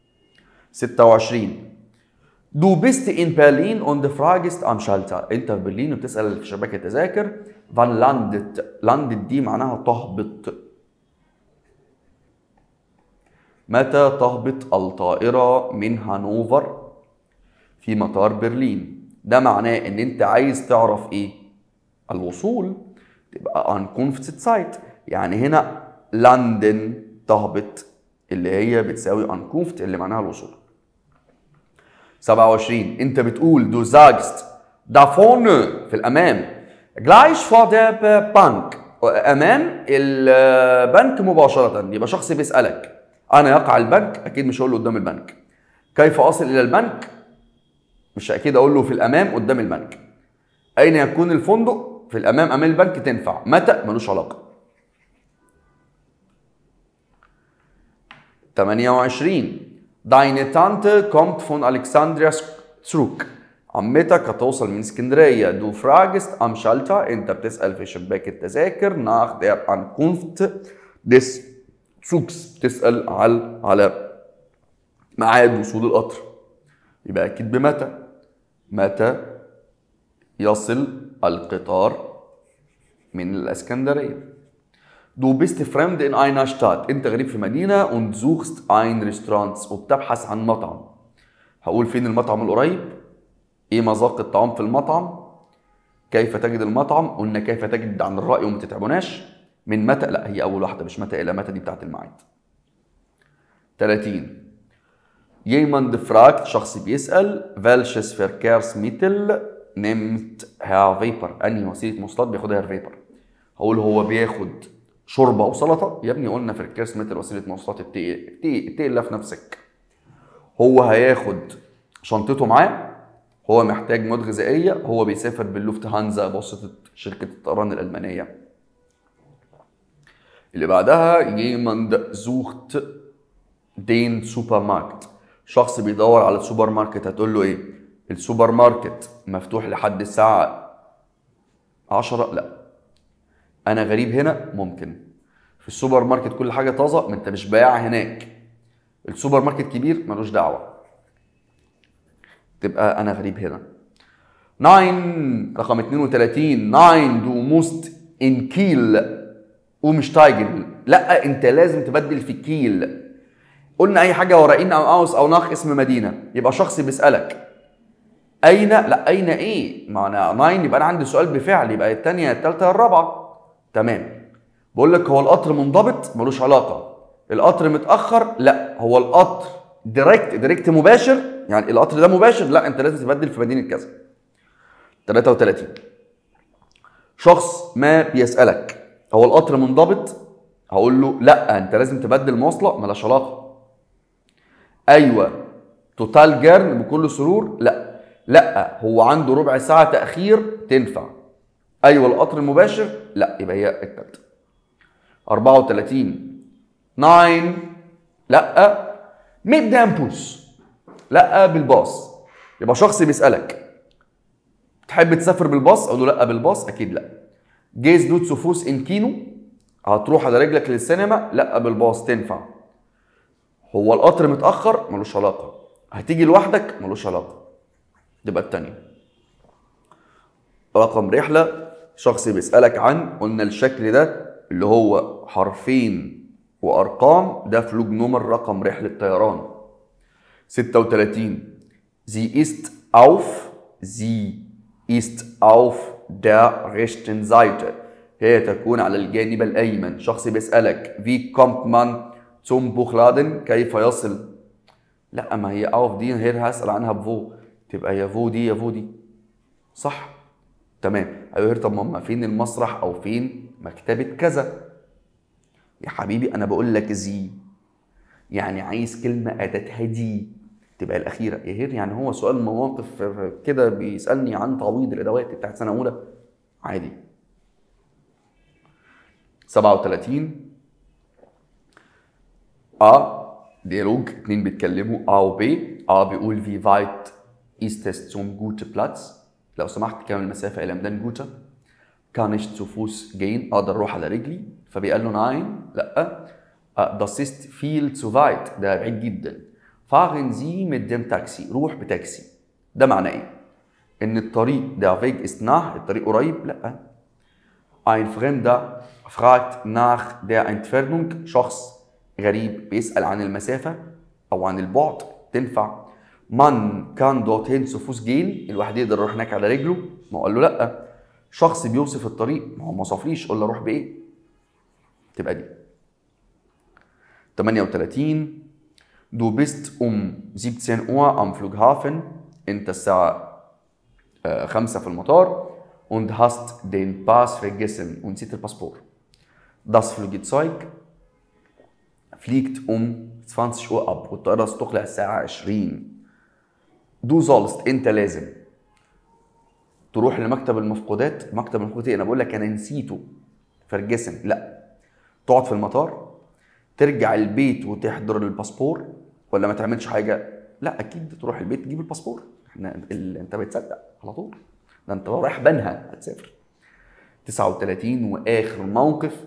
26 Du bist in Berlin und fragst am Schalter. انت في برلين وبتسال في شباك التذاكر wann landet landet دي معناها تهبط متى تهبط الطائرة من هانوفر في مطار برلين ده معناه ان انت عايز تعرف ايه الوصول تبقى unconfused Zeit يعني هنا لندن تهبط اللي هي بتساوي unconfused اللي معناها الوصول 27 انت بتقول du sagst da vorne في الامام gleich vor der Bank امام البنك مباشره يبقى شخص بيسالك انا يقع البنك اكيد مش هقول له قدام البنك كيف اصل الى البنك مش اكيد اقول له في الامام قدام البنك اين يكون الفندق في الامام امام البنك تنفع متى ملوش علاقه 28 Deine Tante kommt von Alexandria zurück. عمتك هتوصل من اسكندرية. Du fragst am Schalter. انت بتسأل في شباك التذاكر nach der Ankunft des Zugs. بتسأل على على ميعاد وصول القطر. يبقى أكيد بمتى. متى يصل القطار من الاسكندرية. Du bist fremd in einer Stadt. انت غريب في مدينة und suchst ein Restaurant وبتبحث عن مطعم. هقول فين المطعم القريب؟ ايه مذاق الطعام في المطعم؟ كيف تجد المطعم؟ قلنا كيف تجد عن الرأي وما تتعبوناش. من متى؟ لا هي أول واحدة مش متى إلى متى دي بتاعت الميعاد. 30 Jemand fragt شخص بيسأل welches Verkehrsmittel nimmt Herr Weber؟ أنهي وسيلة مواصلات بياخدها هير فيبر؟ هقول هو بياخد شوربه وسلطه يا ابني قلنا في الكاس متر وسيله مواصلات اتقي اتقي اتقي الله في نفسك هو هياخد شنطته معاه هو محتاج مواد غذائيه هو بيسافر باللوفت هانزا بواسطه شركه الطيران الالمانيه اللي بعدها jemand sucht den Supermarkt شخص بيدور على السوبر ماركت هتقول له ايه السوبر ماركت مفتوح لحد الساعه 10 لا انا غريب هنا ممكن في السوبر ماركت كل حاجه طازه ما انت مش بايع هناك السوبر ماركت كبير ملوش دعوه تبقى انا غريب هنا 9 رقم 32 9 دو موست ان كيل ومشتايجن لا انت لازم تبدل في كيل قلنا اي حاجه ورا ان او اوس او ناخ اسم مدينه يبقى شخص بيسالك اين لا اين ايه ما انا 9 يبقى انا عندي سؤال بفعل يبقى الثانيه الثالثه الرابعه تمام بقول لك هو القطر منضبط ملوش علاقه القطر متاخر لا هو القطر دايركت دايركت مباشر يعني القطر ده مباشر لا انت لازم تبدل في مدينه كذا 33 شخص ما بيسالك هو القطر منضبط هقول له لا انت لازم تبدل مواصله ملهاش علاقه ايوه توتال جيرن بكل سرور لا لا هو عنده ربع ساعه تاخير تنفع ايوه القطر المباشر لا يبقى هي التالتة 34 9 لا ميد دامبوس لا بالباص يبقى شخص بيسالك تحب تسافر بالباص اقول له لا بالباص اكيد لا جيز دوت سفوس ان كينو هتروح على رجلك للسينما لا بالباص تنفع هو القطر متاخر ملوش علاقه هتيجي لوحدك ملوش علاقه تبقى التانية رقم رحله شخص بيسالك عن قلنا الشكل ده اللي هو حرفين وارقام ده فلوج نمر رقم رحله طيران 36 Sie ist auf Sie ist auf der rechten Seite هي تكون على الجانب الأيمن شخص بيسألك wie kommt man zum Buchladen كيف يصل لا ما هي auf دي غير هسأل عنها بفو تبقى يا فو دي يا فو دي صح تمام ايوه طب ماما فين المسرح او فين مكتبة كذا يا حبيبي انا بقول لك زي يعني عايز كلمة أداتها دي تبقى الأخيرة يا هير يعني هو سؤال مواقف كده بيسألني عن تعويض الأدوات بتاعت سنة أولى عادي 37 A ديالوج اتنين بيتكلموا A و B A بيقول wie weit ist es zum gute Platz لو سمحت كم المسافة إلى ميدان جوتا kann ich zu Fuß gehen اقدر اروح على رجلي فبيقال له nein لا آه، das ist viel zu weit ده بعيد جدا fahren Sie mit dem Taxi روح بتاكسي ده معناه ايه ان الطريق der Weg ist nah الطريق قريب لا ein Fremder fragt nach der Entfernung شخص غريب بيسأل عن المسافة أو عن البعد تنفع من كان dorthin zu Fuß gehen الواحد يقدر يروح هناك على رجله ما هو قال له لا شخص بيوصف الطريق ما هو ما وصفليش قول له اروح بايه تبقى دي 38 Du bist um 17 Uhr am Flughafen انت الساعة 5 في المطار und hast den Pass vergessen ونسيت الباسبور Das Flugzeug fliegt um 20 Uhr ab والطائرة ستقلع الساعة 20 Du sollst انت لازم تروح لمكتب المفقودات مكتب المفقودات إيه؟ انا بقول لك انا نسيته فرجسن لا تقعد في المطار ترجع البيت وتحضر الباسبور ولا ما تعملش حاجه لا اكيد تروح البيت تجيب الباسبور احنا ال... انت بتصدق على طول ده انت رايح بنها هتسافر 39 واخر موقف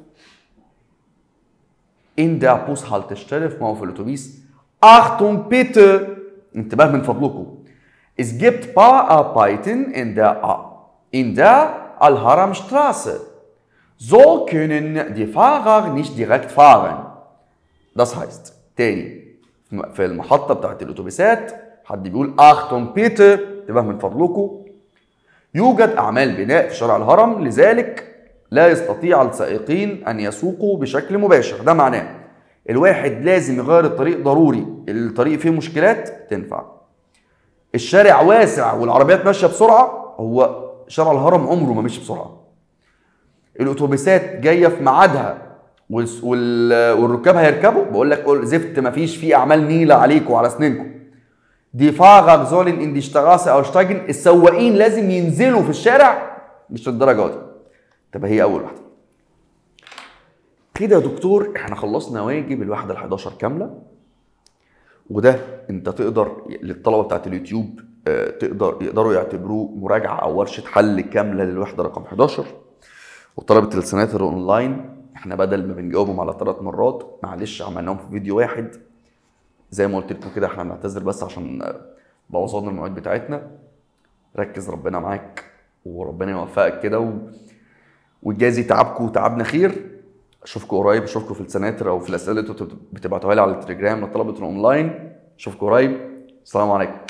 in der Bushaltestelle في موقف الاتوبيس Achtung bitte انتباه من فضلكم Es gibt Bauarbeiten in der, in der Al-Haram-Straße. So können die Fahrer nicht direkt fahren. Das heißt, تاني في المحطة بتاعت الأتوبيسات حد بيقول أختم بيتر انتباه من فضلكم يوجد أعمال بناء في شارع الهرم لذلك لا يستطيع السائقين أن يسوقوا بشكل مباشر ده معناه الواحد لازم يغير الطريق ضروري الطريق فيه مشكلات تنفع الشارع واسع والعربيات ماشيه بسرعه هو شارع الهرم عمره ما مشي بسرعه الاتوبيسات جايه في ميعادها والس- وال- والركاب هيركبوا بقول لك قول زفت ما فيش فيه اعمال نيله عليكم وعلى اسنانكم دي فاغر زولن ان دي شتراسه او شتاجن السواقين لازم ينزلوا في الشارع مش للدرجه دي طب هي اول واحده كده يا دكتور احنا خلصنا واجب الوحده ال11 كامله وده انت تقدر للطلبه بتاعت اليوتيوب آه، تقدر يقدروا يعتبروه مراجعه او ورشه حل كامله للوحده رقم 11 وطلبه السناتر اونلاين احنا بدل ما بنجاوبهم على ثلاث مرات معلش عملناهم في فيديو واحد زي ما قلت لكم كده احنا بنعتذر بس عشان آه، بوظنا المواعيد بتاعتنا ركز ربنا معاك وربنا يوفقك كده و... ويجازي تعبكم وتعبنا خير اشوفكم قريب اشوفكم في السناتر او في الاسئله اللي انتوا بتبعتوها لي على التليجرام لطلبه الاونلاين اشوفكم قريب السلام عليكم